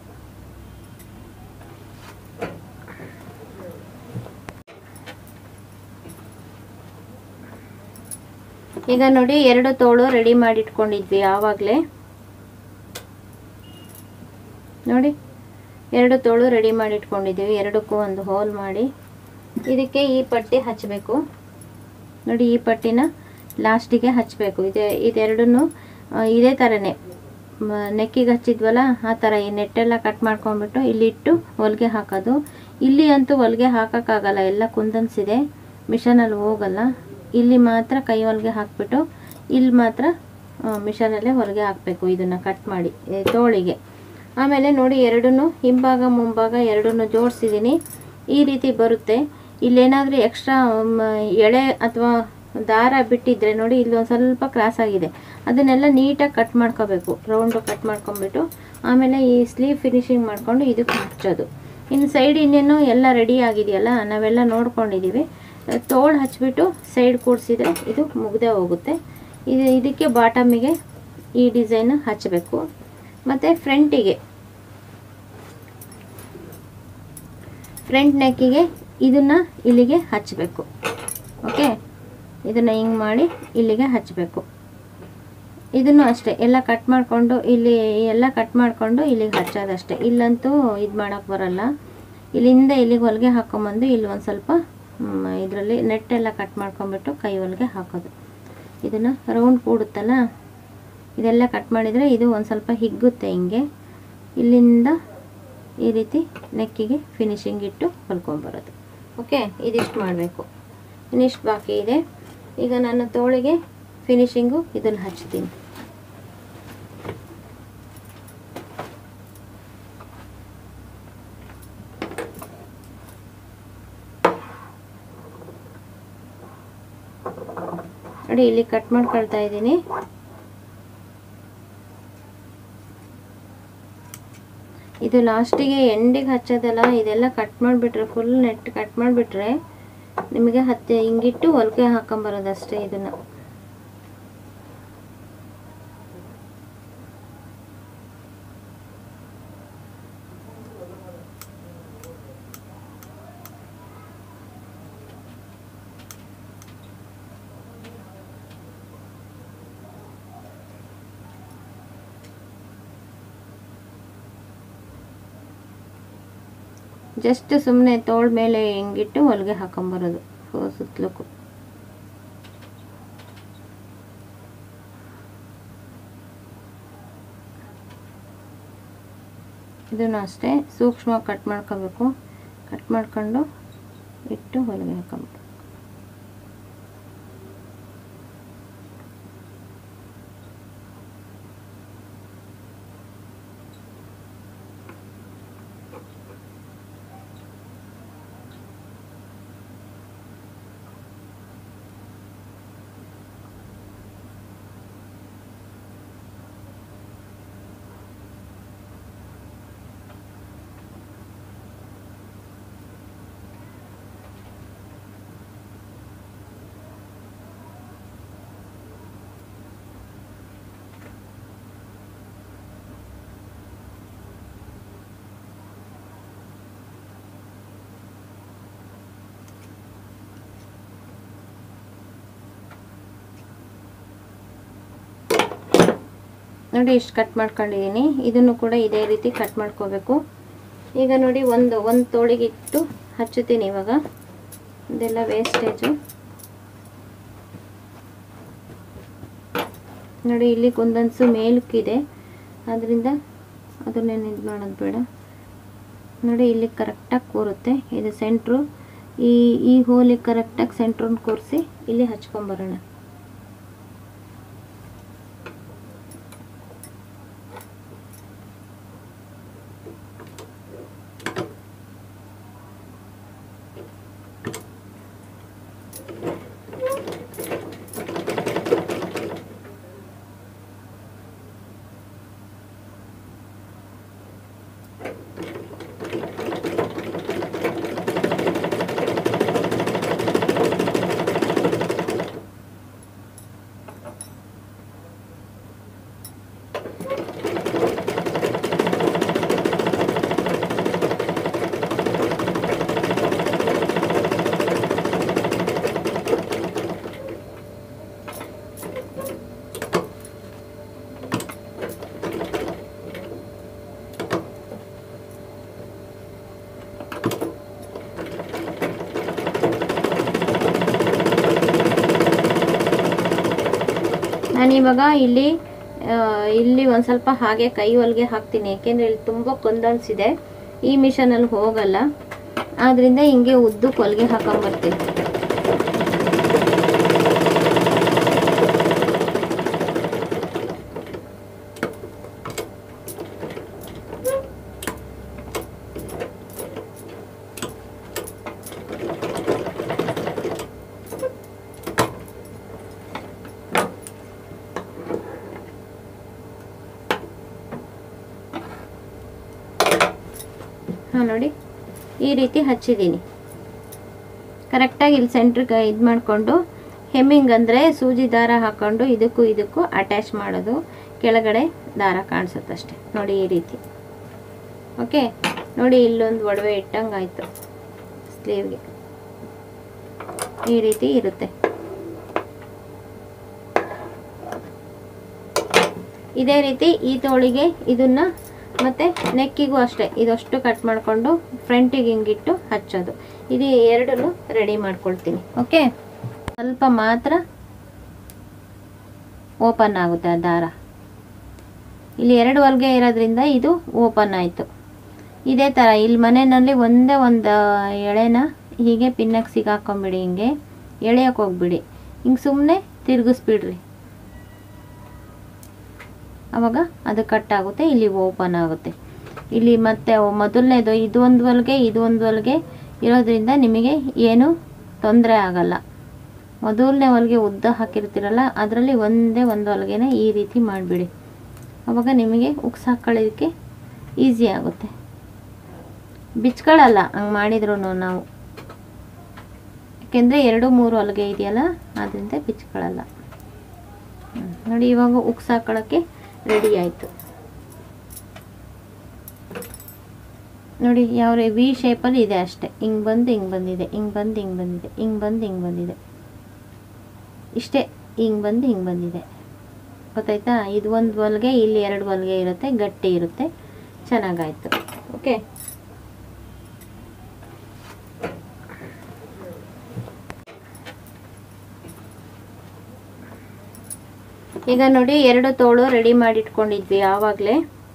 ಈಗ ನೋಡಿ ಎರಡು ತೋಳು ರೆಡಿ ಮಾಡಿ ಇಟ್ಕೊಂಡಿದ್ವಿ ಆವಾಗಲೇ ನೋಡಿ ಎರಡು ತೋಳು ರೆಡಿ ಮಾಡಿ ಇಟ್ಕೊಂಡಿದ್ದೀವಿ ಎರಡಕ್ಕೂ ಒಂದು ಹೋಲ್ ಮಾಡಿ ಇದಕ್ಕೆ ಈ ಪಟ್ಟಿ ಹಚ್ಚಬೇಕು ನೋಡಿ ಈ ಪಟ್ಟಿನ ಲಾಸ್ಟಿಗೆ ಹಚ್ಚಬೇಕು ಇದೆ ಇದೆರಡನ್ನು ಆ, ಇದೇ ಥರನೇ ನೆಕ್ಕಿಗೆ ಹಚ್ಚಿದ್ವಲ್ಲ ಆ ಥರ ಈ ನೆಟ್ಟೆಲ್ಲ ಕಟ್ ಮಾಡ್ಕೊಂಡ್ಬಿಟ್ಟು ಇಲ್ಲಿ ಇಟ್ಟು ಹೊಲಿಗೆ ಹಾಕೋದು ಇಲ್ಲಿ ಅಂತೂ ಹೊಲಿಗೆ ಹಾಕೋಕ್ಕಾಗಲ್ಲ ಎಲ್ಲ ಕುಂದನ್ಸಿದೆ ಮಿಷನಲ್ಲಿ ಹೋಗಲ್ಲ ಇಲ್ಲಿ ಮಾತ್ರ ಕೈ ಹೊಲಿಗೆ ಹಾಕ್ಬಿಟ್ಟು ಇಲ್ಲಿ ಮಾತ್ರ ಮಿಷನಲ್ಲೇ ಹೊಲಿಗೆ ಹಾಕಬೇಕು ಇದನ್ನು ಕಟ್ ಮಾಡಿ ಈ ತೋಳಿಗೆ ಆಮೇಲೆ ನೋಡಿ ಎರಡನ್ನೂ ಹಿಂಭಾಗ ಮುಂಭಾಗ ಎರಡನ್ನೂ ಜೋಡಿಸಿದ್ದೀನಿ ಈ ರೀತಿ ಬರುತ್ತೆ ಇಲ್ಲೇನಾದರೂ ಎಕ್ಸ್ಟ್ರಾ ಎಳೆ ಅಥವಾ ದಾರ ಬಿಟ್ಟಿದ್ರೆ ನೋಡಿ ಇಲ್ಲಿ ಒಂದು ಸ್ವಲ್ಪ ಕ್ರಾಸ್ ಆಗಿದೆ ಅದನ್ನೆಲ್ಲ ನೀಟಾಗಿ ಕಟ್ ಮಾಡ್ಕೋಬೇಕು ರೌಂಡು ಕಟ್ ಮಾಡ್ಕೊಂಬಿಟ್ಟು ಆಮೇಲೆ ಈ ಸ್ಲೀವ್ ಫಿನಿಶಿಂಗ್ ಮಾಡಿಕೊಂಡು ಇದಕ್ಕೆ ಹಚ್ಚೋದು ಇನ್ನು ಸೈಡ್ ಇನ್ನೇನು ಎಲ್ಲ ರೆಡಿ ಆಗಿದೆಯಲ್ಲ ನಾವೆಲ್ಲ ನೋಡ್ಕೊಂಡಿದ್ದೀವಿ ತೋಳು ಹಚ್ಬಿಟ್ಟು ಸೈಡ್ ಕೂಡಿಸಿದ್ರೆ ಇದು ಮುಗ್ದೇ ಹೋಗುತ್ತೆ ಇದು ಇದಕ್ಕೆ ಬಾಟಮಿಗೆ ಈ ಡಿಸೈನ್ ಹಚ್ಚಬೇಕು ಮತ್ತು ಫ್ರಂಟಿಗೆ ಫ್ರಂಟ್ ನೆಕ್ಕಿಗೆ ಇದನ್ನು ಇಲ್ಲಿಗೆ ಹಚ್ಚಬೇಕು ಓಕೆ ಇದನ್ನು ಹಿಂಗೆ ಮಾಡಿ ಇಲ್ಲಿಗೆ ಹಚ್ಚಬೇಕು ಇದನ್ನು ಅಷ್ಟೇ ಎಲ್ಲ ಕಟ್ ಮಾಡಿಕೊಂಡು ಇಲ್ಲಿ ಎಲ್ಲ ಕಟ್ ಮಾಡಿಕೊಂಡು ಇಲ್ಲಿಗೆ ಹಚ್ಚೋದಷ್ಟೇ ಇಲ್ಲಂತೂ ಇದು ಮಾಡೋಕ್ಕೆ ಬರಲ್ಲ ಇಲ್ಲಿಂದ ಇಲ್ಲಿಗೆ ಹೊಲಿಗೆ ಹಾಕ್ಕೊಂಬಂದು ಇಲ್ಲಿ ಒಂದು ಸ್ವಲ್ಪ ಇದರಲ್ಲಿ ನೆಟ್ಟೆಲ್ಲ ಕಟ್ ಮಾಡ್ಕೊಂಬಿಟ್ಟು ಕೈ ಹೊಲಿಗೆ ಹಾಕೋದು ಇದನ್ನು ರೌಂಡ್ ಕೂಡುತ್ತಲ್ಲ ಇದೆಲ್ಲ ಕಟ್ ಮಾಡಿದರೆ ಇದು ಒಂದು ಸ್ವಲ್ಪ ಹಿಗ್ಗುತ್ತೆ ಹಿಂಗೆ ಇಲ್ಲಿಂದ ಈ ರೀತಿ ನೆಕ್ಕಿಗೆ ಫಿನಿಶಿಂಗ್ ಇಟ್ಟು ಹೊಲ್ಕೊಂಬರೋದು ಓಕೆ ಇದಿಷ್ಟು ಮಾಡಬೇಕು ಇನ್ನಿಷ್ಟು ಬಾಕಿ ಇದೆ ಈಗ ನಾನು ತೋಳಿಗೆ ಫಿನಿಶಿಂಗು ಇದನ್ನು ಹಚ್ತೀನಿ ನೋಡಿ ಇಲ್ಲಿ ಕಟ್ ಮಾಡ್ಕೊಳ್ತಾ ಇದ್ದೀನಿ ಇದು ಲಾಸ್ಟಿಗೆ ಎಂಡಿಗೆ ಹಚ್ಚೋದಲ್ಲ ಇದೆಲ್ಲ ಕಟ್ ಮಾಡಿಬಿಟ್ರೆ ಫುಲ್ ನೆಟ್ ಕಟ್ ಮಾಡಿಬಿಟ್ರೆ ನಿಮಗೆ ಹತ್ತೆ ಹಿಂಗಿಟ್ಟು ಹೊಲಿಗೆ ಹಾಕೊಂಬರೋದಷ್ಟೇ ಇದನ್ನು ಜಸ್ಟ್ ಸುಮ್ಮನೆ ತೋಳ ಮೇಲೆ ಹಿಂಗಿಟ್ಟು ಹೊಲಿಗೆ ಹಾಕೊಂಬರೋದು ಸುತ್ತಲಕ್ಕೂ ಇದನ್ನು ಅಷ್ಟೇ ಸೂಕ್ಷ್ಮ ಕಟ್ ಮಾಡ್ಕೋಬೇಕು ಕಟ್ ಮಾಡ್ಕೊಂಡು ಇಟ್ಟು ಹೊಲಿಗೆ ಹಾಕೊಂಬೇಕು ನೋಡಿ ಇಷ್ಟು ಕಟ್ ಮಾಡ್ಕೊಂಡಿದ್ದೀನಿ ಇದನ್ನು ಕೂಡ ಇದೇ ರೀತಿ ಕಟ್ ಮಾಡ್ಕೋಬೇಕು ಈಗ ನೋಡಿ ಒಂದು ಒಂದು ತೋಳಿಗೆ ಇಟ್ಟು ಹಚ್ಚುತ್ತೀನಿ ಇವಾಗ ಇದೆಲ್ಲ ವೇಸ್ಟೇಜು ನೋಡಿ ಇಲ್ಲಿ ಒಂದೊಂದ್ಸು ಮೇಲಕ್ಕಿದೆ ಅದರಿಂದ ಅದನ್ನೇನು ಇದು ಮಾಡೋದು ಬೇಡ ನೋಡಿ ಇಲ್ಲಿ ಕರೆಕ್ಟಾಗಿ ಕೂರುತ್ತೆ ಇದು ಸೆಂಟ್ರು ಈ ಈ ಹೋಲಿಗೆ ಕರೆಕ್ಟಾಗಿ ಸೆಂಟ್ರನ್ನ ಕೂರಿಸಿ ಇಲ್ಲಿ ಹಚ್ಕೊಂಬರೋಣ ನಾನಿವಾಗ ಇಲ್ಲಿ ಆ, ಇಲ್ಲಿ ಒಂದು ಸ್ವಲ್ಪ ಹಾಗೆ ಕೈ ಹೊಲಿಗೆ ಹಾಕ್ತೀನಿ ಯಾಕೆಂದರೆ ಇಲ್ಲಿ ತುಂಬ ಕೊಂದನ್ಸಿದೆ ಈ ಮಿಷನಲ್ಲಿ ಹೋಗಲ್ಲ ಆದ್ದರಿಂದ ಹಿಂಗೆ ಉದ್ದಕ್ಕೆ ಹೊಲಿಗೆ ಹಾಕೊಂಬರ್ತೀನಿ ಹಾಂ ನೋಡಿ ಈ ರೀತಿ ಹಚ್ಚಿದ್ದೀನಿ ಕರೆಕ್ಟಾಗಿ ಇಲ್ಲಿ ಸೆಂಟ್ರಿಗೆ ಇದು ಮಾಡಿಕೊಂಡು ಹೆಮ್ಮಿಂಗ್ ಅಂದರೆ ಸೂಜಿ ದಾರ ಹಾಕ್ಕೊಂಡು ಇದಕ್ಕೂ ಇದಕ್ಕೂ ಅಟ್ಯಾಚ್ ಮಾಡೋದು ಕೆಳಗಡೆ ದಾರ ಕಾಣಿಸುತ್ತಷ್ಟೆ ನೋಡಿ ಈ ರೀತಿ ಓಕೆ ನೋಡಿ ಇಲ್ಲೊಂದು ಒಡವೆ ಇಟ್ಟಂಗೆ ಆಯಿತು ಸ್ಲೀವ್ಗೆ ಈ ರೀತಿ ಇರುತ್ತೆ ಇದೇ ರೀತಿ ಈ ತೋಳಿಗೆ ಇದನ್ನ ಮತ್ತೆ ನೆಕ್ಕಿಗೂ ಅಷ್ಟೇ ಇದಷ್ಟು ಕಟ್ ಮಾಡಿಕೊಂಡು ಫ್ರಂಟಿಗೆ ಹಿಂಗಿಟ್ಟು ಹಚ್ಚೋದು ಇದು ಎರಡನ್ನು ರೆಡಿ ಮಾಡ್ಕೊಳ್ತೀನಿ ಓಕೆ ಸ್ವಲ್ಪ ಮಾತ್ರ ಓಪನ್ ಆಗುತ್ತೆ ಆ ದಾರ ಇಲ್ಲಿ ಎರಡು ಹೊಲ್ಗೆ ಇರೋದ್ರಿಂದ ಇದು ಓಪನ್ ಆಯಿತು ಇದೇ ಥರ ಇಲ್ಲಿ ಮನೆಯಲ್ಲಿ ಒಂದೇ ಒಂದು ಎಳೆನ ಹೀಗೆ ಪಿನ್ನಕ್ಕೆ ಸಿಗಾಕೊಂಬಿಡಿ ಹಿಂಗೆ ಎಳೆಯೋಕೆ ಹೋಗ್ಬಿಡಿ ಹಿಂಗೆ ಸುಮ್ಮನೆ ತಿರುಗಿಸ್ಬಿಡ್ರಿ ಅವಾಗ ಅದು ಕಟ್ ಆಗುತ್ತೆ ಇಲ್ಲಿ ಓಪನ್ ಆಗುತ್ತೆ ಇಲ್ಲಿ ಮತ್ತೆ ಮೊದಲನೇದು ಇದು ಒಂದು ಹೊಲ್ಗೆ ಇದು ಒಂದು ಹೊಲ್ಗೆ ಇರೋದ್ರಿಂದ ನಿಮಗೆ ಏನು ತೊಂದರೆ ಆಗಲ್ಲ ಮೊದಲನೇ ಹೊಲ್ಗೆ ಉದ್ದ ಹಾಕಿರ್ತೀರಲ್ಲ ಅದರಲ್ಲಿ ಒಂದೇ ಒಂದು ಹೊಲ್ಗೆನ ಈ ರೀತಿ ಮಾಡಿಬಿಡಿ ಅವಾಗ ನಿಮಗೆ ಉಕ್ಸ್ ಹಾಕ್ಕೊಳ್ಳೋದಕ್ಕೆ ಈಸಿ ಆಗುತ್ತೆ ಬಿಚ್ಕೊಳ್ಳಲ್ಲ ಹಂಗೆ ಮಾಡಿದ್ರು ನಾವು ಯಾಕೆಂದರೆ ಎರಡು ಮೂರು ಹೊಲಿಗೆ ಇದೆಯಲ್ಲ ಅದರಿಂದ ಬಿಚ್ಕೊಳ್ಳಲ್ಲ ಹ್ಮ್. ನೋಡಿ ಇವಾಗ ಉಕ್ಸ್ ಹಾಕೊಳ್ಳೋಕ್ಕೆ ರೆಡಿ ಆಯಿತು ನೋಡಿ ಯಾವ ವಿ ಶೇಪಲ್ಲಿ ಇದೆ ಅಷ್ಟೇ ಹಿಂಗೆ ಬಂದು ಹಿಂಗೆ ಬಂದಿದೆ ಹಿಂಗೆ ಬಂದು ಹಿಂಗೆ ಬಂದಿದೆ ಹಿಂಗೆ ಬಂದು ಹಿಂಗೆ ಬಂದಿದೆ ಇಷ್ಟೇ ಹಿಂಗೆ ಬಂದು ಹಿಂಗೆ ಬಂದಿದೆ ಗೊತ್ತಾಯ್ತಾ ಇದು ಒಂದು ಹೊಲ್ಗೆ ಇಲ್ಲಿ ಎರಡು ಹೊಲ್ಗೆ ಇರುತ್ತೆ ಗಟ್ಟಿ ಇರುತ್ತೆ ಚೆನ್ನಾಗಾಯ್ತು ಓಕೆ ಈಗ ನೋಡಿ ಎರಡು ತೋಳು ರೆಡಿ ಮಾಡಿ ಇಟ್ಕೊಂಡಿದ್ವಿ ಆವಾಗಲೇ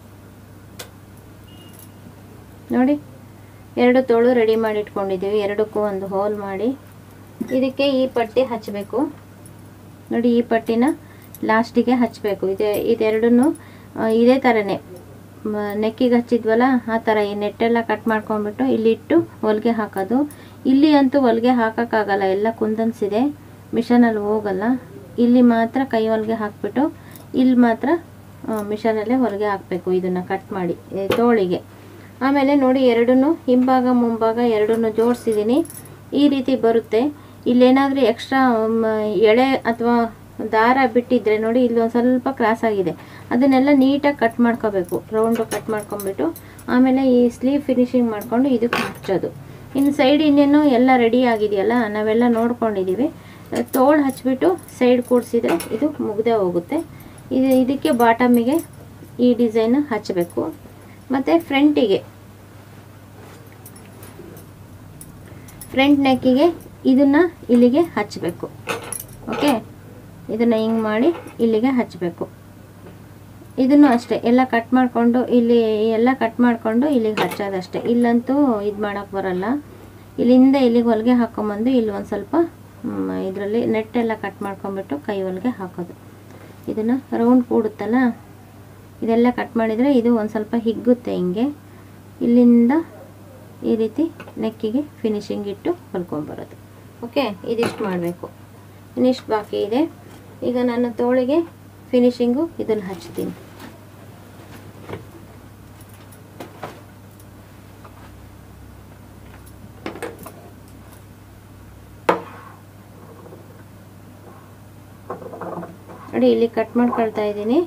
ನೋಡಿ ಎರಡು ತೋಳು ರೆಡಿ ಮಾಡಿ ಇಟ್ಕೊಂಡಿದ್ದೀವಿ ಎರಡಕ್ಕೂ ಒಂದು ಹೋಲ್ ಮಾಡಿ ಇದಕ್ಕೆ ಈ ಪಟ್ಟಿ ಹಚ್ಚಬೇಕು ನೋಡಿ ಈ ಪಟ್ಟಿನ ಲಾಸ್ಟಿಗೆ ಹಚ್ಚಬೇಕು ಇದೆ ಇದೆರಡನ್ನು ಆ, ಇದೇ ಥರನೇ ನೆಕ್ಕಿಗೆ ಹಚ್ಚಿದ್ವಲ್ಲ ಆ ಥರ ಈ ನೆಟ್ಟೆಲ್ಲ ಕಟ್ ಮಾಡ್ಕೊಂಡ್ಬಿಟ್ಟು ಇಲ್ಲಿ ಇಟ್ಟು ಹೊಲಿಗೆ ಹಾಕೋದು ಇಲ್ಲಿ ಅಂತೂ ಹೊಲಿಗೆ ಹಾಕೋಕ್ಕಾಗಲ್ಲ ಎಲ್ಲ ಕುಂದನ್ಸಿದೆ ಮಿಷನಲ್ಲಿ ಹೋಗಲ್ಲ ಇಲ್ಲಿ ಮಾತ್ರ ಕೈ ಹೊಲಿಗೆ ಹಾಕ್ಬಿಟ್ಟು ಇಲ್ಲಿ ಮಾತ್ರ ಮಿಷನಲ್ಲೇ ಹೊಲಿಗೆ ಹಾಕಬೇಕು ಇದನ್ನು ಕಟ್ ಮಾಡಿ ಈ ತೋಳಿಗೆ ಆಮೇಲೆ ನೋಡಿ ಎರಡನ್ನೂ ಹಿಂಭಾಗ ಮುಂಭಾಗ ಎರಡನ್ನೂ ಜೋಡಿಸಿದ್ದೀನಿ ಈ ರೀತಿ ಬರುತ್ತೆ ಇಲ್ಲೇನಾದರೂ ಎಕ್ಸ್ಟ್ರಾ ಎಳೆ ಅಥವಾ ದಾರ ಬಿಟ್ಟಿದ್ರೆ ನೋಡಿ ಇಲ್ಲಿ ಒಂದು ಸ್ವಲ್ಪ ಕ್ರಾಸ್ ಆಗಿದೆ ಅದನ್ನೆಲ್ಲ ನೀಟಾಗಿ ಕಟ್ ಮಾಡ್ಕೋಬೇಕು ರೌಂಡು ಕಟ್ ಮಾಡ್ಕೊಂಬಿಟ್ಟು ಆಮೇಲೆ ಈ ಸ್ಲೀವ್ ಫಿನಿಶಿಂಗ್ ಮಾಡಿಕೊಂಡು ಇದಕ್ಕೆ ಹಚ್ಚೋದು ಇನ್ನು ಸೈಡ್ ಇನ್ನೇನು ಎಲ್ಲ ರೆಡಿ ಆಗಿದೆಯಲ್ಲ ನಾವೆಲ್ಲ ನೋಡ್ಕೊಂಡಿದ್ದೀವಿ ತೋಳು ಹಚ್ಬಿಟ್ಟು ಸೈಡ್ ಕೂಡಿಸಿದ್ರೆ ಇದು ಮುಗ್ದೇ ಹೋಗುತ್ತೆ ಇದು ಇದಕ್ಕೆ ಬಾಟಮಿಗೆ ಈ ಡಿಸೈನ್ ಹಚ್ಚಬೇಕು ಮತ್ತು ಫ್ರಂಟಿಗೆ ಫ್ರಂಟ್ ನೆಕ್ಕಿಗೆ ಇದನ್ನು ಇಲ್ಲಿಗೆ ಹಚ್ಚಬೇಕು ಓಕೆ ಇದನ್ನು ಹಿಂಗೆ ಮಾಡಿ ಇಲ್ಲಿಗೆ ಹಚ್ಚಬೇಕು ಇದನ್ನು ಅಷ್ಟೇ ಎಲ್ಲ ಕಟ್ ಮಾಡಿಕೊಂಡು ಇಲ್ಲಿ ಎಲ್ಲ ಕಟ್ ಮಾಡಿಕೊಂಡು ಇಲ್ಲಿಗೆ ಹಚ್ಚೋದಷ್ಟೇ ಇಲ್ಲಂತೂ ಇದು ಮಾಡೋಕ್ಕೆ ಬರಲ್ಲ ಇಲ್ಲಿಂದ ಇಲ್ಲಿಗೆ ಹೊಲಿಗೆ ಹಾಕ್ಕೊಂಬಂದು ಇಲ್ಲಿ ಒಂದು ಸ್ವಲ್ಪ ಇದರಲ್ಲಿ ನೆಟ್ಟೆಲ್ಲ ಕಟ್ ಮಾಡ್ಕೊಂಬಿಟ್ಟು ಕೈ ಹೊಲಿಗೆ ಹಾಕೋದು ಇದನ್ನು ರೌಂಡ್ ಕೂಡುತ್ತಲ್ಲ ಇದೆಲ್ಲ ಕಟ್ ಮಾಡಿದರೆ ಇದು ಒಂದು ಸ್ವಲ್ಪ ಹಿಗ್ಗುತ್ತೆ ಹಿಂಗೆ ಇಲ್ಲಿಂದ ಈ ರೀತಿ ನೆಕ್ಕಿಗೆ ಫಿನಿಶಿಂಗ್ ಇಟ್ಟು ಹೊಲ್ಕೊಂಬರೋದು ಓಕೆ ಇದಿಷ್ಟು ಮಾಡಬೇಕು ಇನ್ನಿಷ್ಟು ಬಾಕಿ ಇದೆ ಈಗ ನಾನು ತೋಳಿಗೆ ಫಿನಿಶಿಂಗು ಇದನ್ನು ಹಚ್ತೀನಿ ನೋಡಿ ಇಲ್ಲಿ ಕಟ್ ಮಾಡ್ಕೊಳ್ತಾ ಇದ್ದೀನಿ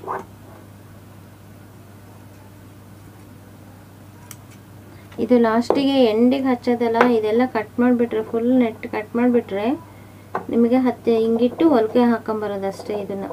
ಇದು ಲಾಸ್ಟಿಗೆ ಎಂಡಿಗೆ ಹಚ್ಚೋದಲ್ಲ ಇದೆಲ್ಲ ಕಟ್ ಮಾಡಿಬಿಟ್ರೆ ಫುಲ್ ನೆಟ್ ಕಟ್ ಮಾಡಿಬಿಟ್ರೆ ನಿಮಗೆ ಹತ್ತೆ ಹಿಂಗಿಟ್ಟು ಹೊಲಿಗೆ ಹಾಕೊಂಬರೋದಷ್ಟೇ ಇದನ್ನು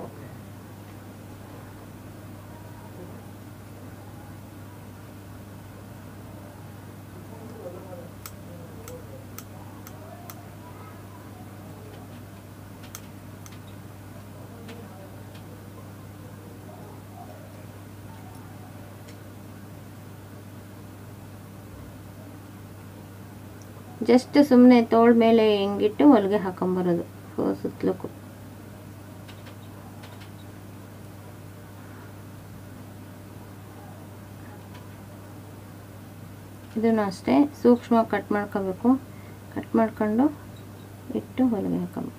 ಜಸ್ಟ್ ಸುಮ್ಮನೆ ತೋಳ ಮೇಲೆ ಹಿಂಗಿಟ್ಟು ಹೊಲಿಗೆ ಹಾಕೊಂಬರೋದು ಸುತ್ತಲಕ್ಕೂ ಇದನ್ನು ಅಷ್ಟೇ ಸೂಕ್ಷ್ಮ ಕಟ್ ಮಾಡ್ಕೋಬೇಕು ಕಟ್ ಮಾಡ್ಕೊಂಡು ಇಟ್ಟು ಹೊಲಿಗೆ ಹಾಕೊಂಬೇಕು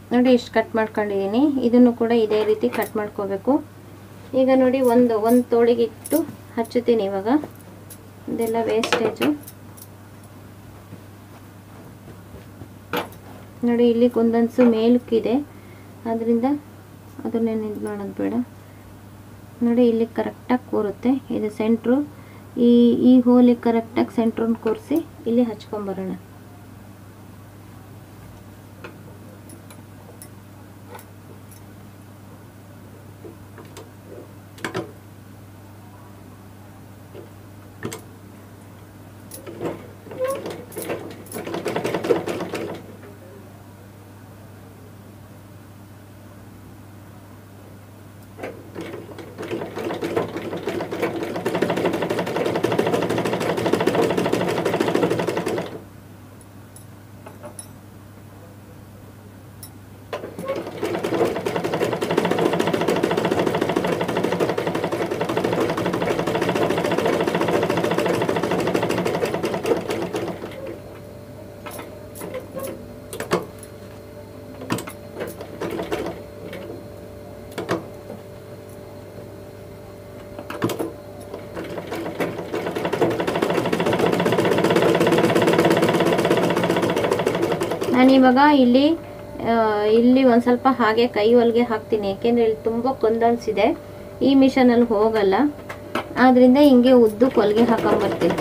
ನೋಡಿ ಇಷ್ಟು ಕಟ್ ಮಾಡ್ಕೊಂಡಿದ್ದೀನಿ ಇದನ್ನು ಕೂಡ ಇದೇ ರೀತಿ ಕಟ್ ಮಾಡ್ಕೋಬೇಕು ಈಗ ನೋಡಿ ಒಂದು ಒಂದು ತೋಳಿಗೆ ಇಟ್ಟು ಹಚ್ಚುತ್ತೀನಿ ಇವಾಗ ಇದೆಲ್ಲ ವೇಸ್ಟೇಜು ನೋಡಿ ಇಲ್ಲಿ ಒಂದೊಂದ್ಸು ಮೇಲಕ್ಕಿದೆ ಅದರಿಂದ ಅದನ್ನೇನು ಇದು ಮಾಡೋದು ಬೇಡ ನೋಡಿ ಇಲ್ಲಿ ಕರೆಕ್ಟಾಗಿ ಕೂರುತ್ತೆ ಇದು ಸೆಂಟ್ರು ಈ ಈ ಹೋಲಿಗೆ ಕರೆಕ್ಟಾಗಿ ಸೆಂಟ್ರನ್ನ ಕೂರಿಸಿ ಇಲ್ಲಿ ಹಚ್ಕೊಂಬರೋಣ ನಾನಿವಾಗ ಇಲ್ಲಿ ಆ, ಇಲ್ಲಿ ಒಂದು ಸ್ವಲ್ಪ ಹಾಗೆ ಕೈ ಹೊಲಿಗೆ ಹಾಕ್ತೀನಿ ಯಾಕೆಂದರೆ ಇಲ್ಲಿ ತುಂಬ ಕೊಂದಲ್ಸಿದೆ ಈ ಮಿಷನಲ್ಲಿ ಹೋಗಲ್ಲ ಆದ್ದರಿಂದ ಹಿಂಗೆ ಉದ್ದಕ್ಕೆ ಹೊಲಿಗೆ ಹಾಕೊಂಬರ್ತೀನಿ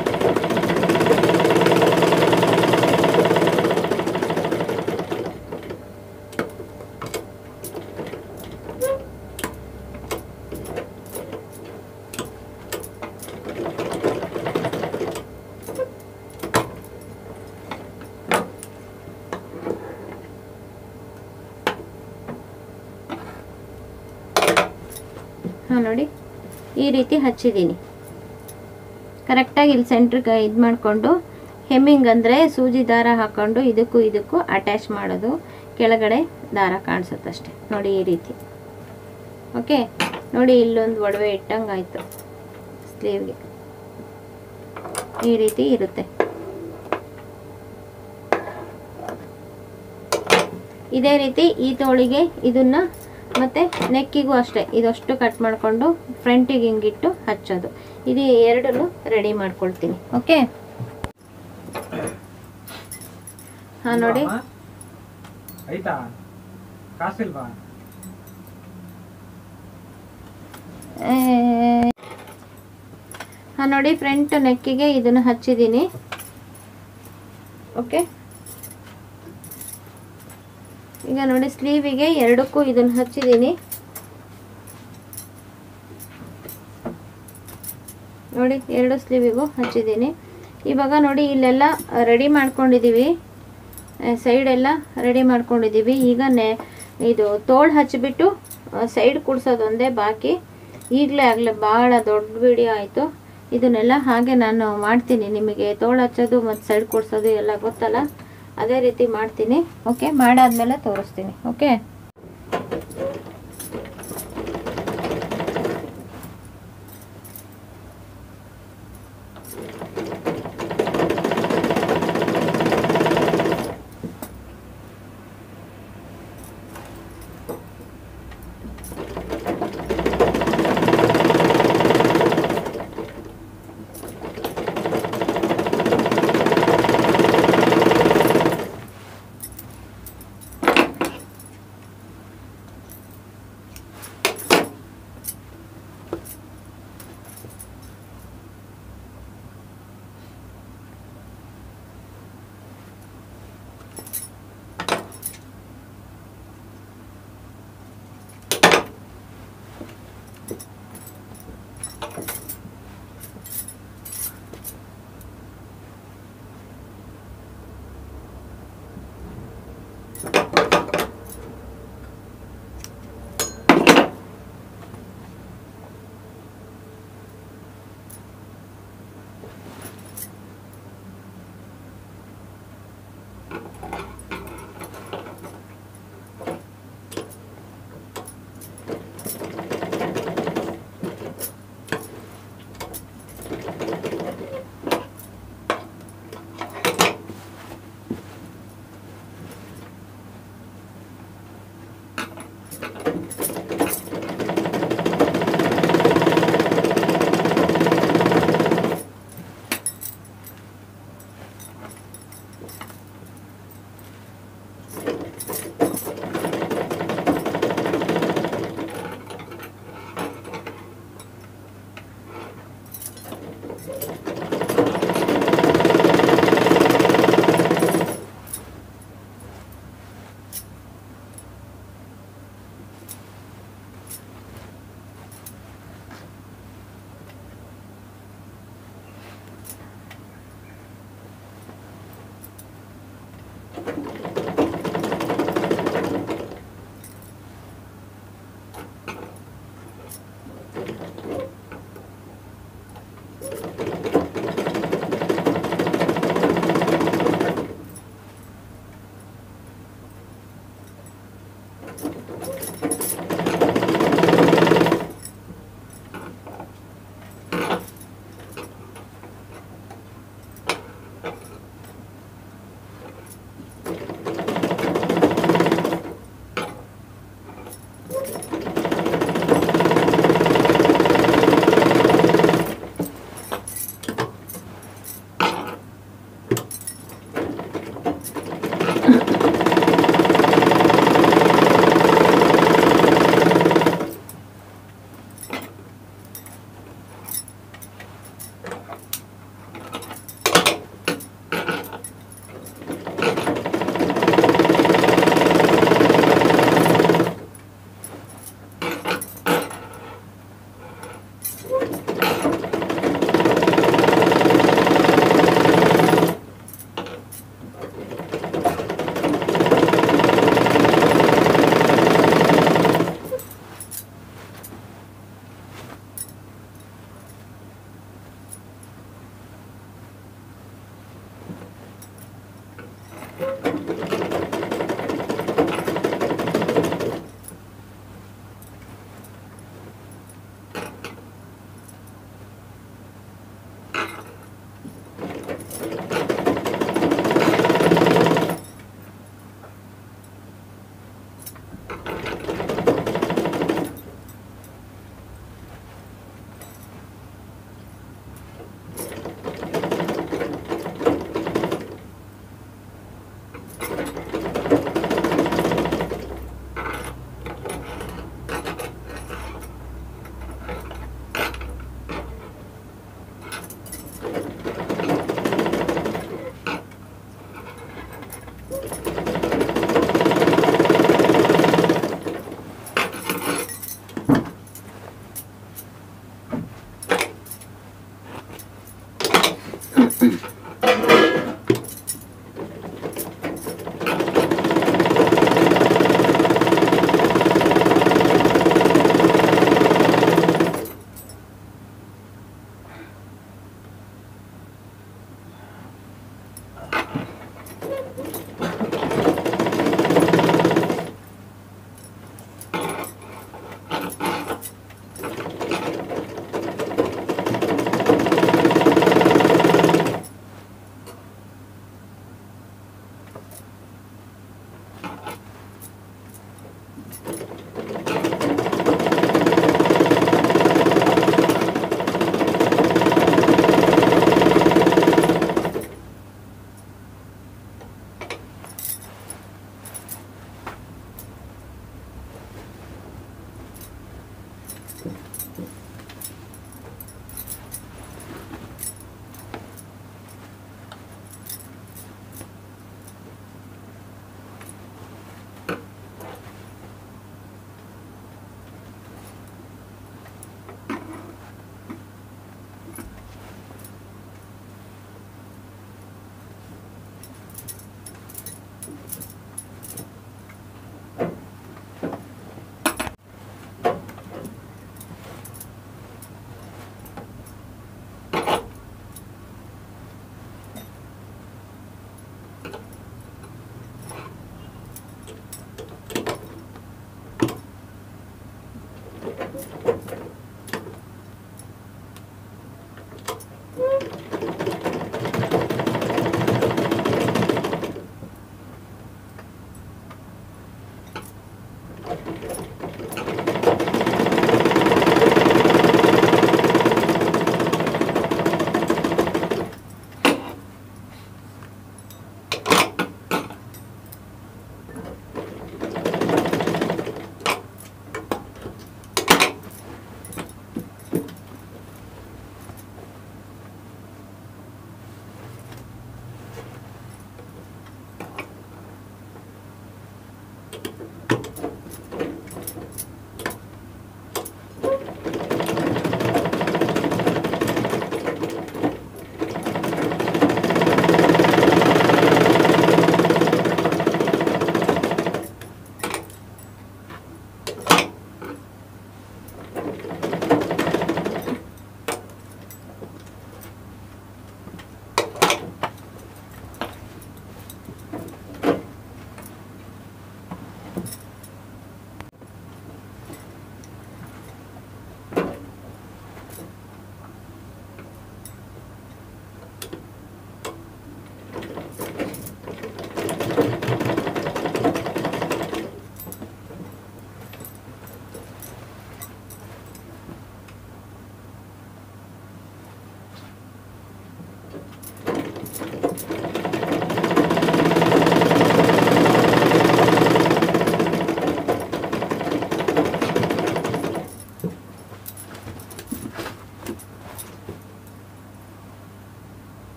ಹಾಂ ನೋಡಿ ಈ ರೀತಿ ಹಚ್ಚಿದ್ದೀನಿ ಕರೆಕ್ಟಾಗಿ ಇಲ್ಲಿ ಸೆಂಟ್ರಿಗೆ ಇದು ಮಾಡಿಕೊಂಡು ಹೆಮ್ಮಿಂಗ್ ಅಂದರೆ ಸೂಜಿ ದಾರ ಹಾಕ್ಕೊಂಡು ಇದಕ್ಕೂ ಇದಕ್ಕೂ ಅಟ್ಯಾಚ್ ಮಾಡೋದು ಕೆಳಗಡೆ ದಾರ ಕಾಣಿಸುತ್ತಷ್ಟೆ ನೋಡಿ ಈ ರೀತಿ ಓಕೆ ನೋಡಿ ಇಲ್ಲೊಂದು ಒಡವೆ ಇಟ್ಟಂಗೆ ಆಯಿತು ಸ್ಲೀವ್ಗೆ ಈ ರೀತಿ ಇರುತ್ತೆ ಇದೇ ರೀತಿ ಈ ತೋಳಿಗೆ ಇದನ್ನ ಮತ್ತೆ ನೆಕ್ಕಿಗೂ ಅಷ್ಟೇ ಇದಷ್ಟು ಕಟ್ ಮಾಡಿಕೊಂಡು ಫ್ರಂಟಿಗೆ ಹಿಂಗಿಟ್ಟು ಹಚ್ಚೋದು ಇದು ಎರಡನ್ನು ರೆಡಿ ಮಾಡ್ಕೊಳ್ತೀನಿ ಓಕೆ ಹಾ ನೋಡಿ ಅಮ್ಮ? ಆಯ್ತಾ ಕಾಸಿಲ್ವಾ ಹಾ ನೋಡಿ ಫ್ರಂಟ್ ನೆಕ್ಕಿಗೆ ಇದನ್ನು ಹಚ್ಚಿದ್ದೀನಿ ಓಕೆ ಈಗ ನೋಡಿ ಸ್ಲೀವಿಗೆ ಎರಡಕ್ಕೂ ಇದನ್ನು ಹಚ್ಚಿದ್ದೀನಿ ನೋಡಿ ಎರಡು ಸ್ಲೀವಿಗೂ ಹಚ್ಚಿದ್ದೀನಿ ಇವಾಗ ನೋಡಿ ಇಲ್ಲೆಲ್ಲ ರೆಡಿ ಮಾಡ್ಕೊಂಡಿದ್ದೀವಿ ಸೈಡ್ ಎಲ್ಲ ರೆಡಿ ಮಾಡ್ಕೊಂಡಿದ್ದೀವಿ ಈಗ ನೆ ಇದು ತೋಳು ಹಚ್ಚಿಬಿಟ್ಟು ಸೈಡ್ ಕುಡ್ಸೋದೊಂದೇ ಬಾಕಿ ಈಗಲೇ ಆಗಲೇ ಭಾಳ ದೊಡ್ಡ ವಿಡಿಯೋ ಆಯಿತು ಇದನ್ನೆಲ್ಲ ಹಾಗೆ ನಾನು ಮಾಡ್ತೀನಿ ನಿಮಗೆ ತೋಳು ಹಚ್ಚೋದು ಮತ್ತು ಸೈಡ್ ಕೊಡ್ಸೋದು ಎಲ್ಲ ಗೊತ್ತಲ್ಲ ಅದೇ ರೀತಿ ಮಾಡ್ತೀನಿ ಓಕೆ ಮಾಡಾದ್ಮೇಲೆ ತೋರಿಸ್ತೀನಿ ಓಕೆ